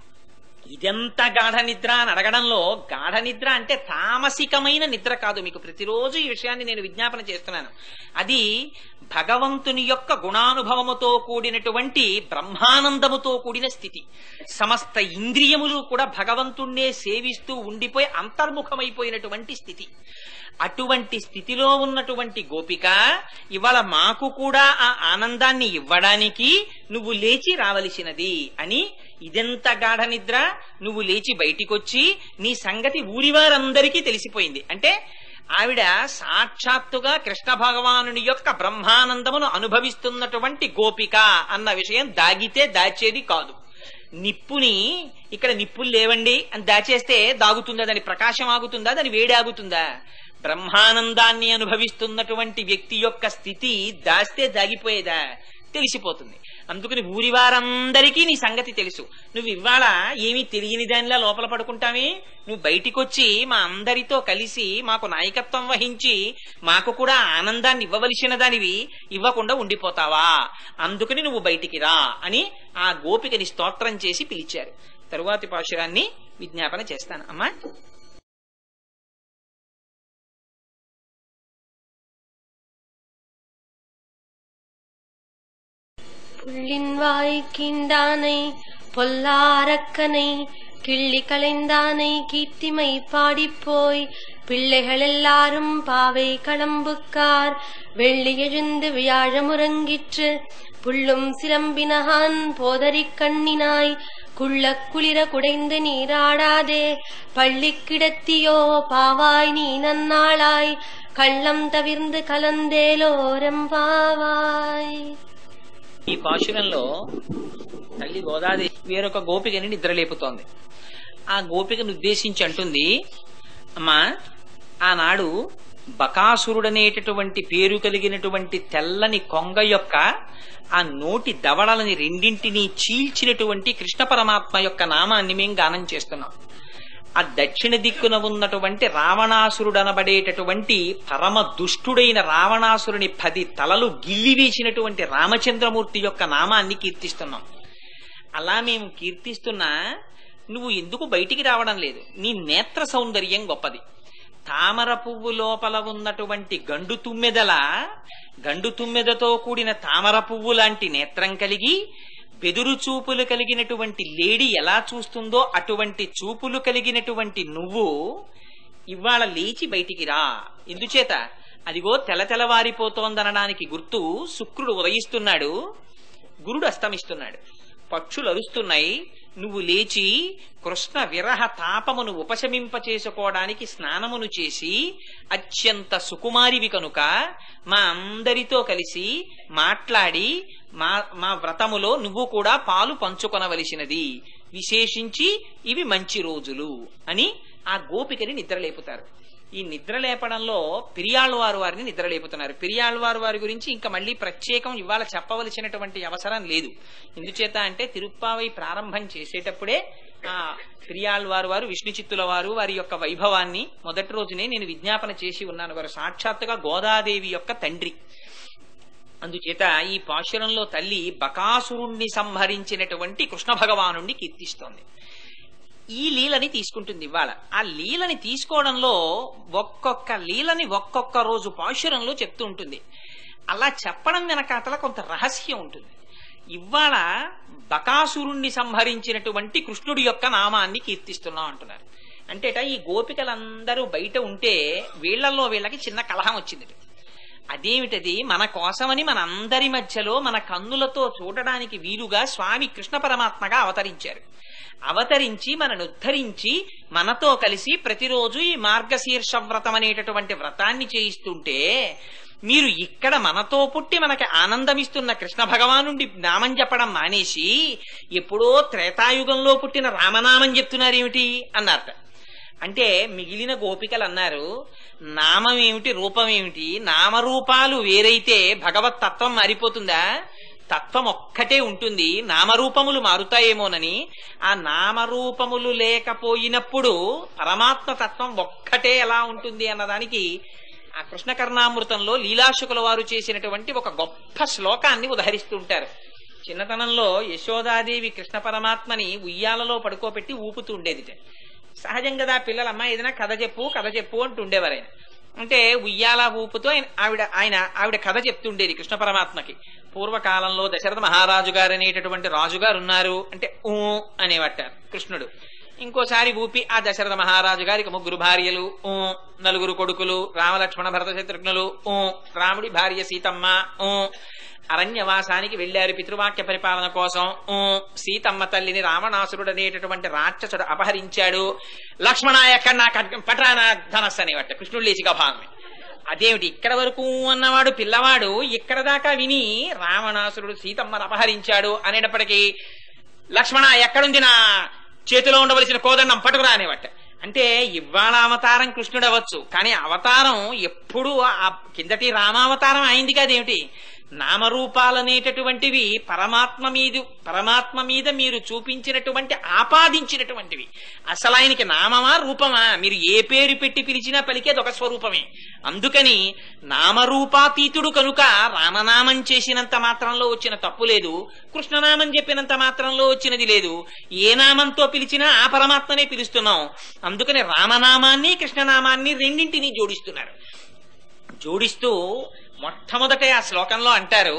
ఇదెంత గాఢ నిద్ర అని అడగడంలో గాఢ నిద్ర అంటే తామసికమైన నిద్ర కాదు మీకు ప్రతిరోజు ఈ విషయాన్ని నేను విజ్ఞాపన చేస్తున్నాను అది భగవంతుని యొక్క గుణానుభవముతో కూడినటువంటి బ్రహ్మానందముతో కూడిన స్థితి సమస్త ఇంద్రియములు కూడా భగవంతుణ్ణే సేవిస్తూ ఉండిపోయి అంతర్ముఖమైపోయినటువంటి స్థితి అటువంటి స్థితిలో ఉన్నటువంటి గోపిక ఇవాళ మాకు కూడా ఆ ఆనందాన్ని ఇవ్వడానికి నువ్వు లేచి రావలసినది అని ఇదెంత గాఢ నిద్ర నువ్వు లేచి బయటికొచ్చి నీ సంగతి ఊరివారందరికీ తెలిసిపోయింది అంటే ఆవిడ సాక్షాత్తుగా కృష్ణ భగవానుని యొక్క బ్రహ్మానందమును అనుభవిస్తున్నటువంటి గోపిక అన్న విషయం దాగితే దాచేది కాదు నిప్పుని ఇక్కడ నిప్పులు లేవండి అని దాచేస్తే దాగుతుందా దాని ప్రకాశం ఆగుతుందా దాని వేడి ఆగుతుందా బ్రహ్మానందాన్ని అనుభవిస్తున్నటువంటి వ్యక్తి యొక్క స్థితి దాస్తే దాగిపోయేదా తెలిసిపోతుంది అందుకని ఊరి వారందరికీ నీ సంగతి తెలుసు నువ్వు ఇవాళ ఏమీ తెలియని దానిలా లోపల పడుకుంటావే నువ్వు బయటికొచ్చి మా అందరితో కలిసి మాకు నాయకత్వం వహించి మాకు కూడా ఆనందాన్ని ఇవ్వవలసిన దానివి ఇవ్వకుండా ఉండిపోతావా అందుకని నువ్వు బయటికి రా అని ఆ గోపికని స్తోత్రం చేసి పిలిచారు తరువాతి పాశురాన్ని విజ్ఞాపన చేస్తాను అమ్మా புள்ளின் வாய் கீண்டானை பொல்லாரக்கனை கிள்ளி களைந்தானை கீர்த்திமை பாடிப்போய் பிள்ளைகள் எல்லாரும் பாவை களம்புக்கார் வெள்ளி எழுந்து வியாழமுறங்கிற்று புள்ளும் சிலம்பினகான் போதரிக் கண்ணினாய் குள்ள குளிர குடைந்து நீராடாதே பள்ளி கிடத்தியோ பாவாய் நீ நன்னாளாய் கள்ளம் தவிர்ந்து கலந்தேலோரம் பாவாய் ఈ పాశురంలో తల్లి గోదాదేవి వేరొక గోపికని నిద్రలేపుతోంది ఆ గోపికను ఉద్దేశించి అంటుంది అమ్మా ఆనాడు బకాసురుడనేటటువంటి పేరు కలిగినటువంటి తెల్లని కొంగ యొక్క ఆ నోటి దవడలని రెండింటినీ చీల్చినటువంటి కృష్ణ పరమాత్మ యొక్క నామాన్ని మేము గానం చేస్తున్నాం ఆ దక్షిణ దిక్కున ఉన్నటువంటి రావణాసురుడనబడేటటువంటి పరమ దుష్టుడైన రావణాసురుని పది తలలు గిల్లివేసినటువంటి రామచంద్రమూర్తి యొక్క నామాన్ని కీర్తిస్తున్నాం అలా మేము కీర్తిస్తున్నా నువ్వు ఎందుకు బయటికి రావడం లేదు నీ నేత్ర సౌందర్యం గొప్పది తామర పువ్వు లోపల ఉన్నటువంటి గండు తుమ్మెదల గండు తుమ్మెదతో కూడిన తామర పువ్వు లాంటి నేత్రం కలిగి బెదురు చూపులు కలిగినటువంటి లేడి ఎలా చూస్తుందో అటువంటి చూపులు కలిగినటువంటి నువ్వు ఇవాళ లేచి బయటికి రా ఎందుచేత అదిగో తెల తెలవారిపోతోందనడానికి గుర్తు శుక్రుడు ఉదయిస్తున్నాడు గురుడు అస్తమిస్తున్నాడు పక్షులు అరుస్తున్నాయి నువ్వు లేచి కృష్ణ విరహ తాపమును ఉపశమింపచేసుకోవడానికి స్నానమును చేసి అత్యంత సుకుమారివి కనుక మా అందరితో కలిసి మాట్లాడి మా మా వ్రతములో నువ్వు కూడా పాలు పంచుకొనవలసినది విశేషించి ఇవి మంచి రోజులు అని ఆ గోపికని నిద్రలేపుతారు ఈ నిద్ర లేపడంలో పెరియాళ్ళవారు వారిని నిద్ర లేపుతున్నారు పెరియాళ్ళవారు వారి గురించి ఇంకా మళ్ళీ ప్రత్యేకం ఇవాళ చెప్పవలసినటువంటి అవసరం లేదు ఎందుచేత అంటే తిరుప్పావై ప్రారంభం చేసేటప్పుడే ఆ పెరియాళ్ళవారు వారు విష్ణు చిత్తుల వారు వారి యొక్క వైభవాన్ని మొదటి రోజునే నేను విజ్ఞాపన చేసి ఉన్నాను వారు సాక్షాత్తుగా గోదాదేవి యొక్క తండ్రి అందుచేత ఈ పాశురంలో తల్లి బకాసురుణ్ణి సంహరించినటువంటి కృష్ణ భగవానుణ్ణి కీర్తిస్తోంది ఈ లీలని తీసుకుంటుంది ఇవాళ ఆ లీలని తీసుకోవడంలో ఒక్కొక్క లీలని ఒక్కొక్క రోజు పాశురంలో చెప్తూ ఉంటుంది అలా చెప్పడం వెనకాతల కొంత రహస్యం ఉంటుంది ఇవాళ బకాసురుణ్ణి సంహరించినటువంటి కృష్ణుడి యొక్క నామాన్ని కీర్తిస్తున్నాం అంటున్నారు అంటేట ఈ గోపికలందరూ బయట ఉంటే వీళ్లలో వీళ్ళకి చిన్న కలహం వచ్చింది అదేమిటది మన కోసమని మన అందరి మధ్యలో మన కన్నులతో చూడడానికి వీలుగా స్వామి కృష్ణ పరమాత్మగా అవతరించారు అవతరించి మనను ఉద్ధరించి మనతో కలిసి ప్రతిరోజు ఈ మార్గశీర్ష వ్రతం అనేటటువంటి వ్రతాన్ని చేయిస్తుంటే మీరు ఇక్కడ మనతో పుట్టి మనకి ఆనందమిస్తున్న కృష్ణ భగవానుండి నామం చెప్పడం మానేసి ఎప్పుడో త్రేతాయుగంలో పుట్టిన రామనామం చెప్తున్నారేమిటి అన్నారట అంటే మిగిలిన గోపికలు అన్నారు నామం ఏమిటి రూపం ఏమిటి నామరూపాలు వేరైతే భగవత్ తత్వం మారిపోతుందా తత్వం ఒక్కటే ఉంటుంది నామరూపములు మారుతాయేమోనని ఆ నామరూపములు లేకపోయినప్పుడు పరమాత్మ తత్వం ఒక్కటే ఎలా ఉంటుంది అన్నదానికి ఆ కృష్ణ కర్ణామృతంలో లీలాశుకుల వారు చేసినటువంటి ఒక గొప్ప శ్లోకాన్ని ఉదహరిస్తుంటారు చిన్నతనంలో యశోదాదేవి కృష్ణ పరమాత్మని ఉయ్యాలలో పడుకోబెట్టి ఊపుతూ ఉండేది సహజం కదా పిల్లలమ్మ ఏదైనా కథ చెప్పు కథ చెప్పు అంటుండేవారు ఆయన అంటే ఉయ్యాల ఊపుతో ఆయన ఆవిడ ఆయన ఆవిడ కథ చెప్తుండేది కృష్ణ పరమాత్మకి పూర్వకాలంలో దశరథ మహారాజు గారు అనేటటువంటి రాజుగారు ఉన్నారు అంటే ఊ అనేవట్టారు కృష్ణుడు ఇంకోసారి ఊపి ఆ దశరథ మహారాజు గారికి ముగ్గురు భార్యలు ఊ నలుగురు కొడుకులు రామలక్ష్మణ భరత శత్రుఘ్నులు ఊ రాముడి భార్య సీతమ్మ ఊ అరణ్యవాసానికి వెళ్లారు పితృవాక్య పరిపాలన కోసం ఊ సీతమ్మ తల్లిని రావణాసురుడు అనేటటువంటి రాక్షసుడు అపహరించాడు లక్ష్మణ ఎక్కడ నా పటాన ధనస్సు అనేవట కృష్ణుడు లేచిగా భాగమే అదేమిటి ఇక్కడ వరకు అన్నవాడు పిల్లవాడు ఇక్కడ దాకా విని రావణాసురుడు సీతమ్మను అపహరించాడు అనేటప్పటికీ లక్ష్మణ ఎక్కడుంది నా చేతిలో ఉండవలసిన కోదండం పట్టుకురా అనేవట అంటే ఇవాళ అవతారం కృష్ణుడు అవ్వచ్చు కానీ అవతారం ఎప్పుడు ఆ కిందటి రామావతారం అయింది కాదేమిటి నామరూపాలనేటటువంటివి పరమాత్మ మీద పరమాత్మ మీద మీరు చూపించినటువంటి ఆపాదించినటువంటివి అసలు ఆయనకి నామమా రూపమా మీరు ఏ పేరు పెట్టి పిలిచినా పలికేది ఒక స్వరూపమే అందుకని నామరూపాతీతుడు కనుక రామనామం చేసినంత మాత్రంలో వచ్చిన తప్పు లేదు కృష్ణనామం చెప్పినంత మాత్రంలో వచ్చినది లేదు ఏ నామంతో పిలిచినా ఆ పరమాత్మనే పిలుస్తున్నాం అందుకని రామనామాన్ని కృష్ణనామాన్ని రెండింటినీ జోడిస్తున్నారు జోడిస్తూ మొట్టమొదట ఆ శ్లోకంలో అంటారు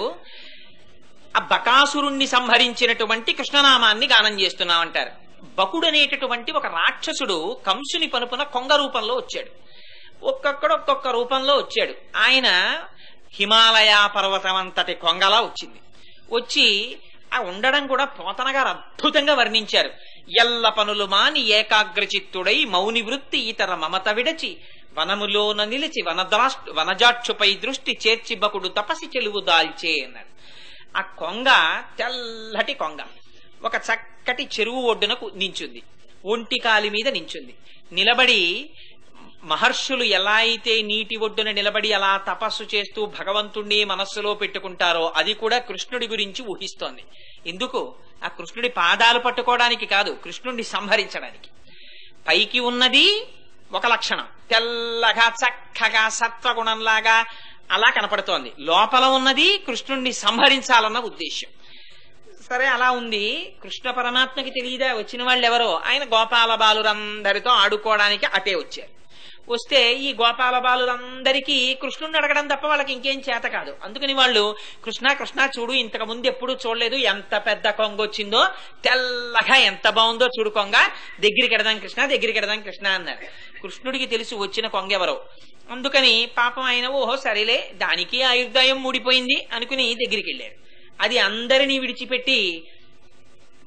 ఆ బకాసురుణ్ణి సంహరించినటువంటి కృష్ణనామాన్ని గానం చేస్తున్నాం అంటారు బకుడు అనేటటువంటి ఒక రాక్షసుడు కంసుని పనుపున కొంగ రూపంలో వచ్చాడు ఒక్కొక్కడు ఒక్కొక్క రూపంలో వచ్చాడు ఆయన హిమాలయ పర్వతం అంతటి కొంగలా వచ్చింది వచ్చి ఆ ఉండడం కూడా పోతన గారు అద్భుతంగా వర్ణించారు ఎల్ల పనులు మాని ఏకాగ్రచిత్తుడై మౌని వృత్తి ఇతర మమత విడచి వనములోన నిలిచి వనద్రాష్ వనజాక్షుపై దృష్టి చేర్చి బకుడు తపసి చెలువు దాల్చే అన్నాడు ఆ కొంగ తెల్లటి కొంగ ఒక చక్కటి చెరువు ఒడ్డున నించుంది ఒంటి కాలి మీద నించుంది నిలబడి మహర్షులు ఎలా అయితే నీటి ఒడ్డున నిలబడి అలా తపస్సు చేస్తూ భగవంతుణ్ణి మనస్సులో పెట్టుకుంటారో అది కూడా కృష్ణుడి గురించి ఊహిస్తోంది ఎందుకు ఆ కృష్ణుడి పాదాలు పట్టుకోవడానికి కాదు కృష్ణుడిని సంహరించడానికి పైకి ఉన్నది ఒక లక్షణం తెల్లగా చక్కగా సత్వగుణంలాగా అలా కనపడుతోంది లోపల ఉన్నది కృష్ణుణ్ణి సంహరించాలన్న ఉద్దేశం సరే అలా ఉంది కృష్ణ పరమాత్మకి తెలియదా వచ్చిన వాళ్ళు ఎవరో ఆయన గోపాల బాలురందరితో ఆడుకోవడానికి అటే వచ్చారు వస్తే ఈ గోపాల బాలురందరికీ కృష్ణుడిని అడగడం తప్ప వాళ్ళకి ఇంకేం చేత కాదు అందుకని వాళ్ళు కృష్ణ కృష్ణ చూడు ఇంతకు ముందు ఎప్పుడు చూడలేదు ఎంత పెద్ద కొంగ వచ్చిందో తెల్లగా ఎంత బాగుందో చూడు కొంగ దగ్గరికి ఎడదాం కృష్ణ దగ్గరికి ఎడదాం కృష్ణ అన్నారు కృష్ణుడికి తెలిసి వచ్చిన కొంగ ఎవరో అందుకని పాపం ఆయన ఓహో సరేలే దానికి ఆయుర్దాయం మూడిపోయింది అనుకుని దగ్గరికి వెళ్ళారు అది అందరినీ విడిచిపెట్టి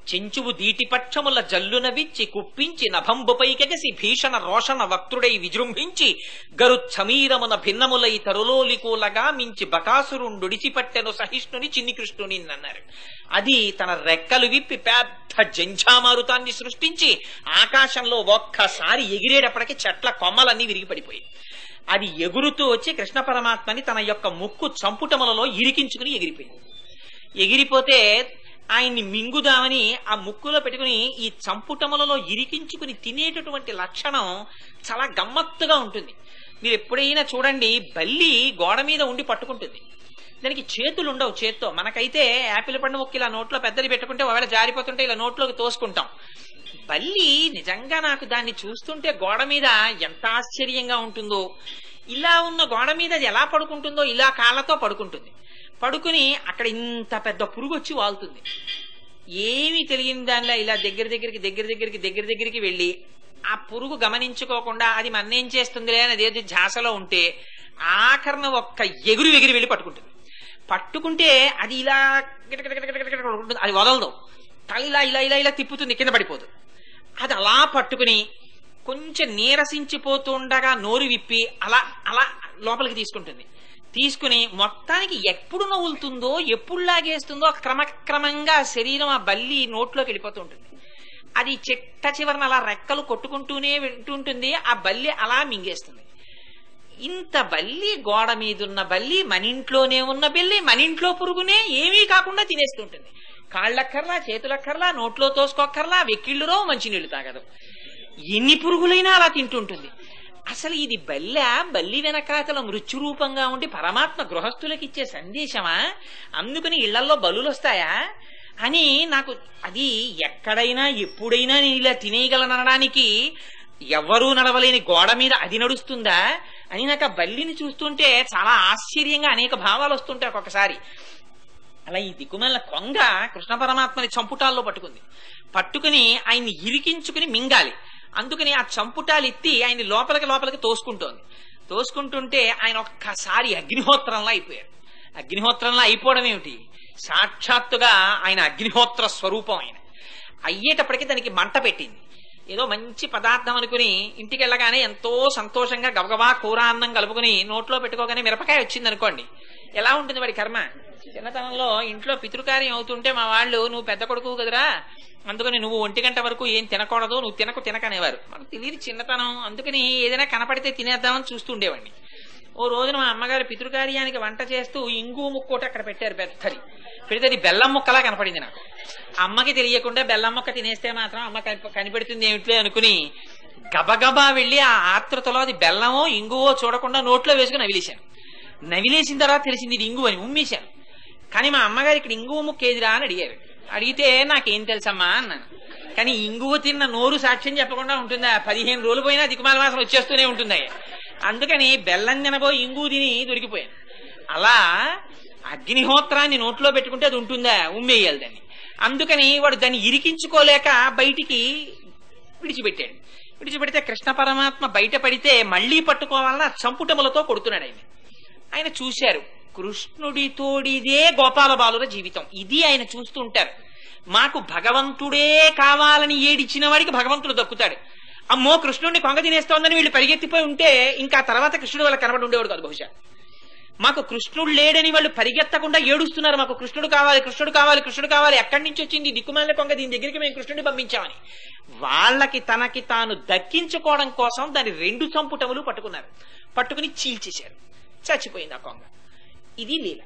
చెంచువు దీటిపక్షముల జల్లున విచ్చి కుప్పించి నభంబుపైకెగసి భీషణ రోషణ వక్తుడై విజృంభించి గరు సమీరమున భిన్నములై తరులోలికూలగా మించి బకాసురుండుడిచిపట్టెను సహిష్ణుని చిన్ని కృష్ణుని అన్నారు అది తన రెక్కలు విప్పి పెద్ద జంఝామారుతాన్ని సృష్టించి ఆకాశంలో ఒక్కసారి ఎగిరేటప్పటికి చెట్ల కొమ్మలన్నీ విరిగి పడిపోయాయి అది ఎగురుతూ వచ్చి కృష్ణ పరమాత్మని తన యొక్క ముక్కు చంపుటములలో ఇరికించుకుని ఎగిరిపోయింది ఎగిరిపోతే ఆయన్ని మింగుదామని ఆ ముక్కులో పెట్టుకుని ఈ చంపుటములలో ఇరికించుకుని తినేటటువంటి లక్షణం చాలా గమ్మత్తుగా ఉంటుంది మీరు ఎప్పుడైనా చూడండి బల్లి గోడ మీద ఉండి పట్టుకుంటుంది దానికి చేతులు ఉండవు చేత్తో మనకైతే యాపిల్ పండు ముక్కు ఇలా నోట్లో పెద్దది పెట్టుకుంటే ఒకవేళ జారిపోతుంటే ఇలా నోట్లోకి తోసుకుంటాం బల్లి నిజంగా నాకు దాన్ని చూస్తుంటే గోడ మీద ఎంత ఆశ్చర్యంగా ఉంటుందో ఇలా ఉన్న గోడ మీద అది ఎలా పడుకుంటుందో ఇలా కాళ్ళతో పడుకుంటుంది పడుకుని అక్కడ ఇంత పెద్ద పురుగు వచ్చి వాళ్తుంది ఏమీ తెలియని దానిలో ఇలా దగ్గర దగ్గరికి దగ్గర దగ్గరికి దగ్గర దగ్గరికి వెళ్ళి ఆ పురుగు గమనించుకోకుండా అది మన్నేం చేస్తుందిలే అని అదేది ఝాసలో ఉంటే ఆఖరణ ఒక్క ఎగురు ఎగిరి వెళ్ళి పట్టుకుంటుంది పట్టుకుంటే అది ఇలా గిటగిట గిటగిట గిటగిట ఉంటుంది. అది వదలదు తల ఇలా ఇలా ఇలా ఇలా తిప్పుతుంది కింద పడిపోదు అది అలా పట్టుకుని కొంచెం నీరసించిపోతుండగా నోరు విప్పి అలా అలా లోపలికి తీసుకుంటుంది తీసుకుని మొత్తానికి ఎప్పుడు నవ్వులుతుందో ఎప్పుడు లాగేస్తుందో క్రమక్రమంగా శరీరం ఆ బల్లి నోట్లోకి వెళ్ళిపోతూ ఉంటుంది అది చిట్ట చివరన అలా రెక్కలు కొట్టుకుంటూనే వింటుంటుంది ఆ బల్లి అలా మింగేస్తుంది ఇంత బల్లి గోడ మీదున్న బల్లి మన ఇంట్లోనే ఉన్న బల్లి మన ఇంట్లో పురుగునే ఏమీ కాకుండా తినేస్తుంటుంది కాళ్ళక్కర్లా చేతులక్కర్లా నోట్లో తోసుకోక్కర్లా వెక్కిళ్ళురో మంచినీళ్లు తాగదు ఎన్ని పురుగులైనా అలా తింటుంటుంది అసలు ఇది బల్లె బల్లి వెనకాతల మృత్యురూపంగా ఉండి పరమాత్మ గృహస్థులకు ఇచ్చే సందేశమా అందుకని ఇళ్లలో బలులు వస్తాయా అని నాకు అది ఎక్కడైనా ఎప్పుడైనా నేను ఇలా తినేయగలనడానికి ఎవ్వరూ నడవలేని గోడ మీద అది నడుస్తుందా అని నాకు ఆ బల్లిని చూస్తుంటే చాలా ఆశ్చర్యంగా అనేక భావాలు వస్తుంటాయి ఒక్కొక్కసారి అలా ఈ దిక్కుమల్ల కొంగ కృష్ణ పరమాత్మని చంపుటాల్లో పట్టుకుంది పట్టుకుని ఆయన్ని ఇరికించుకుని మింగాలి అందుకని ఆ చంపుటాలు ఎత్తి ఆయన్ని లోపలికి లోపలికి తోసుకుంటోంది తోసుకుంటుంటే ఆయన ఒక్కసారి అగ్నిహోత్రంలా అయిపోయాడు అగ్నిహోత్రంలా అయిపోవడం ఏమిటి సాక్షాత్తుగా ఆయన అగ్నిహోత్ర స్వరూపం ఆయన అయ్యేటప్పటికి దానికి మంట పెట్టింది ఏదో మంచి పదార్థం అనుకుని ఇంటికి వెళ్ళగానే ఎంతో సంతోషంగా గబగబా కూర అన్నం కలుపుకుని నోట్లో పెట్టుకోగానే మిరపకాయ వచ్చింది అనుకోండి ఎలా ఉంటుంది వాడి కర్మ చిన్నతనంలో ఇంట్లో పితృకార్యం అవుతుంటే మా వాళ్ళు నువ్వు పెద్ద కొడుకు కదరా అందుకని నువ్వు ఒంటి గంట వరకు ఏం తినకూడదు నువ్వు తినకు తినకనేవారు మనకు తెలియదు చిన్నతనం అందుకని ఏదైనా కనపడితే తినేద్దామని చూస్తూ ఉండేవాడిని ఓ రోజున మా అమ్మగారు పితృకార్యానికి వంట చేస్తూ ఇంగు ముక్కోటి అక్కడ పెట్టారు పెద్దది పెడితే అది బెల్లం ముక్కలా కనపడింది నాకు అమ్మకి తెలియకుండా బెల్లం ముక్క తినేస్తే మాత్రం అమ్మ కనిప- కనిపెడుతుంది ఏమిట్లే అనుకుని గబగబా వెళ్ళి ఆ ఆతృతలో అది బెల్లమో ఇంగువో చూడకుండా నోట్లో వేసుకుని నవిలేశాను నవిలేసిన తర్వాత తెలిసింది ఇది ఇంగు అని ఉమ్మేశాను కానీ మా అమ్మగారు ఇక్కడ ఇంగువ ముక్క ఏదిరా అని అడిగారు అడిగితే నాకేం తెలుసమ్మా అన్నాను కానీ ఇంగువ తిన్న నోరు సాక్ష్యం చెప్పకుండా ఉంటుందా పదిహేను రోజులు పోయినా దిక్కుమాల మాసం వచ్చేస్తూనే ఉంటుంది అందుకని బెల్లం తినబోయి ఇంగు తిని దొరికిపోయాను అలా అగ్నిహోత్రాన్ని నోట్లో పెట్టుకుంటే అది ఉంటుందా ఉమ్మేయాలి దాన్ని అందుకని వాడు దాన్ని ఇరికించుకోలేక బయటికి విడిచిపెట్టాడు విడిచిపెడితే కృష్ణ పరమాత్మ బయట పడితే మళ్లీ పట్టుకోవాలన్న చంపుటములతో కొడుతున్నాడు ఆయన ఆయన చూశారు కృష్ణుడితోడిదే గోపాల బాలుర జీవితం ఇది ఆయన చూస్తూ ఉంటారు మాకు భగవంతుడే కావాలని ఏడిచిన వాడికి భగవంతుడు దక్కుతాడు అమ్మో కృష్ణుడిని కొంగ తినేస్తోందని వీళ్ళు పరిగెత్తిపోయి ఉంటే ఇంకా తర్వాత కృష్ణుడు వాళ్ళ కనబడి ఉండేవాడు కాదు బహుశా మాకు కృష్ణుడు లేడని వాళ్ళు పరిగెత్తకుండా ఏడుస్తున్నారు మాకు కృష్ణుడు కావాలి కృష్ణుడు కావాలి కృష్ణుడు కావాలి ఎక్కడి నుంచి వచ్చింది దిక్కుమాల కొంగ దీని దగ్గరికి మేము కృష్ణుడిని పంపించామని వాళ్ళకి తనకి తాను దక్కించుకోవడం కోసం దాని రెండు చంపుటములు పట్టుకున్నారు పట్టుకుని చీల్చేశారు చచ్చిపోయింది ఆ కొంగ ఇది లీల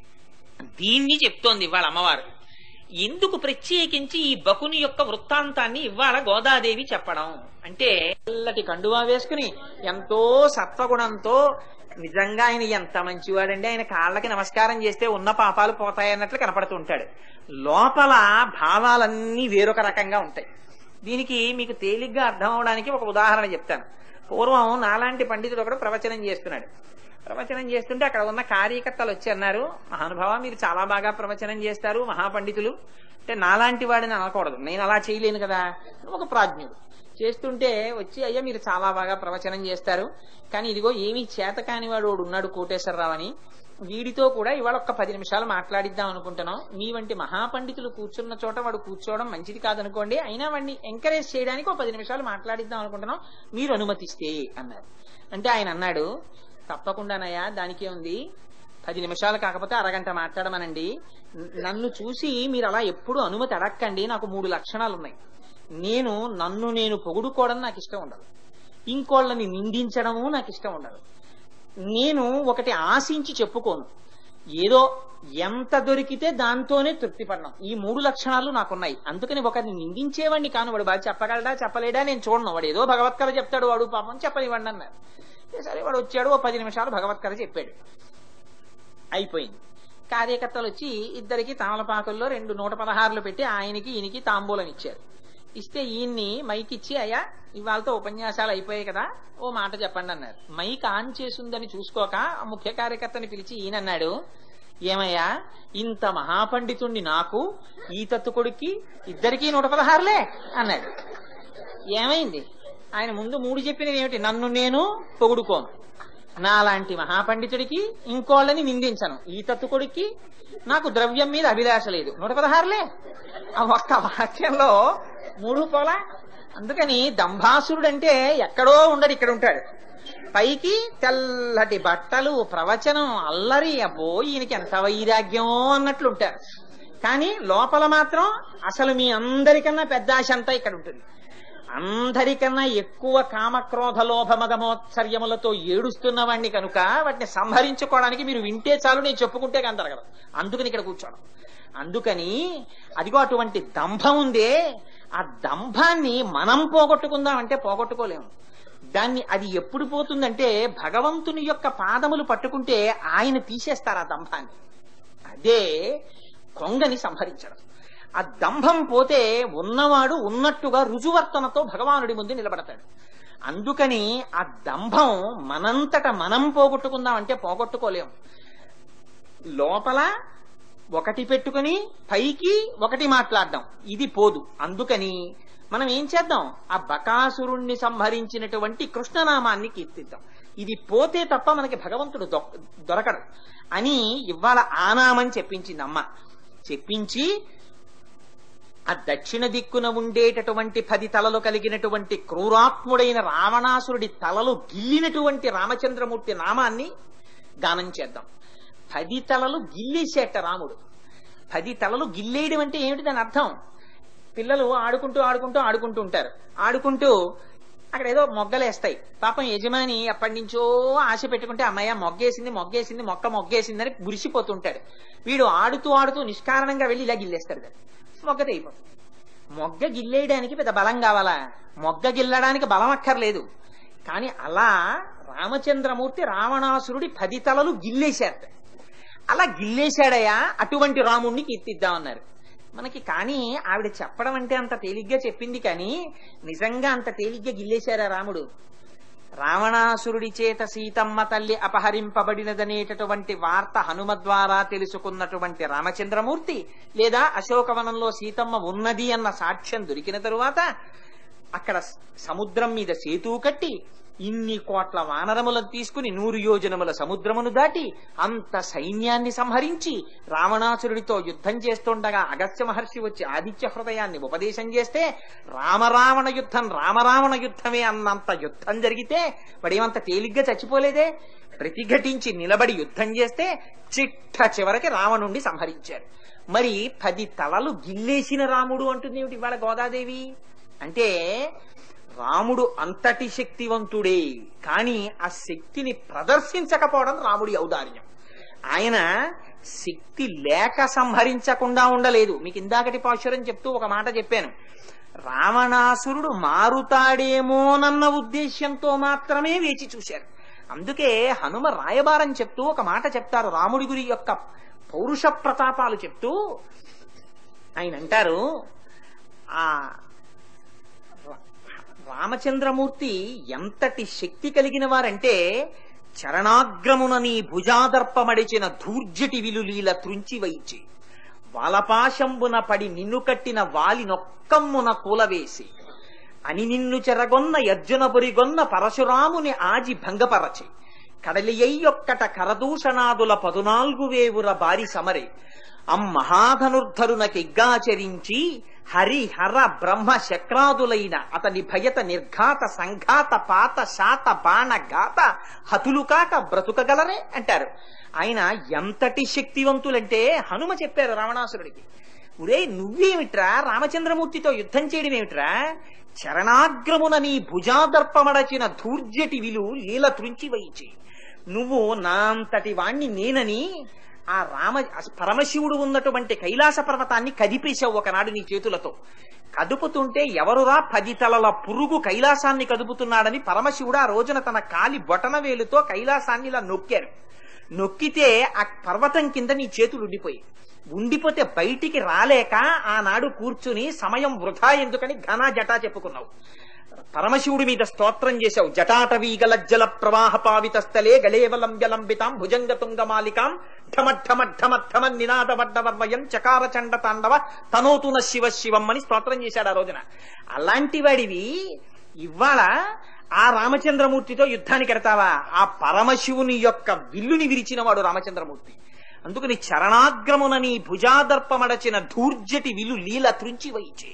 దీన్ని చెప్తోంది ఇవాళ అమ్మవారు ఎందుకు ప్రత్యేకించి ఈ బకుని యొక్క వృత్తాంతాన్ని ఇవాళ గోదాదేవి చెప్పడం అంటే తెల్లటి కండువా వేసుకుని ఎంతో సత్వగుణంతో నిజంగా ఆయన ఎంత మంచివాడండి ఆయన కాళ్ళకి నమస్కారం చేస్తే ఉన్న పాపాలు పోతాయన్నట్లు కనపడుతూ ఉంటాడు లోపల భావాలన్నీ వేరొక రకంగా ఉంటాయి దీనికి మీకు తేలిగ్గా అర్థం అవడానికి ఒక ఉదాహరణ చెప్తాను పూర్వం నాలాంటి పండితుడు ఒకడు ప్రవచనం చేస్తున్నాడు ప్రవచనం చేస్తుంటే అక్కడ ఉన్న కార్యకర్తలు వచ్చి అన్నారు మహానుభావ మీరు చాలా బాగా ప్రవచనం చేస్తారు మహాపండితులు అంటే నాలాంటి వాడిని అనకూడదు నేను అలా చేయలేను కదా ఒక ప్రాజ్ఞుడు చేస్తుంటే వచ్చి అయ్యా మీరు చాలా బాగా ప్రవచనం చేస్తారు కానీ ఇదిగో ఏమీ చేత కాని వాడు ఒకడు ఉన్నాడు కోటేశ్వరరావు అని వీడితో కూడా ఇవాళ ఒక్క పది నిమిషాలు మాట్లాడిద్దాం అనుకుంటున్నాం మీ వంటి మహాపండితులు కూర్చున్న చోట వాడు కూర్చోవడం మంచిది కాదనుకోండి అయినా వాడిని ఎంకరేజ్ చేయడానికి ఒక పది నిమిషాలు మాట్లాడిద్దాం అనుకుంటున్నాం మీరు అనుమతిస్తే అన్నారు అంటే ఆయన అన్నాడు తప్పకుండానయ్యా దానికే ఉంది పది నిమిషాలు కాకపోతే అరగంట మాట్లాడమనండి నన్ను చూసి మీరు అలా ఎప్పుడు అనుమతి అడక్కండి నాకు మూడు లక్షణాలు ఉన్నాయి నేను నన్ను నేను పొగుడుకోవడం నాకు ఇష్టం ఉండదు ఇంకోళ్ళని నిందించడము నాకు ఇష్టం ఉండదు నేను ఒకటి ఆశించి చెప్పుకోను ఏదో ఎంత దొరికితే దాంతోనే తృప్తి పడడం ఈ మూడు లక్షణాలు నాకున్నాయి అందుకని ఒకరిని నిందించేవాడిని కాను వాడు బాగా చెప్పగలడా చెప్పలేడా నేను చూడను వాడు ఏదో భగవత్కథ చెప్తాడు వాడు పాపం చెప్పనివ్వండి అన్నారు సరే వాడు వచ్చాడు ఓ పది నిమిషాలు భగవత్కథ చెప్పాడు అయిపోయింది కార్యకర్తలు వచ్చి ఇద్దరికి తామలపాకుల్లో రెండు నూట పదహారులు పెట్టి ఆయనకి ఈయనకి తాంబూలం ఇచ్చారు ఇస్తే ఈయన్ని మైక్ ఇచ్చి అయ్యా ఇవాళతో ఉపన్యాసాలు అయిపోయాయి కదా ఓ మాట చెప్పండి అన్నారు మైక్ ఆన్ చేసుందని చూసుకోక ఆ ముఖ్య కార్యకర్తని పిలిచి ఈయన అన్నాడు ఏమయ్యా ఇంత మహాపండితుణ్ణి నాకు ఈ తత్తు కొడుక్కి ఇద్దరికి నూట పదహారులే అన్నాడు ఏమైంది ఆయన ముందు మూడు చెప్పినవి ఏమిటి నన్ను నేను పొగుడుకోను నాలాంటి మహాపండితుడికి ఇంకోళ్ళని నిందించను ఈ తత్తు కొడుక్కి నాకు ద్రవ్యం మీద అభిలాష లేదు నూట పదహారులే ఆ ఒక్క వాక్యంలో మూడు పోలా అందుకని దంభాసురుడు అంటే ఎక్కడో ఉండడు ఇక్కడ ఉంటాడు పైకి తెల్లటి బట్టలు ప్రవచనం అల్లరి అబ్బో ఈయనకి ఎంత వైరాగ్యం అన్నట్లుంటారు కానీ లోపల మాత్రం అసలు మీ అందరికన్నా పెద్ద ఆశ అంతా ఇక్కడ ఉంటుంది అందరికన్నా ఎక్కువ కామక్రోధ లోభ మదమోత్సర్యములతో ఏడుస్తున్న వాడిని కనుక వాటిని సంహరించుకోవడానికి మీరు వింటే చాలు నేను చెప్పుకుంటే కానీ జరగదు అందుకని ఇక్కడ కూర్చోవడం అందుకని అదిగో అటువంటి దంభం ఉందే ఆ దంభాన్ని మనం పోగొట్టుకుందాం అంటే పోగొట్టుకోలేము దాన్ని అది ఎప్పుడు పోతుందంటే భగవంతుని యొక్క పాదములు పట్టుకుంటే ఆయన తీసేస్తారు ఆ దంభాన్ని అదే కొంగని సంహరించడం ఆ దంభం పోతే ఉన్నవాడు ఉన్నట్టుగా రుజువర్తనతో భగవానుడి ముందు నిలబడతాడు అందుకని ఆ దంభం మనంతట మనం పోగొట్టుకుందాం అంటే పోగొట్టుకోలేం లోపల ఒకటి పెట్టుకుని పైకి ఒకటి మాట్లాడడం ఇది పోదు అందుకని మనం ఏం చేద్దాం ఆ బకాసురుణ్ణి సంహరించినటువంటి కృష్ణనామాన్ని కీర్తిద్దాం ఇది పోతే తప్ప మనకి భగవంతుడు దొ- దొరకడు అని ఇవాళ ఆనామని చెప్పించింది అమ్మ చెప్పించి ఆ దక్షిణ దిక్కున ఉండేటటువంటి పది తలలు కలిగినటువంటి క్రూరాత్ముడైన రావణాసురుడి తలలు గిల్లినటువంటి రామచంద్రమూర్తి నామాన్ని గానం చేద్దాం పది తలలు గిల్లేసేట రాముడు పది తలలు గిల్లేయడం అంటే ఏమిటి దాని అర్థం పిల్లలు ఆడుకుంటూ ఆడుకుంటూ ఆడుకుంటూ ఉంటారు ఆడుకుంటూ అక్కడ ఏదో మొగ్గలేస్తాయి పాపం యజమాని ఎప్పటి నుంచో ఆశ పెట్టుకుంటే అమ్మయ్య మొగ్గేసింది మొగ్గేసింది మొక్క మొగ్గేసిందని గురిసిపోతుంటాడు వీడు ఆడుతూ ఆడుతూ నిష్కారణంగా వెళ్ళి ఇలా గిల్లేస్తాడు దాన్ని మొగ్గ తెగిపోతుంది మొగ్గ గిల్లేయడానికి పెద్ద బలం కావాలా మొగ్గ గిల్లడానికి బలం అక్కర్లేదు కానీ అలా రామచంద్రమూర్తి రావణాసురుడి పది తలలు గిల్లేశారట అలా గిల్లేశాడయా అటువంటి రాముణ్ణి కీర్తిద్దామన్నారు మనకి కానీ ఆవిడ చెప్పడం అంటే అంత తేలిగ్గా చెప్పింది కానీ నిజంగా అంత తేలిగ్గా గిల్లేశారా రాముడు రావణాసురుడి చేత సీతమ్మ తల్లి అపహరింపబడినదనేటటువంటి వార్త హనుమ ద్వారా తెలుసుకున్నటువంటి రామచంద్రమూర్తి లేదా అశోకవనంలో సీతమ్మ ఉన్నది అన్న సాక్ష్యం దొరికిన తరువాత అక్కడ సముద్రం మీద సేతు కట్టి ఇన్ని కోట్ల వానరములను తీసుకుని నూరు యోజనముల సముద్రమును దాటి అంత సైన్యాన్ని సంహరించి రావణాసురుడితో యుద్ధం చేస్తుండగా అగస్త్య మహర్షి వచ్చి ఆదిత్య హృదయాన్ని ఉపదేశం చేస్తే రామరావణ యుద్ధం రామరావణ యుద్ధమే అన్నంత యుద్ధం జరిగితే వాడేమంత తేలిగ్గా చచ్చిపోలేదే ప్రతిఘటించి నిలబడి యుద్ధం చేస్తే చిట్ట చివరికి రావణుణ్ణి సంహరించారు మరి పది తలలు గిల్లేసిన రాముడు అంటుంది ఏమిటి ఇవాళ గోదాదేవి అంటే రాముడు అంతటి శక్తివంతుడే కానీ ఆ శక్తిని ప్రదర్శించకపోవడం రాముడి ఔదార్యం ఆయన శక్తి లేక సంహరించకుండా ఉండలేదు మీకు ఇందాకటి పాశురం చెప్తూ ఒక మాట చెప్పాను రావణాసురుడు మారుతాడేమోనన్న ఉద్దేశ్యంతో మాత్రమే వేచి చూశారు అందుకే హనుమ రాయబారం చెప్తూ ఒక మాట చెప్తారు రాముడి గురి యొక్క పౌరుష ప్రతాపాలు చెప్తూ ఆయన అంటారు ఆ రామచంద్రమూర్తి ఎంతటి శక్తి కలిగిన వారంటే చరణాగ్రమున నీ భుజాదర్పమడిచిన ధూర్జటి విలులీల త్రుంచి వైచి వాలపాశంబున పడి నిన్ను కట్టిన వాలి నొక్కమ్మున కూలవేసి అని నిన్ను చెరగొన్న యర్జునపురిగొన్న పరశురాముని ఆజి భంగపరచి కడలియొక్కట కరదూషణాదుల పదునాలుగు వేవుర బారి సమరే అమ్మహాధనుర్ధరునకిగ్గాచరించి హరి హర బ్రహ్మ శక్రాదులైన అతని భయత నిర్ఘాత సంఘాత పాత శాత బాణ ఘాత హతులు కాక బ్రతుకగలరే అంటారు ఆయన ఎంతటి శక్తివంతులంటే హనుమ చెప్పారు రావణాసురుడికి ఒరే నువ్వేమిట్రా రామచంద్రమూర్తితో యుద్ధం చేయడం ఏమిట్రా చరణాగ్రమున నీ భుజాదర్పమడచిన ధూర్జటి విలు లీల త్రుంచి వహించి నువ్వు నాంతటి వాణ్ణి నేనని ఆ రామ పరమశివుడు ఉన్నటువంటి కైలాస పర్వతాన్ని కదిపేశావు ఒకనాడు నీ చేతులతో కదుపుతుంటే ఎవరురా పది తలల పురుగు కైలాసాన్ని కదుపుతున్నాడని పరమశివుడు ఆ రోజున తన కాలి బొటన వేలుతో కైలాసాన్ని ఇలా నొక్కారు నొక్కితే ఆ పర్వతం కింద నీ చేతులు ఉండిపోయి ఉండిపోతే బయటికి రాలేక ఆనాడు కూర్చుని సమయం వృధా ఎందుకని ఘన జటా చెప్పుకున్నావు పరమశివుడి మీద స్తోత్రం చేశావు జటాటవీగల జల ప్రవాహ పావిత స్థలే గళేవలంబ్యలంబితాం భుజంగ తుంగమాలికాం ఢమ ఢమ ఢమ ఢమ నినాదవడ్డవర్వయం చకార చండ తాండవ తనోతున శివ శివం అని స్తోత్రం చేశాడు ఆ రోజున అలాంటి వాడివి ఇవాళ ఆ రామచంద్రమూర్తితో యుద్ధానికి ఎడతావా ఆ పరమశివుని యొక్క విల్లుని విరిచిన వాడు రామచంద్రమూర్తి అందుకని చరణాగ్రమునని భుజాదర్పమడచిన ధూర్జటి విలు లీల త్రుంచి వహించే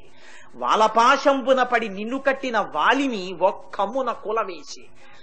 వాలపాశంబున పడి నిన్ను కట్టిన వాలిని ఒక్కమ్మున కులవేసి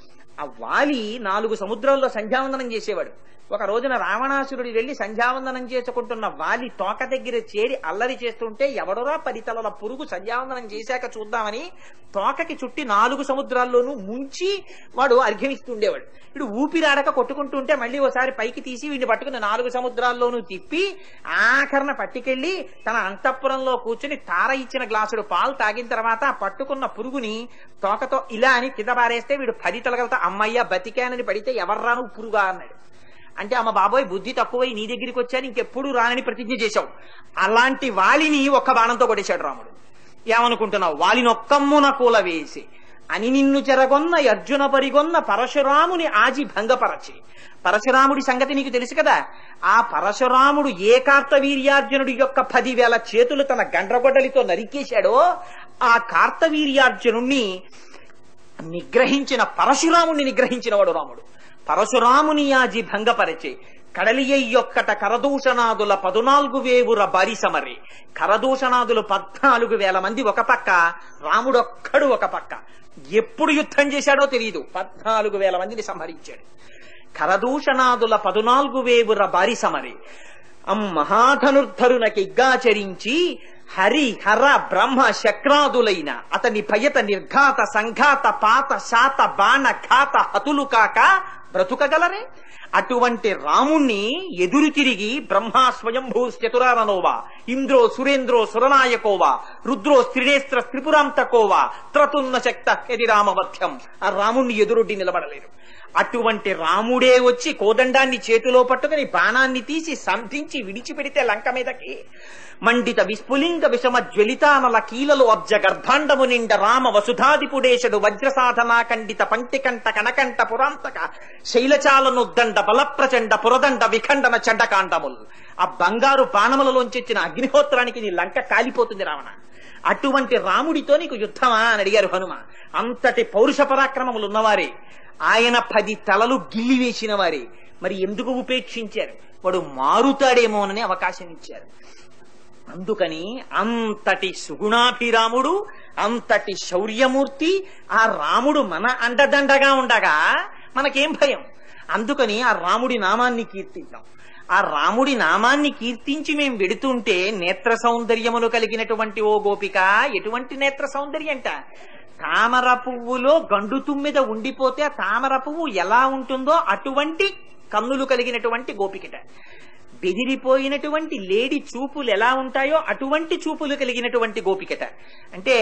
ఆ వాలి నాలుగు సముద్రాల్లో సంధ్యావందనం చేసేవాడు ఒక రోజున రావణాసురుడు వెళ్లి సంధ్యావందనం చేసుకుంటున్న వాలి తోక దగ్గర చేరి అల్లరి చేస్తుంటే ఎవడోరా పది తలల పురుగు సంధ్యావందనం చేశాక చూద్దామని తోకకి చుట్టి నాలుగు సముద్రాల్లోనూ ముంచి వాడు అర్ఘ్యమిస్తుండేవాడు ఇప్పుడు ఊపిరాడక కొట్టుకుంటుంటే మళ్ళీ ఒకసారి పైకి తీసి వీడిని పట్టుకుని నాలుగు సముద్రాల్లోనూ తిప్పి ఆఖరణ పట్టుకెళ్లి తన అంతఃపురంలో కూర్చుని తార ఇచ్చిన గ్లాసుడు పాలు తాగిన తర్వాత ఆ పట్టుకున్న పురుగుని తోకతో ఇలా అని కింద పారేస్తే వీడు పది తలగలతో అమ్మయ్య బతికానని పడితే ఎవర్రా నువ్వు పురుగా అన్నాడు అంటే అమ్మ బాబోయ్ బుద్ధి తక్కువై నీ దగ్గరికి వచ్చాను ఇంకెప్పుడు రానని ప్రతిజ్ఞ చేశావు అలాంటి వాలిని ఒక్క బాణంతో కొట్టేశాడు రాముడు ఏమనుకుంటున్నావు వాలిని ఒక్కమ్మున కూల వేసి అని నిన్ను చెరగొన్న అర్జున పరిగొన్న పరశురాముని ఆజి భంగపరచి పరశురాముడి సంగతి నీకు తెలుసు కదా ఆ పరశురాముడు ఏ కార్తవీర్యార్జునుడి యొక్క పదివేల చేతులు తన గండ్రగొడ్డలితో నరికేశాడో ఆ కార్తవీర్యార్జునుణ్ణి నిగ్రహించిన పరశురాముణ్ణి నిగ్రహించిన వాడు రాముడు పరశురాముని యాజి భంగపరచే కడలియొక్కట కరదూషణాదుల పదునాలుగు వేవుర బరిసమరి కరదూషణాదులు పద్నాలుగు వేల మంది ఒక పక్క రాముడొక్కడు ఒక పక్క ఎప్పుడు యుద్ధం చేశాడో తెలియదు పద్నాలుగు వేల మందిని సంహరించాడు కరదూషణాదుల పదునాలుగు వేవుర బారిసమరి అమ్మహాధనుర్ధరునకిగ్గాచరించి హరి హర బ్రహ్మ శక్రాదులైన అతని భయత నిర్ఘాత సంఘాత పాత శాత బాణ ఘాత హతులు కాక బ్రతుకగలరే అటువంటి రాముణ్ణి ఎదురు తిరిగి బ్రహ్మ స్వయంభూ చతురారనోవా ఇంద్రో సురేంద్రో సురనాయకోవా రుద్రో స్త్రినేస్త్ర త్రిపురాంతకోవా త్రతున్న శక్త ఎది రామవధ్యం ఆ రాముణ్ణి ఎదురొడ్డి నిలబడలేరు అటువంటి రాముడే వచ్చి కోదండాన్ని చేతిలో పట్టుకుని బాణాన్ని తీసి సంధించి విడిచిపెడితే లంక మీదకి మండిత విస్ఫులింగ విషమ జ్వలితానల కీలలు అబ్జ గర్భాండము నిండ రామ వసుధాదిపుడేశడు వజ్ర సాధనా ఖండిత పంక్తికంట కనకంట పురాంతక శైలచాలనుద్దండ బలప్రచండ పురదండ విఖండన చండకాండముల్ ఆ బంగారు బాణములలోంచి వచ్చిన అగ్నిహోత్రానికి నీ లంక కాలిపోతుంది రావణ అటువంటి రాముడితో నీకు యుద్ధమా అని అడిగారు హనుమ అంతటి పౌరుష పరాక్రమములు ఉన్నవారే ఆయన పది తలలు గిల్లి వేసిన వారే మరి ఎందుకు ఉపేక్షించారు వాడు మారుతాడేమోనని అవకాశం ఇచ్చారు అందుకని అంతటి సుగుణాభిరాముడు అంతటి శౌర్యమూర్తి ఆ రాముడు మన అండదండగా ఉండగా మనకేం భయం అందుకని ఆ రాముడి నామాన్ని కీర్తిద్దాం ఆ రాముడి నామాన్ని కీర్తించి మేం వెడుతుంటే నేత్ర సౌందర్యములు కలిగినటువంటి ఓ గోపిక ఎటువంటి నేత్ర సౌందర్యంట తామర పువ్వులో గండు తుమ్మిద ఉండిపోతే ఆ తామర పువ్వు ఎలా ఉంటుందో అటువంటి కన్నులు కలిగినటువంటి గోపికట బెదిరిపోయినటువంటి లేడి చూపులు ఎలా ఉంటాయో అటువంటి చూపులు కలిగినటువంటి గోపికట అంటే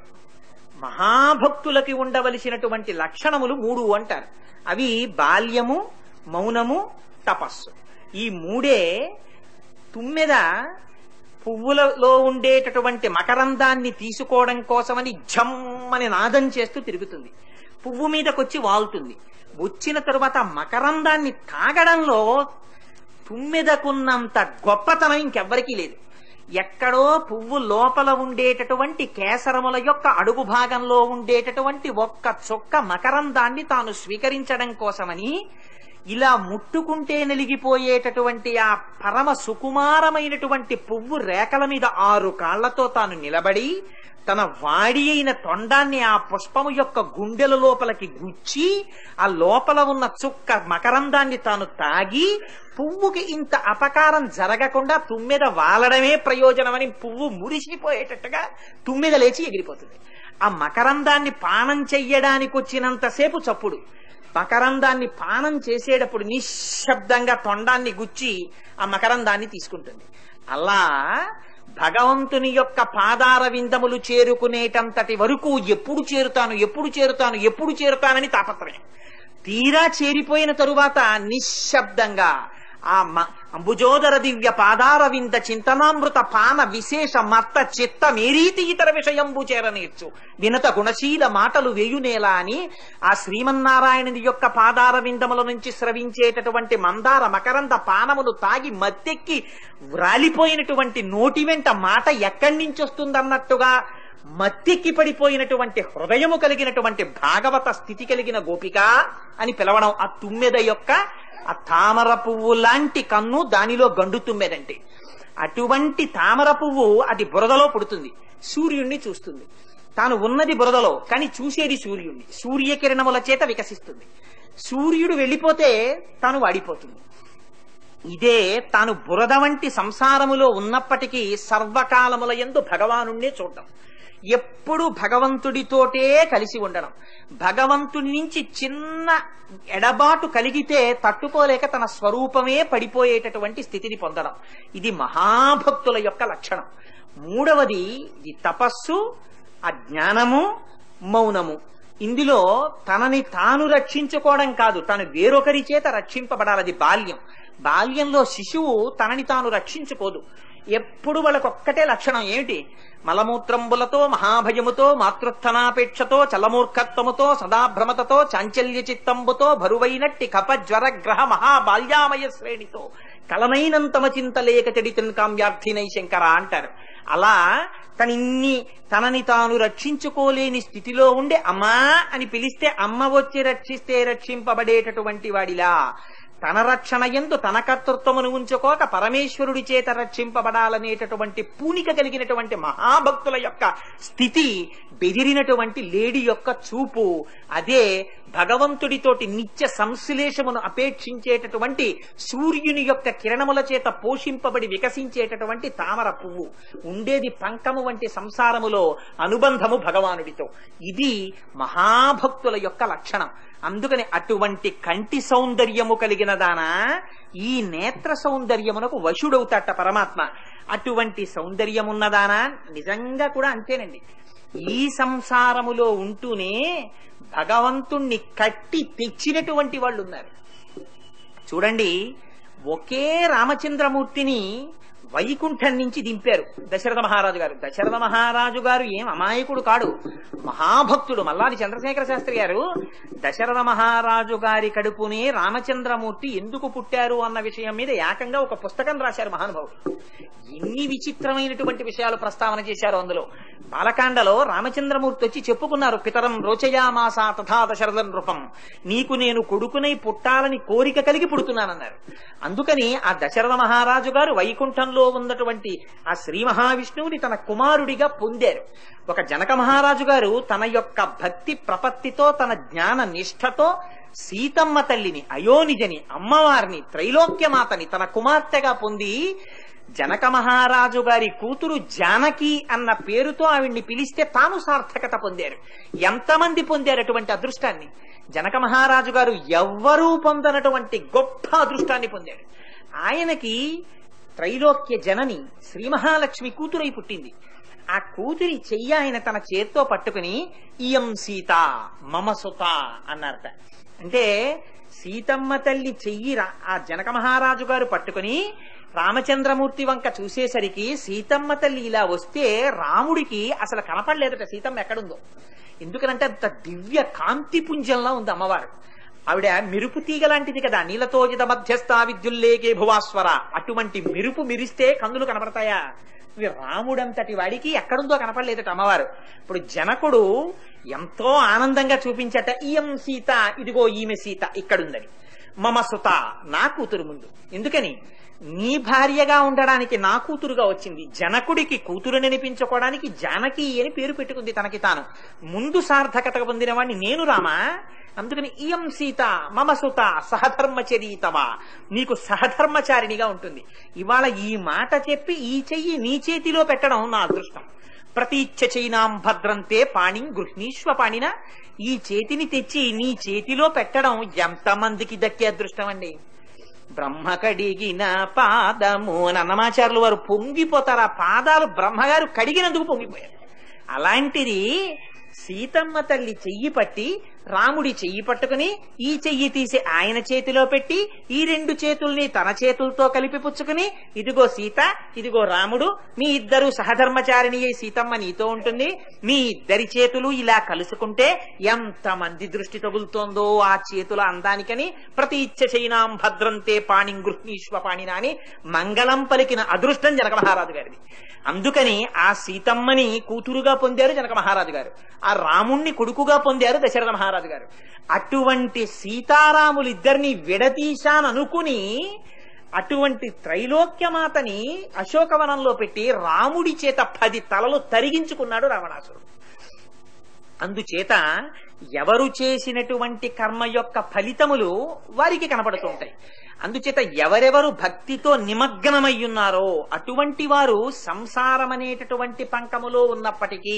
మహాభక్తులకి ఉండవలసినటువంటి లక్షణములు మూడు అంటారు అవి బాల్యము మౌనము తపస్సు ఈ మూడే తుమ్మెద పువ్వులలో ఉండేటటువంటి మకరందాన్ని తీసుకోవడం కోసమని జమ్మని నాదం చేస్తూ తిరుగుతుంది పువ్వు మీదకొచ్చి వాలుతుంది వచ్చిన తరువాత మకరందాన్ని తాగడంలో తుమ్మెదకున్నంత గొప్పతనం ఇంకెవ్వరికీ లేదు ఎక్కడో పువ్వు లోపల ఉండేటటువంటి కేసరముల యొక్క అడుగు భాగంలో ఉండేటటువంటి ఒక్క చొక్క మకరందాన్ని తాను స్వీకరించడం కోసమని ఇలా ముట్టుకుంటే నలిగిపోయేటటువంటి ఆ పరమ సుకుమారమైనటువంటి పువ్వు రేఖల మీద ఆరు కాళ్లతో తాను నిలబడి తన వాడి అయిన తొండాన్ని ఆ పుష్పము యొక్క గుండెల లోపలికి గుచ్చి ఆ లోపల ఉన్న చుక్క మకరందాన్ని తాను తాగి పువ్వుకి ఇంత అపకారం జరగకుండా తుమ్మెద వాలడమే ప్రయోజనమని పువ్వు మురిసిపోయేటట్టుగా తుమ్మెద లేచి ఎగిరిపోతుంది ఆ మకరందాన్ని పానం చెయ్యడానికి వచ్చినంతసేపు చప్పుడు మకరందాన్ని పానం చేసేటప్పుడు నిశ్శబ్దంగా తొండాన్ని గుచ్చి ఆ మకరందాన్ని తీసుకుంటుంది అలా భగవంతుని యొక్క పాదార విందములు చేరుకునేటంతటి వరకు ఎప్పుడు చేరుతాను ఎప్పుడు చేరుతాను ఎప్పుడు చేరుతానని తాపత్రయం తీరా చేరిపోయిన తరువాత నిశ్శబ్దంగా ఆ మ- అంబుజోదర దివ్య పాదార వింద చింతనామృత పాన విశేష మత్త చిత్త మేరీతి ఇతర విషయంబు చేరనేర్చు వినత గుణశీల మాటలు వేయునేలా అని ఆ శ్రీమన్నారాయణుని యొక్క పాదార విందముల నుంచి స్రవించేటటువంటి మందార మకరంద పానములు తాగి మత్తెక్కి వ్రాలిపోయినటువంటి నోటి వెంట మాట ఎక్కడి నుంచి వస్తుందన్నట్టుగా మత్తెక్కి పడిపోయినటువంటి హృదయము కలిగినటువంటి భాగవత స్థితి కలిగిన గోపిక అని పిలవడం ఆ తుమ్మెద యొక్క ఆ తామర పువ్వు లాంటి కన్ను దానిలో గండు తుమ్మెదంటే అటువంటి తామర పువ్వు అది బురదలో పుడుతుంది సూర్యుణ్ణి చూస్తుంది తాను ఉన్నది బురదలో కానీ చూసేది సూర్యుణ్ణి సూర్యకిరణముల చేత వికసిస్తుంది సూర్యుడు వెళ్ళిపోతే తాను వాడిపోతుంది ఇదే తాను బురద వంటి సంసారములో ఉన్నప్పటికీ సర్వకాలముల ఎందు భగవానుణ్ణే చూడడం ఎప్పుడు భగవంతుడితోటే కలిసి ఉండడం భగవంతుడి నుంచి చిన్న ఎడబాటు కలిగితే తట్టుకోలేక తన స్వరూపమే పడిపోయేటటువంటి స్థితిని పొందడం ఇది మహాభక్తుల యొక్క లక్షణం మూడవది ఇది తపస్సు ఆ జ్ఞానము మౌనము ఇందులో తనని తాను రక్షించుకోవడం కాదు తను వేరొకరి చేత రక్షింపబడాలి అది బాల్యం బాల్యంలో శిశువు తనని తాను రక్షించుకోదు ఎప్పుడు వాళ్ళకొక్కటే లక్షణం ఏమిటి మలమూత్రంబులతో మహాభయముతో మాతృస్థనాపేక్షతో చలమూర్ఖత్వముతో సదాభ్రమతతో చాంచల్య చిత్తంబుతో బరువైనట్టి కప జ్వర గ్రహ మహాబాల్యామయ శ్రేణితో కలనైనంతమ చింతలేక చెడితిన్ కామ్యార్థినై శంకర అంటారు అలా తనిన్ని తనని తాను రక్షించుకోలేని స్థితిలో ఉండి అమ్మా అని పిలిస్తే అమ్మ వచ్చి రక్షిస్తే రక్షింపబడేటటువంటి వాడిలా తన రక్షణ ఎందు తన కర్తృత్వమును ఉంచుకోక పరమేశ్వరుడి చేత రక్షింపబడాలనేటటువంటి పూనిక కలిగినటువంటి మహాభక్తుల యొక్క స్థితి బెదిరినటువంటి లేడి యొక్క చూపు అదే భగవంతుడితోటి నిత్య సంశ్లేషమును అపేక్షించేటటువంటి సూర్యుని యొక్క కిరణముల చేత పోషింపబడి వికసించేటటువంటి తామర పువ్వు ఉండేది పంకము వంటి సంసారములో అనుబంధము భగవానుడితో ఇది మహాభక్తుల యొక్క లక్షణం అందుకని అటువంటి కంటి సౌందర్యము కలిగిన దానా ఈ నేత్ర సౌందర్యమునకు వశుడవుతాట పరమాత్మ అటువంటి సౌందర్యమున్నదానా నిజంగా కూడా అంతేనండి ఈ సంసారములో ఉంటూనే భగవంతుణ్ణి కట్టి తెచ్చినటువంటి వాళ్ళు ఉన్నారు చూడండి ఒకే రామచంద్రమూర్తిని వైకుంఠం నుంచి దింపారు దశరథ మహారాజు గారు దశరథ మహారాజు గారు ఏం అమాయకుడు కాడు మహాభక్తుడు మల్లాది చంద్రశేఖర శాస్త్రి గారు దశరథ మహారాజు గారి కడుపునే రామచంద్రమూర్తి ఎందుకు పుట్టారు అన్న విషయం మీద ఏకంగా ఒక పుస్తకం రాశారు మహానుభావుడు ఎన్ని విచిత్రమైనటువంటి విషయాలు ప్రస్తావన చేశారు అందులో బాలకాండలో రామచంద్రమూర్తి వచ్చి చెప్పుకున్నారు పితరం రోచయామాస తథా దశరథ నృపం నీకు నేను కొడుకునై పుట్టాలని కోరిక కలిగి పుడుతున్నానన్నారు అందుకని ఆ దశరథ మహారాజు గారు వైకుంఠంలో ఉన్నటువంటి ఆ శ్రీ మహావిష్ణువుని తన కుమారుడిగా పొందారు ఒక జనక మహారాజు గారు తన యొక్క భక్తి ప్రపత్తితో తన జ్ఞాన నిష్ఠతో సీతమ్మ తల్లిని అయోనిజని అమ్మవారిని త్రైలోక్యమాతని తన కుమార్తెగా పొంది జనక మహారాజు గారి కూతురు జానకి అన్న పేరుతో ఆవిడ్ని పిలిస్తే తాను సార్థకత పొందారు ఎంతమంది పొందారు అటువంటి అదృష్టాన్ని జనక మహారాజు గారు ఎవ్వరూ పొందనటువంటి గొప్ప అదృష్టాన్ని పొందాడు ఆయనకి త్రైలోక్య జనని శ్రీ మహాలక్ష్మి కూతురై పుట్టింది ఆ కూతురి చెయ్యి ఆయన తన చేత్తో పట్టుకుని ఇయం సీత మమ సుత అన్నారట అంటే సీతమ్మ తల్లి చెయ్యి రా- ఆ జనక మహారాజు గారు పట్టుకుని రామచంద్రమూర్తి వంక చూసేసరికి సీతమ్మ తల్లి ఇలా వస్తే రాముడికి అసలు కనపడలేదట సీతమ్మ ఎక్కడుందో ఎందుకనంటే అంత దివ్య కాంతి పుంజంలా ఉంది అమ్మవారు ఆవిడ మెరుపు తీగ లాంటిది కదా నీలతోజిత మధ్యస్థ విద్యుల్లేకే భువాస్వర అటువంటి మెరుపు మిరిస్తే కందులు కనపడతాయా రాముడంతటి వాడికి ఎక్కడుందో కనపడలేదట అమ్మవారు ఇప్పుడు జనకుడు ఎంతో ఆనందంగా చూపించట ఈయం సీత ఇదిగో ఈమె సీత ఇక్కడుందని మమ సుత నా కూతురు ముందు ఎందుకని నీ భార్యగా ఉండడానికి నా కూతురుగా వచ్చింది జనకుడికి కూతురుని అనిపించుకోవడానికి జానకి అని పేరు పెట్టుకుంది తనకి తాను ముందు సార్థకత పొందిన వాడిని నేను రామా అందుకని ఇయం సీత మమ సుత సహధర్మచరీతవా నీకు సహధర్మచారిణిగా ఉంటుంది ఇవాళ ఈ మాట చెప్పి ఈ చెయ్యి నీ చేతిలో పెట్టడం నా అదృష్టం ప్రతీచ్ఛ చైనాం భద్రంతే పాణి గృహ్ణీశ్వ పాణిన ఈ చేతిని తెచ్చి నీ చేతిలో పెట్టడం ఎంతమందికి దక్కే అదృష్టం అండి బ్రహ్మ కడిగిన పాదము అని అన్నమాచారులు వారు పొంగిపోతారు ఆ పాదాలు బ్రహ్మగారు కడిగినందుకు పొంగిపోయారు అలాంటిది సీతమ్మ తల్లి చెయ్యి పట్టి రాముడి చెయ్యి పట్టుకుని ఈ చెయ్యి తీసి ఆయన చేతిలో పెట్టి ఈ రెండు చేతుల్ని తన చేతులతో కలిపి పుచ్చుకుని ఇదిగో సీత ఇదిగో రాముడు మీ ఇద్దరు సహధర్మచారిణి అయి సీతమ్మ నీతో ఉంటుంది మీ ఇద్దరి చేతులు ఇలా కలుసుకుంటే ఎంతమంది దృష్టి తగులుతోందో ఆ చేతుల అందానికని ప్రతి ఇచ్చ చైనాం భద్రంతే పాణి గృహ్ణీశ్వ పాణిన అని మంగళం పలికిన అదృష్టం జనక మహారాజు గారిది అందుకని ఆ సీతమ్మని కూతురుగా పొందారు జనక మహారాజు గారు ఆ రాముణ్ణి కొడుకుగా పొందారు దశరథ మహారాజు గారు అటువంటి సీతారాములిద్దరిని విడతీశాననుకుని అటువంటి త్రైలోక్యమాతని అశోకవనంలో పెట్టి రాముడి చేత పది తలలు తరిగించుకున్నాడు రావణాసురుడు అందుచేత ఎవరు చేసినటువంటి కర్మ యొక్క ఫలితములు వారికి కనపడుతుంటాయి అందుచేత ఎవరెవరు భక్తితో నిమగ్నమై ఉన్నారో అటువంటి వారు సంసారం అనేటటువంటి పంకములో ఉన్నప్పటికీ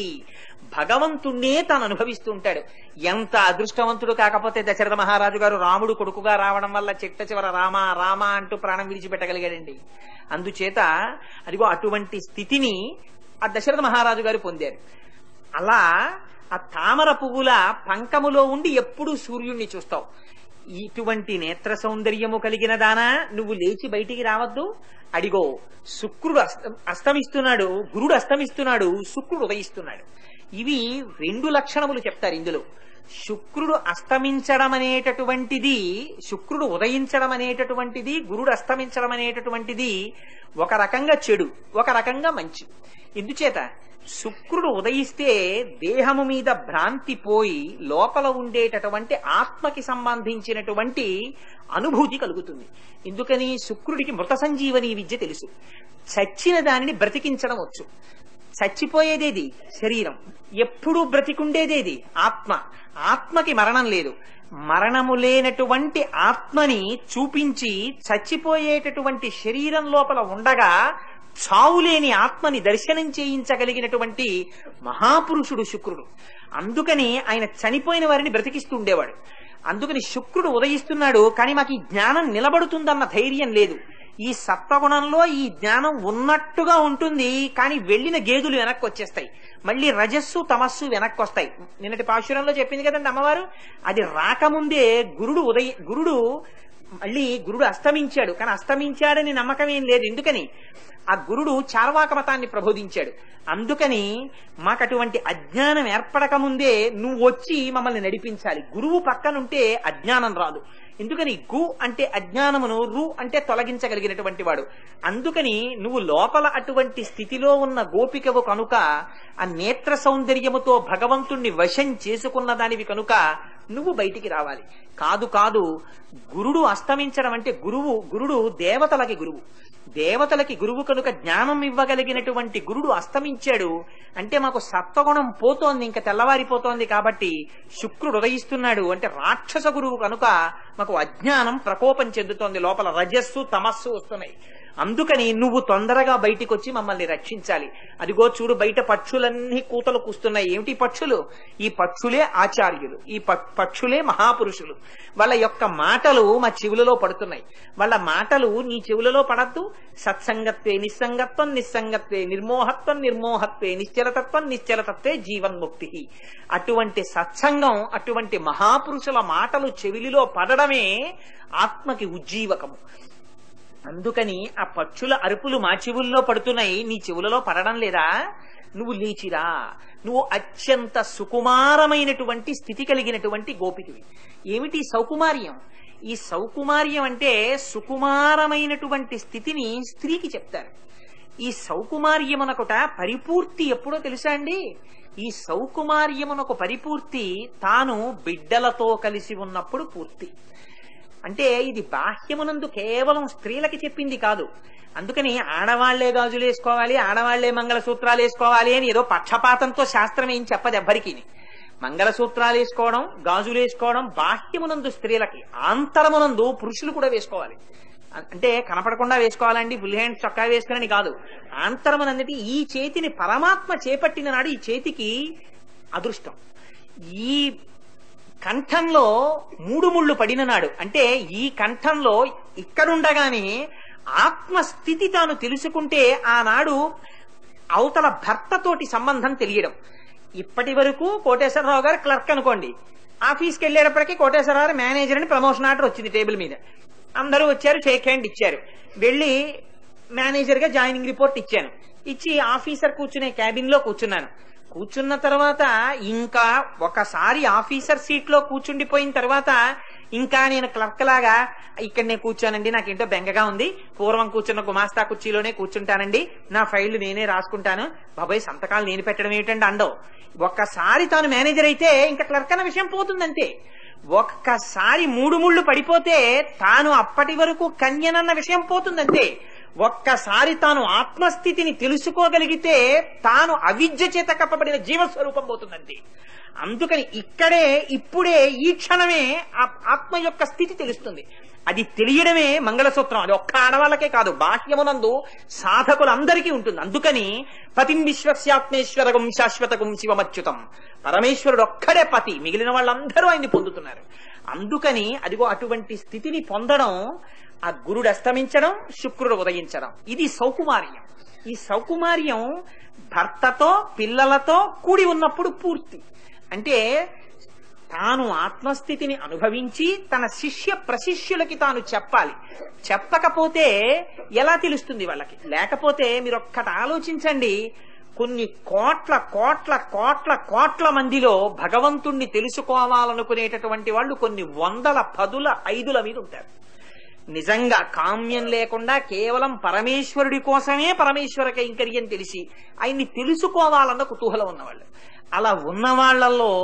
భగవంతుణ్ణే తాను అనుభవిస్తుంటాడు ఎంత అదృష్టవంతుడు కాకపోతే దశరథ మహారాజు గారు రాముడు కొడుకుగా రావడం వల్ల చిట్ట చివర రామ రామ అంటూ ప్రాణం విడిచిపెట్టగలిగాడండి అందుచేత అదిగో అటువంటి స్థితిని ఆ దశరథ మహారాజు గారు పొందారు అలా ఆ తామర పువ్వుల పంకములో ఉండి ఎప్పుడూ సూర్యుణ్ణి చూస్తావు ఇటువంటి నేత్ర సౌందర్యము కలిగిన దానా నువ్వు లేచి బయటికి రావద్దు అడిగో శుక్రుడు అస్త- అస్తమిస్తున్నాడు గురుడు అస్తమిస్తున్నాడు శుక్రుడు ఉదయిస్తున్నాడు ఇవి రెండు లక్షణములు చెప్తారు ఇందులో శుక్రుడు అస్తమించడం అనేటటువంటిది శుక్రుడు ఉదయించడం అనేటటువంటిది గురుడు అస్తమించడం అనేటటువంటిది ఒక రకంగా చెడు ఒక రకంగా మంచి ఎందుచేత శుక్రుడు ఉదయిస్తే దేహము మీద భ్రాంతి పోయి లోపల ఉండేటటువంటి ఆత్మకి సంబంధించినటువంటి అనుభూతి కలుగుతుంది ఎందుకని శుక్రుడికి మృత సంజీవని విద్య తెలుసు చచ్చిన దానిని బ్రతికించడం వచ్చు చచ్చిపోయేదేది శరీరం ఎప్పుడూ బ్రతికుండేదేది ఆత్మ ఆత్మకి మరణం లేదు మరణము లేనటువంటి ఆత్మని చూపించి చచ్చిపోయేటటువంటి శరీరం లోపల ఉండగా చావులేని ఆత్మని దర్శనం చేయించగలిగినటువంటి మహాపురుషుడు శుక్రుడు అందుకని ఆయన చనిపోయిన వారిని బ్రతికిస్తూ ఉండేవాడు అందుకని శుక్రుడు ఉదయిస్తున్నాడు కానీ మాకు ఈ జ్ఞానం నిలబడుతుందన్న ధైర్యం లేదు ఈ సత్వగుణంలో ఈ జ్ఞానం ఉన్నట్టుగా ఉంటుంది కానీ వెళ్ళిన గేదులు వెనక్కి వచ్చేస్తాయి మళ్ళీ రజస్సు తమస్సు వెనక్కి వస్తాయి నిన్నటి పాశురంలో చెప్పింది కదండి అమ్మవారు అది రాకముందే గురుడు ఉదయ గురుడు మళ్ళీ గురుడు అస్తమించాడు కానీ అస్తమించాడని నమ్మకం ఏం లేదు ఎందుకని ఆ గురుడు చార్వాక మతాన్ని ప్రబోధించాడు అందుకని మాకు అటువంటి అజ్ఞానం ఏర్పడక ముందే నువ్వు వచ్చి మమ్మల్ని నడిపించాలి గురువు పక్కనుంటే అజ్ఞానం రాదు ఎందుకని గు అంటే అజ్ఞానమును రు అంటే తొలగించగలిగినటువంటి వాడు అందుకని నువ్వు లోపల అటువంటి స్థితిలో ఉన్న గోపికవు కనుక ఆ నేత్ర సౌందర్యముతో భగవంతుణ్ణి వశం చేసుకున్న దానివి కనుక నువ్వు బయటికి రావాలి కాదు కాదు గురుడు అస్తమించడం అంటే గురువు గురుడు దేవతలకి గురువు దేవతలకి గురువు కనుక జ్ఞానం ఇవ్వగలిగినటువంటి గురుడు అస్తమించాడు అంటే మాకు సత్వగుణం పోతోంది ఇంకా తెల్లవారిపోతోంది కాబట్టి శుక్రుడు ఉదయిస్తున్నాడు అంటే రాక్షస గురువు కనుక మాకు అజ్ఞానం ప్రకోపం చెందుతోంది లోపల రజస్సు తమస్సు వస్తున్నాయి అందుకని నువ్వు తొందరగా బయటికి వచ్చి మమ్మల్ని రక్షించాలి అదిగో చూడు బయట పక్షులన్నీ కూతలు కూస్తున్నాయి ఏమిటి పక్షులు ఈ పక్షులే ఆచార్యులు ఈ ప- పక్షులే మహాపురుషులు వాళ్ళ యొక్క మాటలు మా చెవులలో పడుతున్నాయి వాళ్ళ మాటలు నీ చెవులలో పడద్దు సత్సంగత్వే నిస్సంగత్వం నిస్సంగత్వే నిర్మోహత్వం నిర్మోహత్వే నిశ్చలతత్వం నిశ్చలతత్వే జీవన్ముక్తి అటువంటి సత్సంగం అటువంటి మహాపురుషుల మాటలు చెవిలిలో పడడమే ఆత్మకి ఉజ్జీవకము అందుకని ఆ పక్షుల అరుపులు మా చెవుల్లో పడుతున్నాయి నీ చెవులలో పడడం లేదా నువ్వు లేచిరా నువ్వు అత్యంత సుకుమారమైనటువంటి స్థితి కలిగినటువంటి గోపికవి ఏమిటి సౌకుమార్యం ఈ సౌకుమార్యం అంటే సుకుమారమైనటువంటి స్థితిని స్త్రీకి చెప్తారు ఈ సౌకుమార్యమునకుట పరిపూర్తి ఎప్పుడో తెలుసా అండి ఈ సౌకుమార్యమునకు పరిపూర్తి తాను బిడ్డలతో కలిసి ఉన్నప్పుడు పూర్తి అంటే ఇది బాహ్యమునందు కేవలం స్త్రీలకి చెప్పింది కాదు అందుకని ఆడవాళ్లే గాజులు వేసుకోవాలి ఆడవాళ్లే మంగళసూత్రాలు వేసుకోవాలి అని ఏదో పక్షపాతంతో శాస్త్రం ఏం చెప్పదు ఎవ్వరికి మంగళసూత్రాలు వేసుకోవడం గాజులు వేసుకోవడం బాహ్యమునందు స్త్రీలకి ఆంతరమునందు పురుషులు కూడా వేసుకోవాలి అంటే కనపడకుండా వేసుకోవాలండి ఫుల్ హ్యాండ్ చొక్కా వేసుకుని కాదు ఆంతరమునందటి ఈ చేతిని పరమాత్మ చేపట్టిన నాడు ఈ చేతికి అదృష్టం ఈ కంఠంలో మూడు ముళ్ళు పడిన నాడు అంటే ఈ కంఠంలో ఇక్కడుండగానే ఆత్మస్థితి తాను తెలుసుకుంటే ఆనాడు అవతల భర్తతోటి సంబంధం తెలియడం ఇప్పటి వరకు కోటేశ్వరరావు గారు క్లర్క్ అనుకోండి ఆఫీస్కి వెళ్ళేటప్పటికీ కోటేశ్వరరావు గారు మేనేజర్ అని ప్రమోషన్ ఆర్డర్ వచ్చింది టేబుల్ మీద అందరూ వచ్చారు షేక్ హ్యాండ్ ఇచ్చారు వెళ్ళి మేనేజర్ గా జాయినింగ్ రిపోర్ట్ ఇచ్చాను ఇచ్చి ఆఫీసర్ కూర్చునే క్యాబిన్ లో కూర్చున్నాను కూర్చున్న తర్వాత ఇంకా ఒకసారి ఆఫీసర్ సీట్ లో కూర్చుండిపోయిన తర్వాత ఇంకా నేను క్లర్క్ లాగా ఇక్కడ నేను కూర్చోనండి నాకేంటో బెంగగా ఉంది పూర్వం కూర్చున్న గుమాస్తా కుర్చీలోనే కూర్చుంటానండి నా ఫైళ్లు నేనే రాసుకుంటాను బాబాయ్ సంతకాలు నేను పెట్టడం ఏమిటండి అండవు ఒక్కసారి తాను మేనేజర్ అయితే ఇంకా క్లర్క్ అన్న విషయం పోతుందంతే ఒక్కసారి మూడు ముళ్ళు పడిపోతే తాను అప్పటి వరకు కన్యనన్న విషయం పోతుందంతే ఒక్కసారి తాను ఆత్మస్థితిని తెలుసుకోగలిగితే తాను అవిద్య చేత కప్పబడిన జీవస్వరూపం పోతుందంతే అందుకని ఇక్కడే ఇప్పుడే ఈ క్షణమే ఆ ఆత్మ యొక్క స్థితి తెలుస్తుంది అది తెలియడమే మంగళసూత్రం అది ఒక్క ఆడవాళ్ళకే కాదు బాహ్యమునందు సాధకులందరికీ ఉంటుంది అందుకని పతిం విశ్వస్యాత్మేశ్వరగం శాశ్వతగం శివమచ్యుతం పరమేశ్వరుడు ఒక్కడే పతి మిగిలిన వాళ్ళందరూ ఆయన్ని పొందుతున్నారు అందుకని అదిగో అటువంటి స్థితిని పొందడం ఆ గురుడు అస్తమించడం శుక్రుడు ఉదయించడం ఇది సౌకుమార్యం ఈ సౌకుమార్యం భర్తతో పిల్లలతో కూడి ఉన్నప్పుడు పూర్తి అంటే తాను ఆత్మస్థితిని అనుభవించి తన శిష్య ప్రశిష్యులకి తాను చెప్పాలి చెప్పకపోతే ఎలా తెలుస్తుంది వాళ్ళకి లేకపోతే మీరు ఒక్కటి ఆలోచించండి కొన్ని కోట్ల కోట్ల కోట్ల కోట్ల మందిలో భగవంతుణ్ణి తెలుసుకోవాలనుకునేటటువంటి వాళ్ళు కొన్ని వందల పదుల ఐదుల మీద ఉంటారు నిజంగా కామ్యం లేకుండా కేవలం పరమేశ్వరుడి కోసమే పరమేశ్వర కైంకర్యం తెలిసి ఆయన్ని తెలుసుకోవాలన్న కుతూహలం ఉన్నవాళ్ళు అలా ఉన్న వాళ్ళల్లో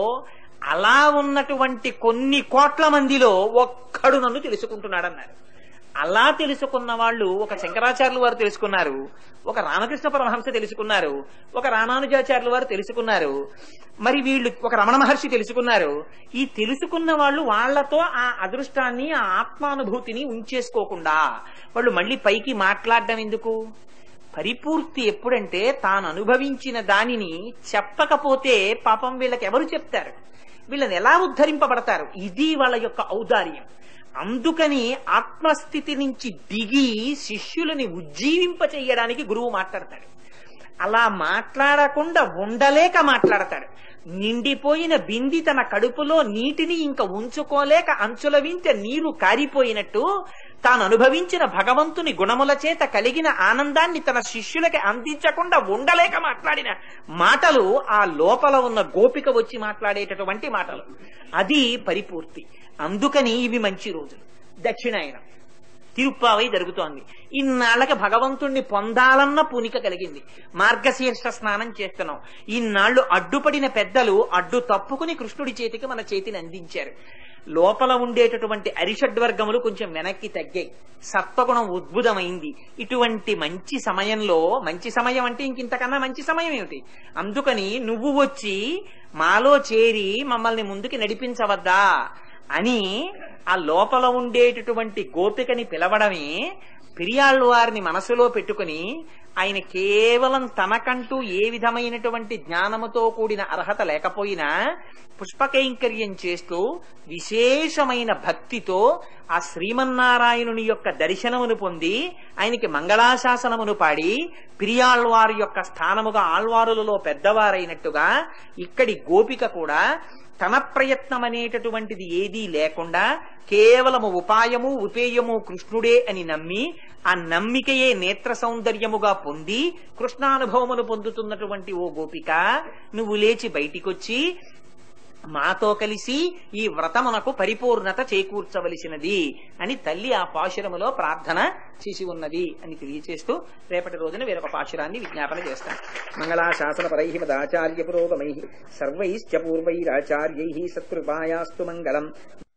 అలా ఉన్నటువంటి కొన్ని కోట్ల మందిలో ఒక్కడు నన్ను తెలుసుకుంటున్నాడన్నారు అలా తెలుసుకున్న వాళ్ళు ఒక శంకరాచార్యులు వారు తెలుసుకున్నారు ఒక రామకృష్ణ పరమహంస తెలుసుకున్నారు ఒక రామానుజాచార్యులు వారు తెలుసుకున్నారు మరి వీళ్ళు ఒక రమణ మహర్షి తెలుసుకున్నారు ఈ తెలుసుకున్న వాళ్ళు వాళ్లతో ఆ అదృష్టాన్ని ఆ ఆత్మానుభూతిని ఉంచేసుకోకుండా వాళ్ళు మళ్ళీ పైకి మాట్లాడడం ఎందుకు పరిపూర్తి ఎప్పుడంటే తాను అనుభవించిన దానిని చెప్పకపోతే పాపం వీళ్ళకి ఎవరు చెప్తారు వీళ్ళని ఎలా ఉద్ధరింపబడతారు ఇది వాళ్ళ యొక్క ఔదార్యం అందుకని ఆత్మస్థితి నుంచి దిగి శిష్యులని ఉజ్జీవింప చెయ్యడానికి గురువు మాట్లాడతాడు అలా మాట్లాడకుండా ఉండలేక మాట్లాడతాడు నిండిపోయిన బింది తన కడుపులో నీటిని ఇంకా ఉంచుకోలేక అంచుల వింత నీరు కారిపోయినట్టు తాను అనుభవించిన భగవంతుని గుణముల చేత కలిగిన ఆనందాన్ని తన శిష్యులకి అందించకుండా ఉండలేక మాట్లాడిన మాటలు ఆ లోపల ఉన్న గోపిక వచ్చి మాట్లాడేటటువంటి మాటలు అది పరిపూర్తి అందుకని ఇవి మంచి రోజులు దక్షిణాయనం తిరుప్పావై జరుగుతోంది ఇన్నాళ్ళకి భగవంతుణ్ణి పొందాలన్న పూనిక కలిగింది మార్గశీర్ష స్నానం చేస్తున్నాం ఇన్నాళ్లు అడ్డుపడిన పెద్దలు అడ్డు తప్పుకుని కృష్ణుడి చేతికి మన చేతిని అందించారు లోపల ఉండేటటువంటి అరిషడ్వర్గములు కొంచెం వెనక్కి తగ్గాయి సత్వగుణం ఉద్భుతమైంది ఇటువంటి మంచి సమయంలో మంచి సమయం అంటే ఇంకింతకన్నా మంచి సమయం ఏమిటి అందుకని నువ్వు వచ్చి మాలో చేరి మమ్మల్ని ముందుకి నడిపించవద్దా అని ఆ లోపల ఉండేటటువంటి గోపికని పిలవడమే పిరియాళ్ళు వారిని మనసులో పెట్టుకుని ఆయన కేవలం తనకంటూ ఏ విధమైనటువంటి జ్ఞానముతో కూడిన అర్హత లేకపోయినా పుష్పకైంకర్యం చేస్తూ విశేషమైన భక్తితో ఆ శ్రీమన్నారాయణుని యొక్క దర్శనమును పొంది ఆయనకి మంగళాశాసనమును పాడి పిరియాళ్వారి యొక్క స్థానముగా ఆళ్వారులలో పెద్దవారైనట్టుగా ఇక్కడి గోపిక కూడా తన ప్రయత్నం అనేటటువంటిది ఏదీ లేకుండా కేవలము ఉపాయము ఉపేయము కృష్ణుడే అని నమ్మి ఆ నమ్మికయే నేత్ర సౌందర్యముగా పొంది కృష్ణానుభవమును పొందుతున్నటువంటి ఓ గోపిక నువ్వు లేచి బయటికొచ్చి మాతో కలిసి ఈ వ్రతమునకు పరిపూర్ణత చేకూర్చవలసినది అని తల్లి ఆ పాశురములో ప్రార్థన చేసి ఉన్నది అని తెలియచేస్తూ రేపటి రోజున వేరొక పాశురాన్ని విజ్ఞాపన చేస్తాను మంగళాశాసన పరై మదాచార్య పురోగమై సర్వైశ్చ పూర్వైరాచార్యై సత్కృపాయాస్తు మంగళం